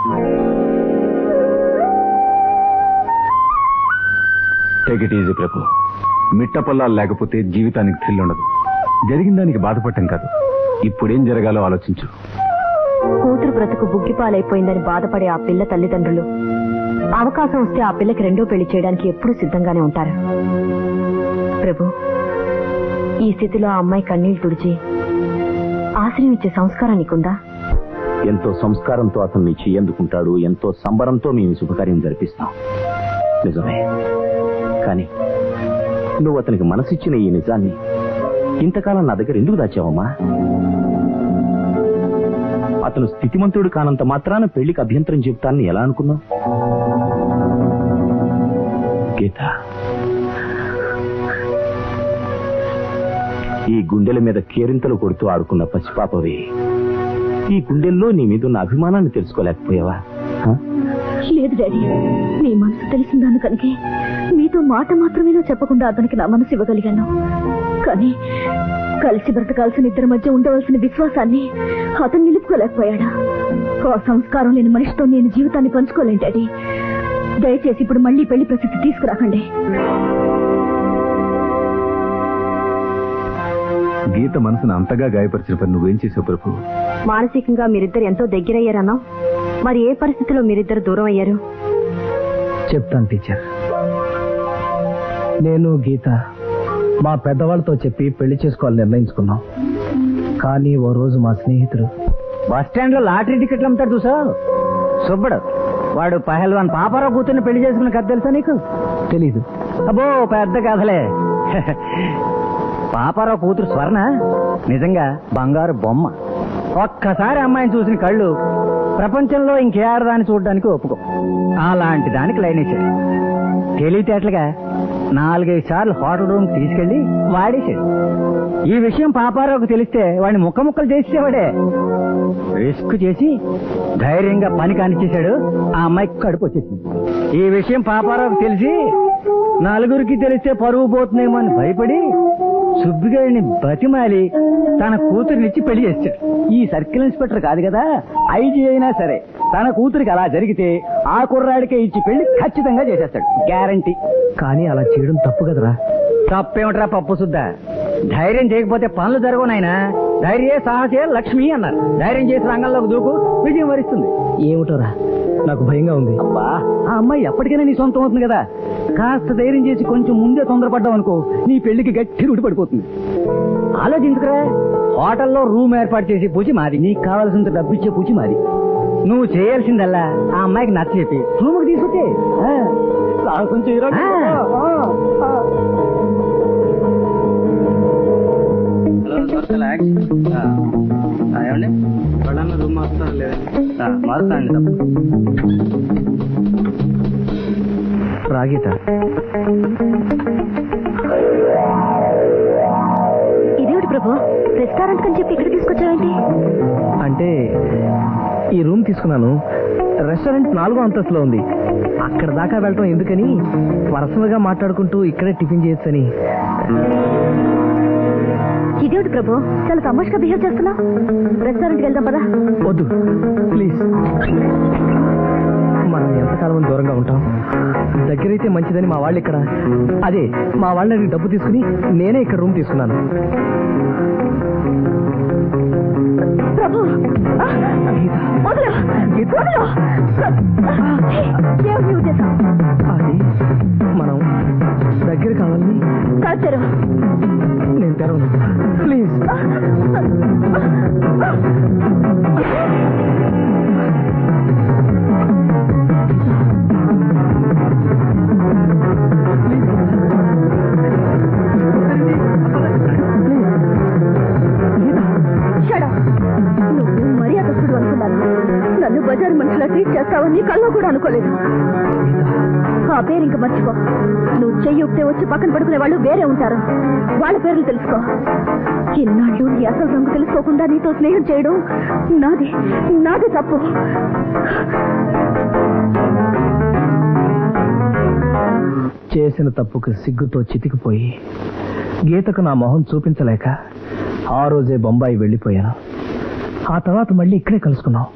Speaker 10: టేక్ ఇట్ ఈజీ ప్రభు మిట్టపల్లాలు లేకపోతే జీవితానికి థ్రిల్ ఉండదు జరిగిన దానికి బాధపడటం కాదు ఇప్పుడేం జరగాలో ఆలోచించు
Speaker 2: కూతురు బ్రతుకు బుగ్గిపాలైపోయిందని బాధపడే ఆ పిల్ల తల్లిదండ్రులు అవకాశం వస్తే ఆ పిల్లకి రెండో పెళ్లి చేయడానికి ఎప్పుడూ సిద్ధంగానే ఉంటారు ప్రభు ఈ స్థితిలో ఆ అమ్మాయి కన్నీళ్లు తుడిచి ఆశ్రయం ఇచ్చే సంస్కారం నీకుందా
Speaker 8: ఎంతో సంస్కారంతో అతన్ని చెయ్యందుకుంటాడు ఎంతో సంబరంతో మేము ఈ శుభకార్యం జరిపిస్తాం నిజమే కానీ నువ్వు అతనికి మనసిచ్చిన ఈ నిజాన్ని ఇంతకాలం నా దగ్గర ఎందుకు దాచావమ్మా అతను స్థితిమంతుడు కానంత మాత్రాన పెళ్లికి అభ్యంతరం చెప్తానని ఎలా అనుకున్నావు గీత ఈ గుండెల మీద కేరింతలు కొడుతూ ఆడుకున్న పసిపాపవి ఈ గుండెల్లో నీ మీద ఉన్న అభిమానాన్ని తెలుసుకోలేకపోయావా హ?
Speaker 2: లేదు డాడీ మీ మనసు తెలిసిందాను కనుకే మీతో మాట మాత్రమేనో చెప్పకుండా అతనికి నా మనసు ఇవ్వగలిగాను కానీ కలిసి బ్రతకాల్సిన ఇద్దరి మధ్య ఉండవలసిన విశ్వాసాన్ని అతను నిలుపుకోలేకపోయాడా ఆ సంస్కారం లేని మనిషితో నేను జీవితాన్ని పంచుకోలేను డాడీ దయచేసి ఇప్పుడు మళ్ళీ పెళ్లి ప్రసిద్ధి తీసుకురాకండి
Speaker 10: గీత మనసును అంతగా గాయపరిచిన పని నువ్వేం చేసావు ప్రభు
Speaker 2: మానసికంగా మీరిద్దరు ఎంతో దగ్గరయ్యారన్నా మరి ఏ పరిస్థితిలో మీరిద్దరు దూరం అయ్యారు
Speaker 7: చెప్తాను టీచర్ నేను గీత మా పెద్దవాళ్ళతో చెప్పి పెళ్లి చేసుకోవాలని నిర్ణయించుకున్నాం కానీ ఓ రోజు మా స్నేహితుడు
Speaker 6: బస్ స్టాండ్ లో లాటరీ టికెట్లు అమ్ముతాడు చూసా సుబ్బడు వాడు పహల్వాన్ పాపారావు కూతుర్ని పెళ్లి చేసుకున్న కథ తెలుసా నీకు
Speaker 7: తెలీదు
Speaker 6: అబ్బో పెద్ద కథలే పాపారావు కూతురు స్వర్ణ నిజంగా బంగారు బొమ్మ ఒక్కసారి అమ్మాయిని చూసిన కళ్ళు ప్రపంచంలో ఇంకే ఆడదాన్ని చూడడానికి ఒప్పుకో అలాంటి దానికి లైన్ ఇచ్చాడు తెలివితేటలుగా నాలుగైదు సార్లు హోటల్ రూమ్ తీసుకెళ్లి వాడేశాడు ఈ విషయం పాపారావుకు తెలిస్తే వాడిని ముక్క ముక్కలు చేసేవాడే రిస్క్ చేసి ధైర్యంగా పని కానిచ్చేశాడు ఆ అమ్మాయికి కడుపు వచ్చేసింది ఈ విషయం పాపారావుకు తెలిసి
Speaker 11: నలుగురికి తెలిస్తే పరువు పోతుందేమో అని భయపడి సుబ్బిగారిని బతిమాలి తన కూతురినిచ్చి పెళ్లి చేశాడు ఈ సర్కిల్ ఇన్స్పెక్టర్ కాదు కదా ఐజీ అయినా సరే తన కూతురికి అలా జరిగితే ఆ కుర్రాడికే ఇచ్చి పెళ్లి ఖచ్చితంగా చేసేస్తాడు గ్యారంటీ
Speaker 7: కానీ అలా చేయడం తప్పు కదరా
Speaker 11: తప్పేమిట్రా పప్పు శుద్ధ ధైర్యం చేయకపోతే పనులు జరగవు నాయనా ధైర్యే సాహసే లక్ష్మి అన్నారు ధైర్యం చేసి రంగంలోకి దూకు విజయం వరిస్తుంది
Speaker 7: ఏమిటోరా నాకు భయంగా ఉంది
Speaker 11: అబ్బా ఆ అమ్మాయి ఎప్పటికైనా నీ సొంతం అవుతుంది కదా కాస్త ధైర్యం చేసి కొంచెం ముందే తొందరపడ్డావు అనుకో నీ పెళ్లికి గట్టి రుడి పడిపోతుంది ఆలోచించుకురా హోటల్లో రూమ్ ఏర్పాటు చేసి పూచి మాది నీకు కావాల్సినంత డబ్బు ఇచ్చే పూచి మాది నువ్వు చేయాల్సిందల్లా ఆ అమ్మాయికి నచ్చ చెప్పి రూమ్కి తీసుకుంటే సాహసం చేయరా ఏమండి వాళ్ళన్న రూమ్ మారుస్తారు లేదా మారుతాండి
Speaker 7: రాగీత
Speaker 2: ఇదేమిటి ప్రభు రెస్టారెంట్ కని చెప్పి ఇక్కడ తీసుకొచ్చావేంటి
Speaker 7: అంటే ఈ రూమ్ తీసుకున్నాను రెస్టారెంట్ నాలుగో అంతస్తులో ఉంది అక్కడ దాకా వెళ్ళటం ఎందుకని పర్సనల్ గా మాట్లాడుకుంటూ ఇక్కడే టిఫిన్ చేయొచ్చని
Speaker 2: ఇదేమిటి ప్రభు చాలా తమాషగా బిహేవ్ చేస్తున్నావు రెస్టారెంట్కి వెళ్దాం పదా
Speaker 7: వద్దు ప్లీజ్ మనం ఎంతకాలం దూరంగా ఉంటాం దగ్గరైతే మంచిదని మా వాళ్ళు ఇక్కడ అదే మా వాళ్ళని డబ్బు తీసుకుని నేనే ఇక్కడ రూమ్ తీసుకున్నాను
Speaker 2: ప్రభు ఆ! వదలు! వదలు! హే, ఏమిటి నీ ఉద్దేశం?
Speaker 7: అది మనం దగ్గర కావాలని
Speaker 2: కాదు తెరువు.
Speaker 7: నేను తెరవను ప్లీజ్
Speaker 2: Shut up. నువ్వు మర్యాదస్తుడు అనుకున్నాను నన్ను బజారు మనిషిలా ట్రీట్ చేస్తావని కల్లో కూడా అనుకోలేదు ఆ పేరు ఇంక మర్చిపో నువ్వు చెయ్యి ఊపితే వచ్చి పక్కన పడుకునే వాళ్ళు వేరే ఉంటారు వాళ్ళ పేర్లు తెలుసుకో ఇన్నాళ్ళు నీ అసలు రంగు తెలుసుకోకుండా నీతో స్నేహం చేయడం నాది నాది తప్పు
Speaker 7: చేసిన తప్పుకు సిగ్గుతో చితికిపోయి గీతకు నా మొహం చూపించలేక ఆ రోజే బొంబాయి వెళ్ళిపోయాను ఆ తర్వాత మళ్ళీ ఇక్కడే కలుసుకున్నాం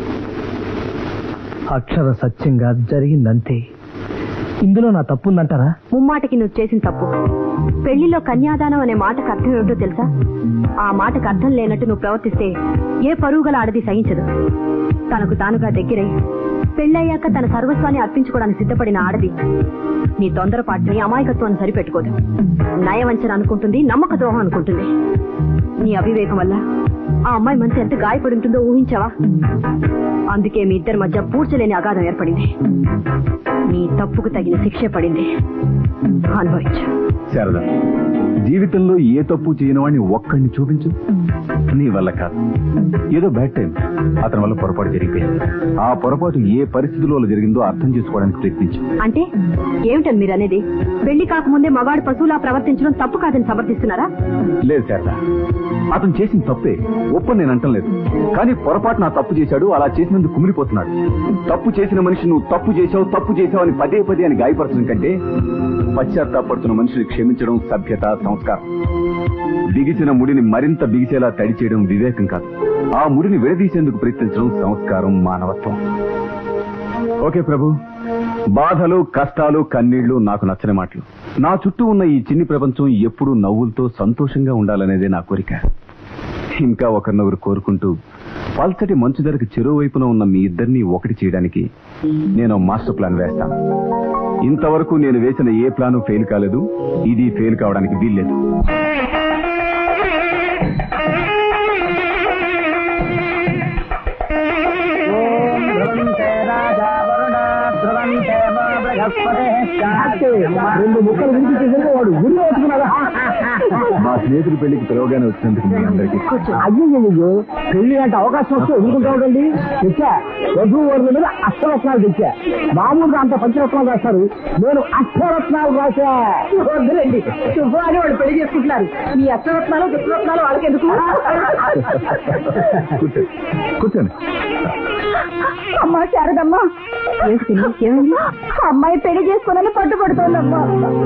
Speaker 7: అక్షర సత్యంగా జరిగిందంతే ఇందులో నా తప్పుందంటారా
Speaker 2: ముమ్మాటికి నువ్వు చేసిన తప్పు పెళ్లిలో కన్యాదానం అనే మాటకు అర్థం ఏమిటో తెలుసా ఆ మాటకు అర్థం లేనట్టు నువ్వు ప్రవర్తిస్తే ఏ పరువు గల ఆడది సహించదు తనకు తానుగా దగ్గరై పెళ్ళయ్యాక తన సర్వస్వాన్ని అర్పించుకోవడానికి సిద్ధపడిన ఆడది నీ తొందరపాటుని అమాయకత్వాన్ని సరిపెట్టుకోదు నయవంచన అనుకుంటుంది నమ్మక ద్రోహం అనుకుంటుంది నీ అవివేకం వల్ల ఆ అమ్మాయి మనసు ఎంత గాయపడి ఉంటుందో ఊహించావా అందుకే మీ ఇద్దరి మధ్య పూడ్చలేని అగాధం ఏర్పడింది నీ తప్పుకు తగిన శిక్ష పడింది అనుభవించు
Speaker 10: శారద జీవితంలో ఏ తప్పు చేయని వాడిని ఒక్కడిని చూపించు నీ వల్ల కాదు ఏదో బ్యాడ్ టైం అతని వల్ల పొరపాటు జరిగిపోయింది ఆ పొరపాటు ఏ పరిస్థితిలో జరిగిందో అర్థం చేసుకోవడానికి ప్రయత్నించు
Speaker 2: అంటే ఏమిటని మీరు అనేది పెళ్లి కాకముందే మగాడు పశువులా ప్రవర్తించడం తప్పు కాదని సమర్థిస్తున్నారా
Speaker 10: లేదు శారద అతను చేసిన తప్పే ఒప్పని నేను అంటం లేదు కానీ పొరపాటు నా తప్పు చేశాడు అలా చేసినందుకు కుమిలిపోతున్నాడు తప్పు చేసిన మనిషి నువ్వు తప్పు చేశావు తప్పు చేశావు అని పదే పదే అని గాయపరచడం కంటే పశ్చాత్తాపడుతున్న మనిషిని క్షమించడం సభ్యత సంస్కారం బిగిసిన ముడిని మరింత బిగిసేలా తడి చేయడం వివేకం కాదు ఆ ముడిని విడదీసేందుకు ప్రయత్నించడం సంస్కారం మానవత్వం ఓకే ప్రభు బాధలు కష్టాలు కన్నీళ్లు నాకు నచ్చని మాటలు నా చుట్టూ ఉన్న ఈ చిన్ని ప్రపంచం ఎప్పుడూ నవ్వులతో సంతోషంగా ఉండాలనేదే నా కోరిక ఇంకా ఒకరినొకరు కోరుకుంటూ పల్చటి మంచు ధరకు చెరువు వైపున ఉన్న మీ ఇద్దరిని ఒకటి చేయడానికి నేను మాస్టర్ ప్లాన్ వేస్తాను ఇంతవరకు నేను వేసిన ఏ ప్లాను ఫెయిల్ కాలేదు ఇది ఫెయిల్ కావడానికి వీల్లేదు
Speaker 8: రెండు ముక్కలు వినిపించేసరికి వాడు గురి పెట్టుకున్నాడు
Speaker 10: మా స్నేహితుడి పెళ్లికి పిలవగానే వచ్చినందుకు మీ అందరికీ
Speaker 8: అయ్యయ్యో పెళ్లి అంటే అవకాశం వస్తే వదులుకుంటాడండి తెచ్చా వధువు వర్ల మీద అష్టరత్నాలు తెచ్చా మామూలుగా అంత పంచరత్నాలు రాస్తారు నేను అష్టరత్నాలు రాశా వద్దులేండి శుభ్రాన్ని వాళ్ళు పెళ్లి చేసుకుంటున్నారు మీ అష్టరత్నాలు దుష్టరత్నాలు వాళ్ళకి ఎందుకు
Speaker 10: కూర్చోండి కూర్చోండి
Speaker 2: అమ్మా శారదమ్మా ఏంటి పిన్ని, ఏమైంది అమ్మాయి పెళ్లి చేసుకోనని పట్టుబడుతోందమ్మా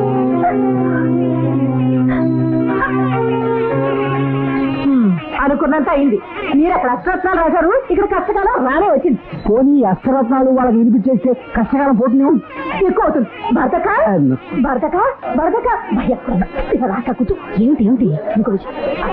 Speaker 2: హ్మ్, అనుకున్నంత అయింది మీరు అక్కడ అష్టరత్నాలు రాశారు ఇక్కడ కష్టకాలం రానే వచ్చింది
Speaker 11: పోనీ అక్షరత్నాలు వాళ్ళకి వినిపించేస్తే కష్టకాలం పోతుంది
Speaker 2: ఎక్కువ అవుతుంది భర్తక భర్తక భర్తక భయ రాక కూర్చో ఏమిటి ఏమిటి ఇంకో విషయం.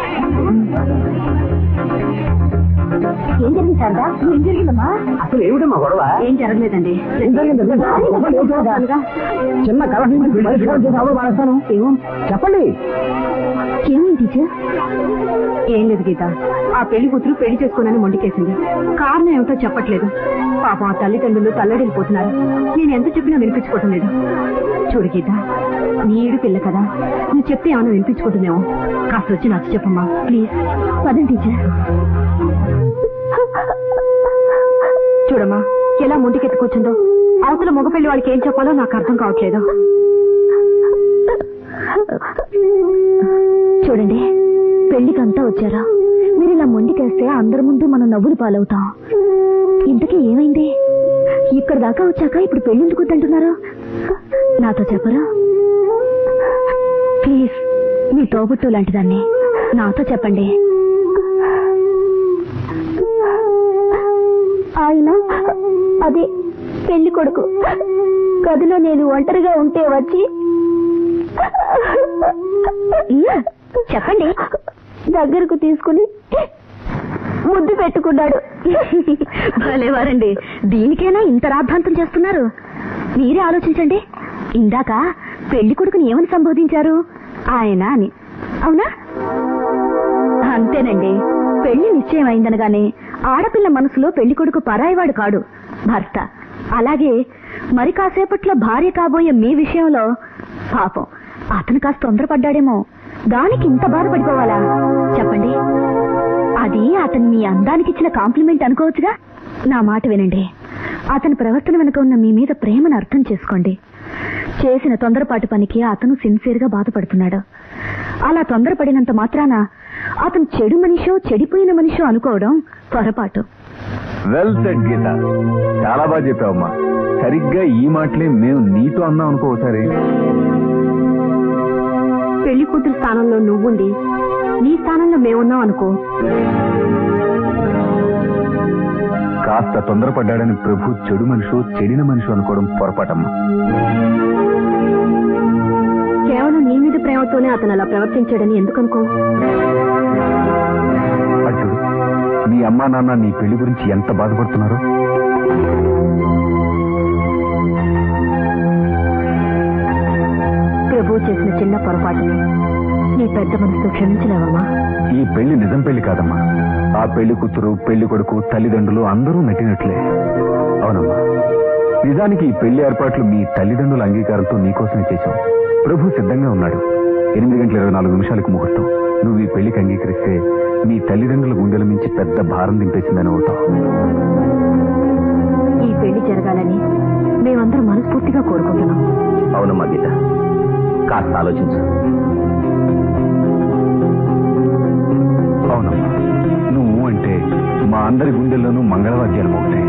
Speaker 2: ఏం జరిగింది శారదా ఏం జరిగిందమ్మా
Speaker 11: అసలు ఏమిటమ్మా గొడవ
Speaker 2: ఏం జరగలేదండి
Speaker 11: ఏం జరిగింది? చిన్న కళ పరిష్కారం చేసి అవడం మానేస్తాను
Speaker 2: ఏమో
Speaker 11: చెప్పండి
Speaker 2: ఏమైంది టీచర్ ఏం లేదు గీత ఆ పెళ్లి కూతురు పెళ్లి చేసుకోనని మొండికేసింది కారణం ఏమిటో చెప్పట్లేదు పాపం ఆ తల్లిదండ్రులు తల్లడిల్లిపోతున్నారు నేను ఎంత చెప్పినా వినిపించుకోవటం లేదు చూడు గీత నీడు పిల్ల కదా నువ్వు చెప్తే ఏమైనా వినిపించుకుంటుందేమో కాస్త వచ్చి నాకు చెప్పమ్మా ప్లీజ్ పదండి టీచర్ చూడమ్మా ఎలా మొండికెత్తి కూర్చుందో అవతల మగ పెళ్లి వాడికి ఏం చెప్పాలో నాకు అర్థం కావట్లేదు చూడండి పెళ్లికంతా వచ్చారా మీరు ఇలా మొండికేస్తే అందరి ముందు మనం నవ్వులు పాలవుతాం ఇంతకీ ఏమైంది ఇక్కడ దాకా వచ్చాక ఇప్పుడు పెళ్లి ఎందుకు వద్దంటున్నారు నాతో చెప్పరా ప్లీజ్ మీ తోబుట్టు లాంటిదాన్ని నాతో చెప్పండి ఆయన అదే పెళ్లి కొడుకు గదిలో నేను ఒంటరిగా ఉంటే వచ్చి చెప్పండి దగ్గరకు తీసుకుని ముద్దు పెట్టుకున్నాడు భలేవారండి దీనికైనా ఇంత రాద్ధాంతం చేస్తున్నారు మీరే ఆలోచించండి ఇందాక పెళ్లి కొడుకుని ఏమని సంబోధించారు ఆయన అని అవునా అంతేనండి పెళ్లి నిశ్చయం అయిందనగానే ఆడపిల్ల మనసులో పెళ్లి కొడుకు పరాయివాడు కాడు భర్త అలాగే మరి కాసేపట్లో భార్య కాబోయే మీ విషయంలో పాపం అతను కాస్త తొందరపడ్డాడేమో దానికి ఇంత బాధపడిపోవాలా చెప్పండి అది అతను మీ అందానికి ఇచ్చిన కాంప్లిమెంట్ అనుకోవచ్చుగా నా మాట వినండి అతని ప్రవర్తన వెనుక ఉన్న మీ మీద ప్రేమను అర్థం చేసుకోండి చేసిన తొందరపాటు పనికి అతను సిన్సియర్ గా బాధపడుతున్నాడు అలా తొందరపడినంత మాత్రాన అతను చెడు మనిషో చెడిపోయిన మనిషో అనుకోవడం పొరపాటు
Speaker 10: వెల్ సెట్ గీత చాలా బాగా చెప్పావమ్మా సరిగ్గా ఈ మాటలే మేము నీతో అన్నాం అనుకో ఒకసారి
Speaker 2: పెళ్లి కూతురు స్థానంలో నువ్వుండి నీ స్థానంలో మేమున్నాం అనుకో
Speaker 10: కాస్త తొందరపడ్డాడని ప్రభు చెడు మనిషి చెడిన మనిషి అనుకోవడం పొరపాటమ్మా
Speaker 2: కేవలం నీ మీద ప్రేమతోనే అతను అలా ప్రవర్తించాడని ఎందుకు అనుకో
Speaker 10: అటు మీ అమ్మా నాన్న నీ పెళ్లి గురించి ఎంత బాధపడుతున్నారో
Speaker 2: ప్రభు చేసిన చిన్న పొరపాటుని నీ పెద్ద మనసుతో క్షమించలేవమ్మా
Speaker 10: ఈ పెళ్లి నిజం పెళ్లి కాదమ్మా ఆ పెళ్లి కూతురు పెళ్లి కొడుకు తల్లిదండ్రులు అందరూ నటినట్లే అవునమ్మా నిజానికి ఈ పెళ్లి ఏర్పాట్లు మీ తల్లిదండ్రుల అంగీకారంతో నీకోసమే చేశాం ప్రభు సిద్ధంగా ఉన్నాడు ఎనిమిది గంటల ఇరవై నాలుగు నిమిషాలకు ముహూర్తం నువ్వు ఈ పెళ్లికి అంగీకరిస్తే మీ తల్లిదండ్రుల గుండెల మించి పెద్ద భారం దింపేసిందని అవుతావు
Speaker 2: ఈ పెళ్లి జరగాలని మేమందరం మనస్ఫూర్తిగా కోరుకుంటున్నాం
Speaker 7: అవునమ్మా గీత కాస్త ఆలోచించు
Speaker 10: అవునమ్మా నువ్వు అంటే మా అందరి గుండెల్లోనూ మంగళవాద్యాలు మోగుతాయి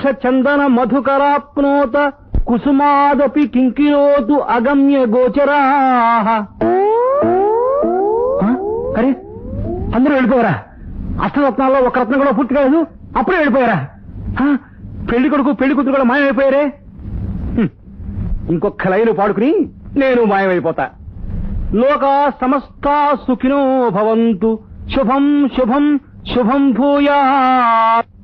Speaker 6: చందన మధుకరాప్నోత కుసుమాదపి కింకిరోతు అగమ్య గోచరా అరే అందరూ వెళ్ళిపోయారా అష్టరత్నాల్లో ఒక రత్నం కూడా పూర్తి కాలేదు అప్పుడే వెళ్ళిపోయారా ఆ, పెళ్లి కొడుకు పెళ్లి కూతురు కూడా మాయమైపోయారే హ్మ్. ఇంకొక లైను పాడుకుని నేను మాయమైపోతా లోకా సమస్త సుఖినో భవంతు శుభం శుభం శుభం భూయా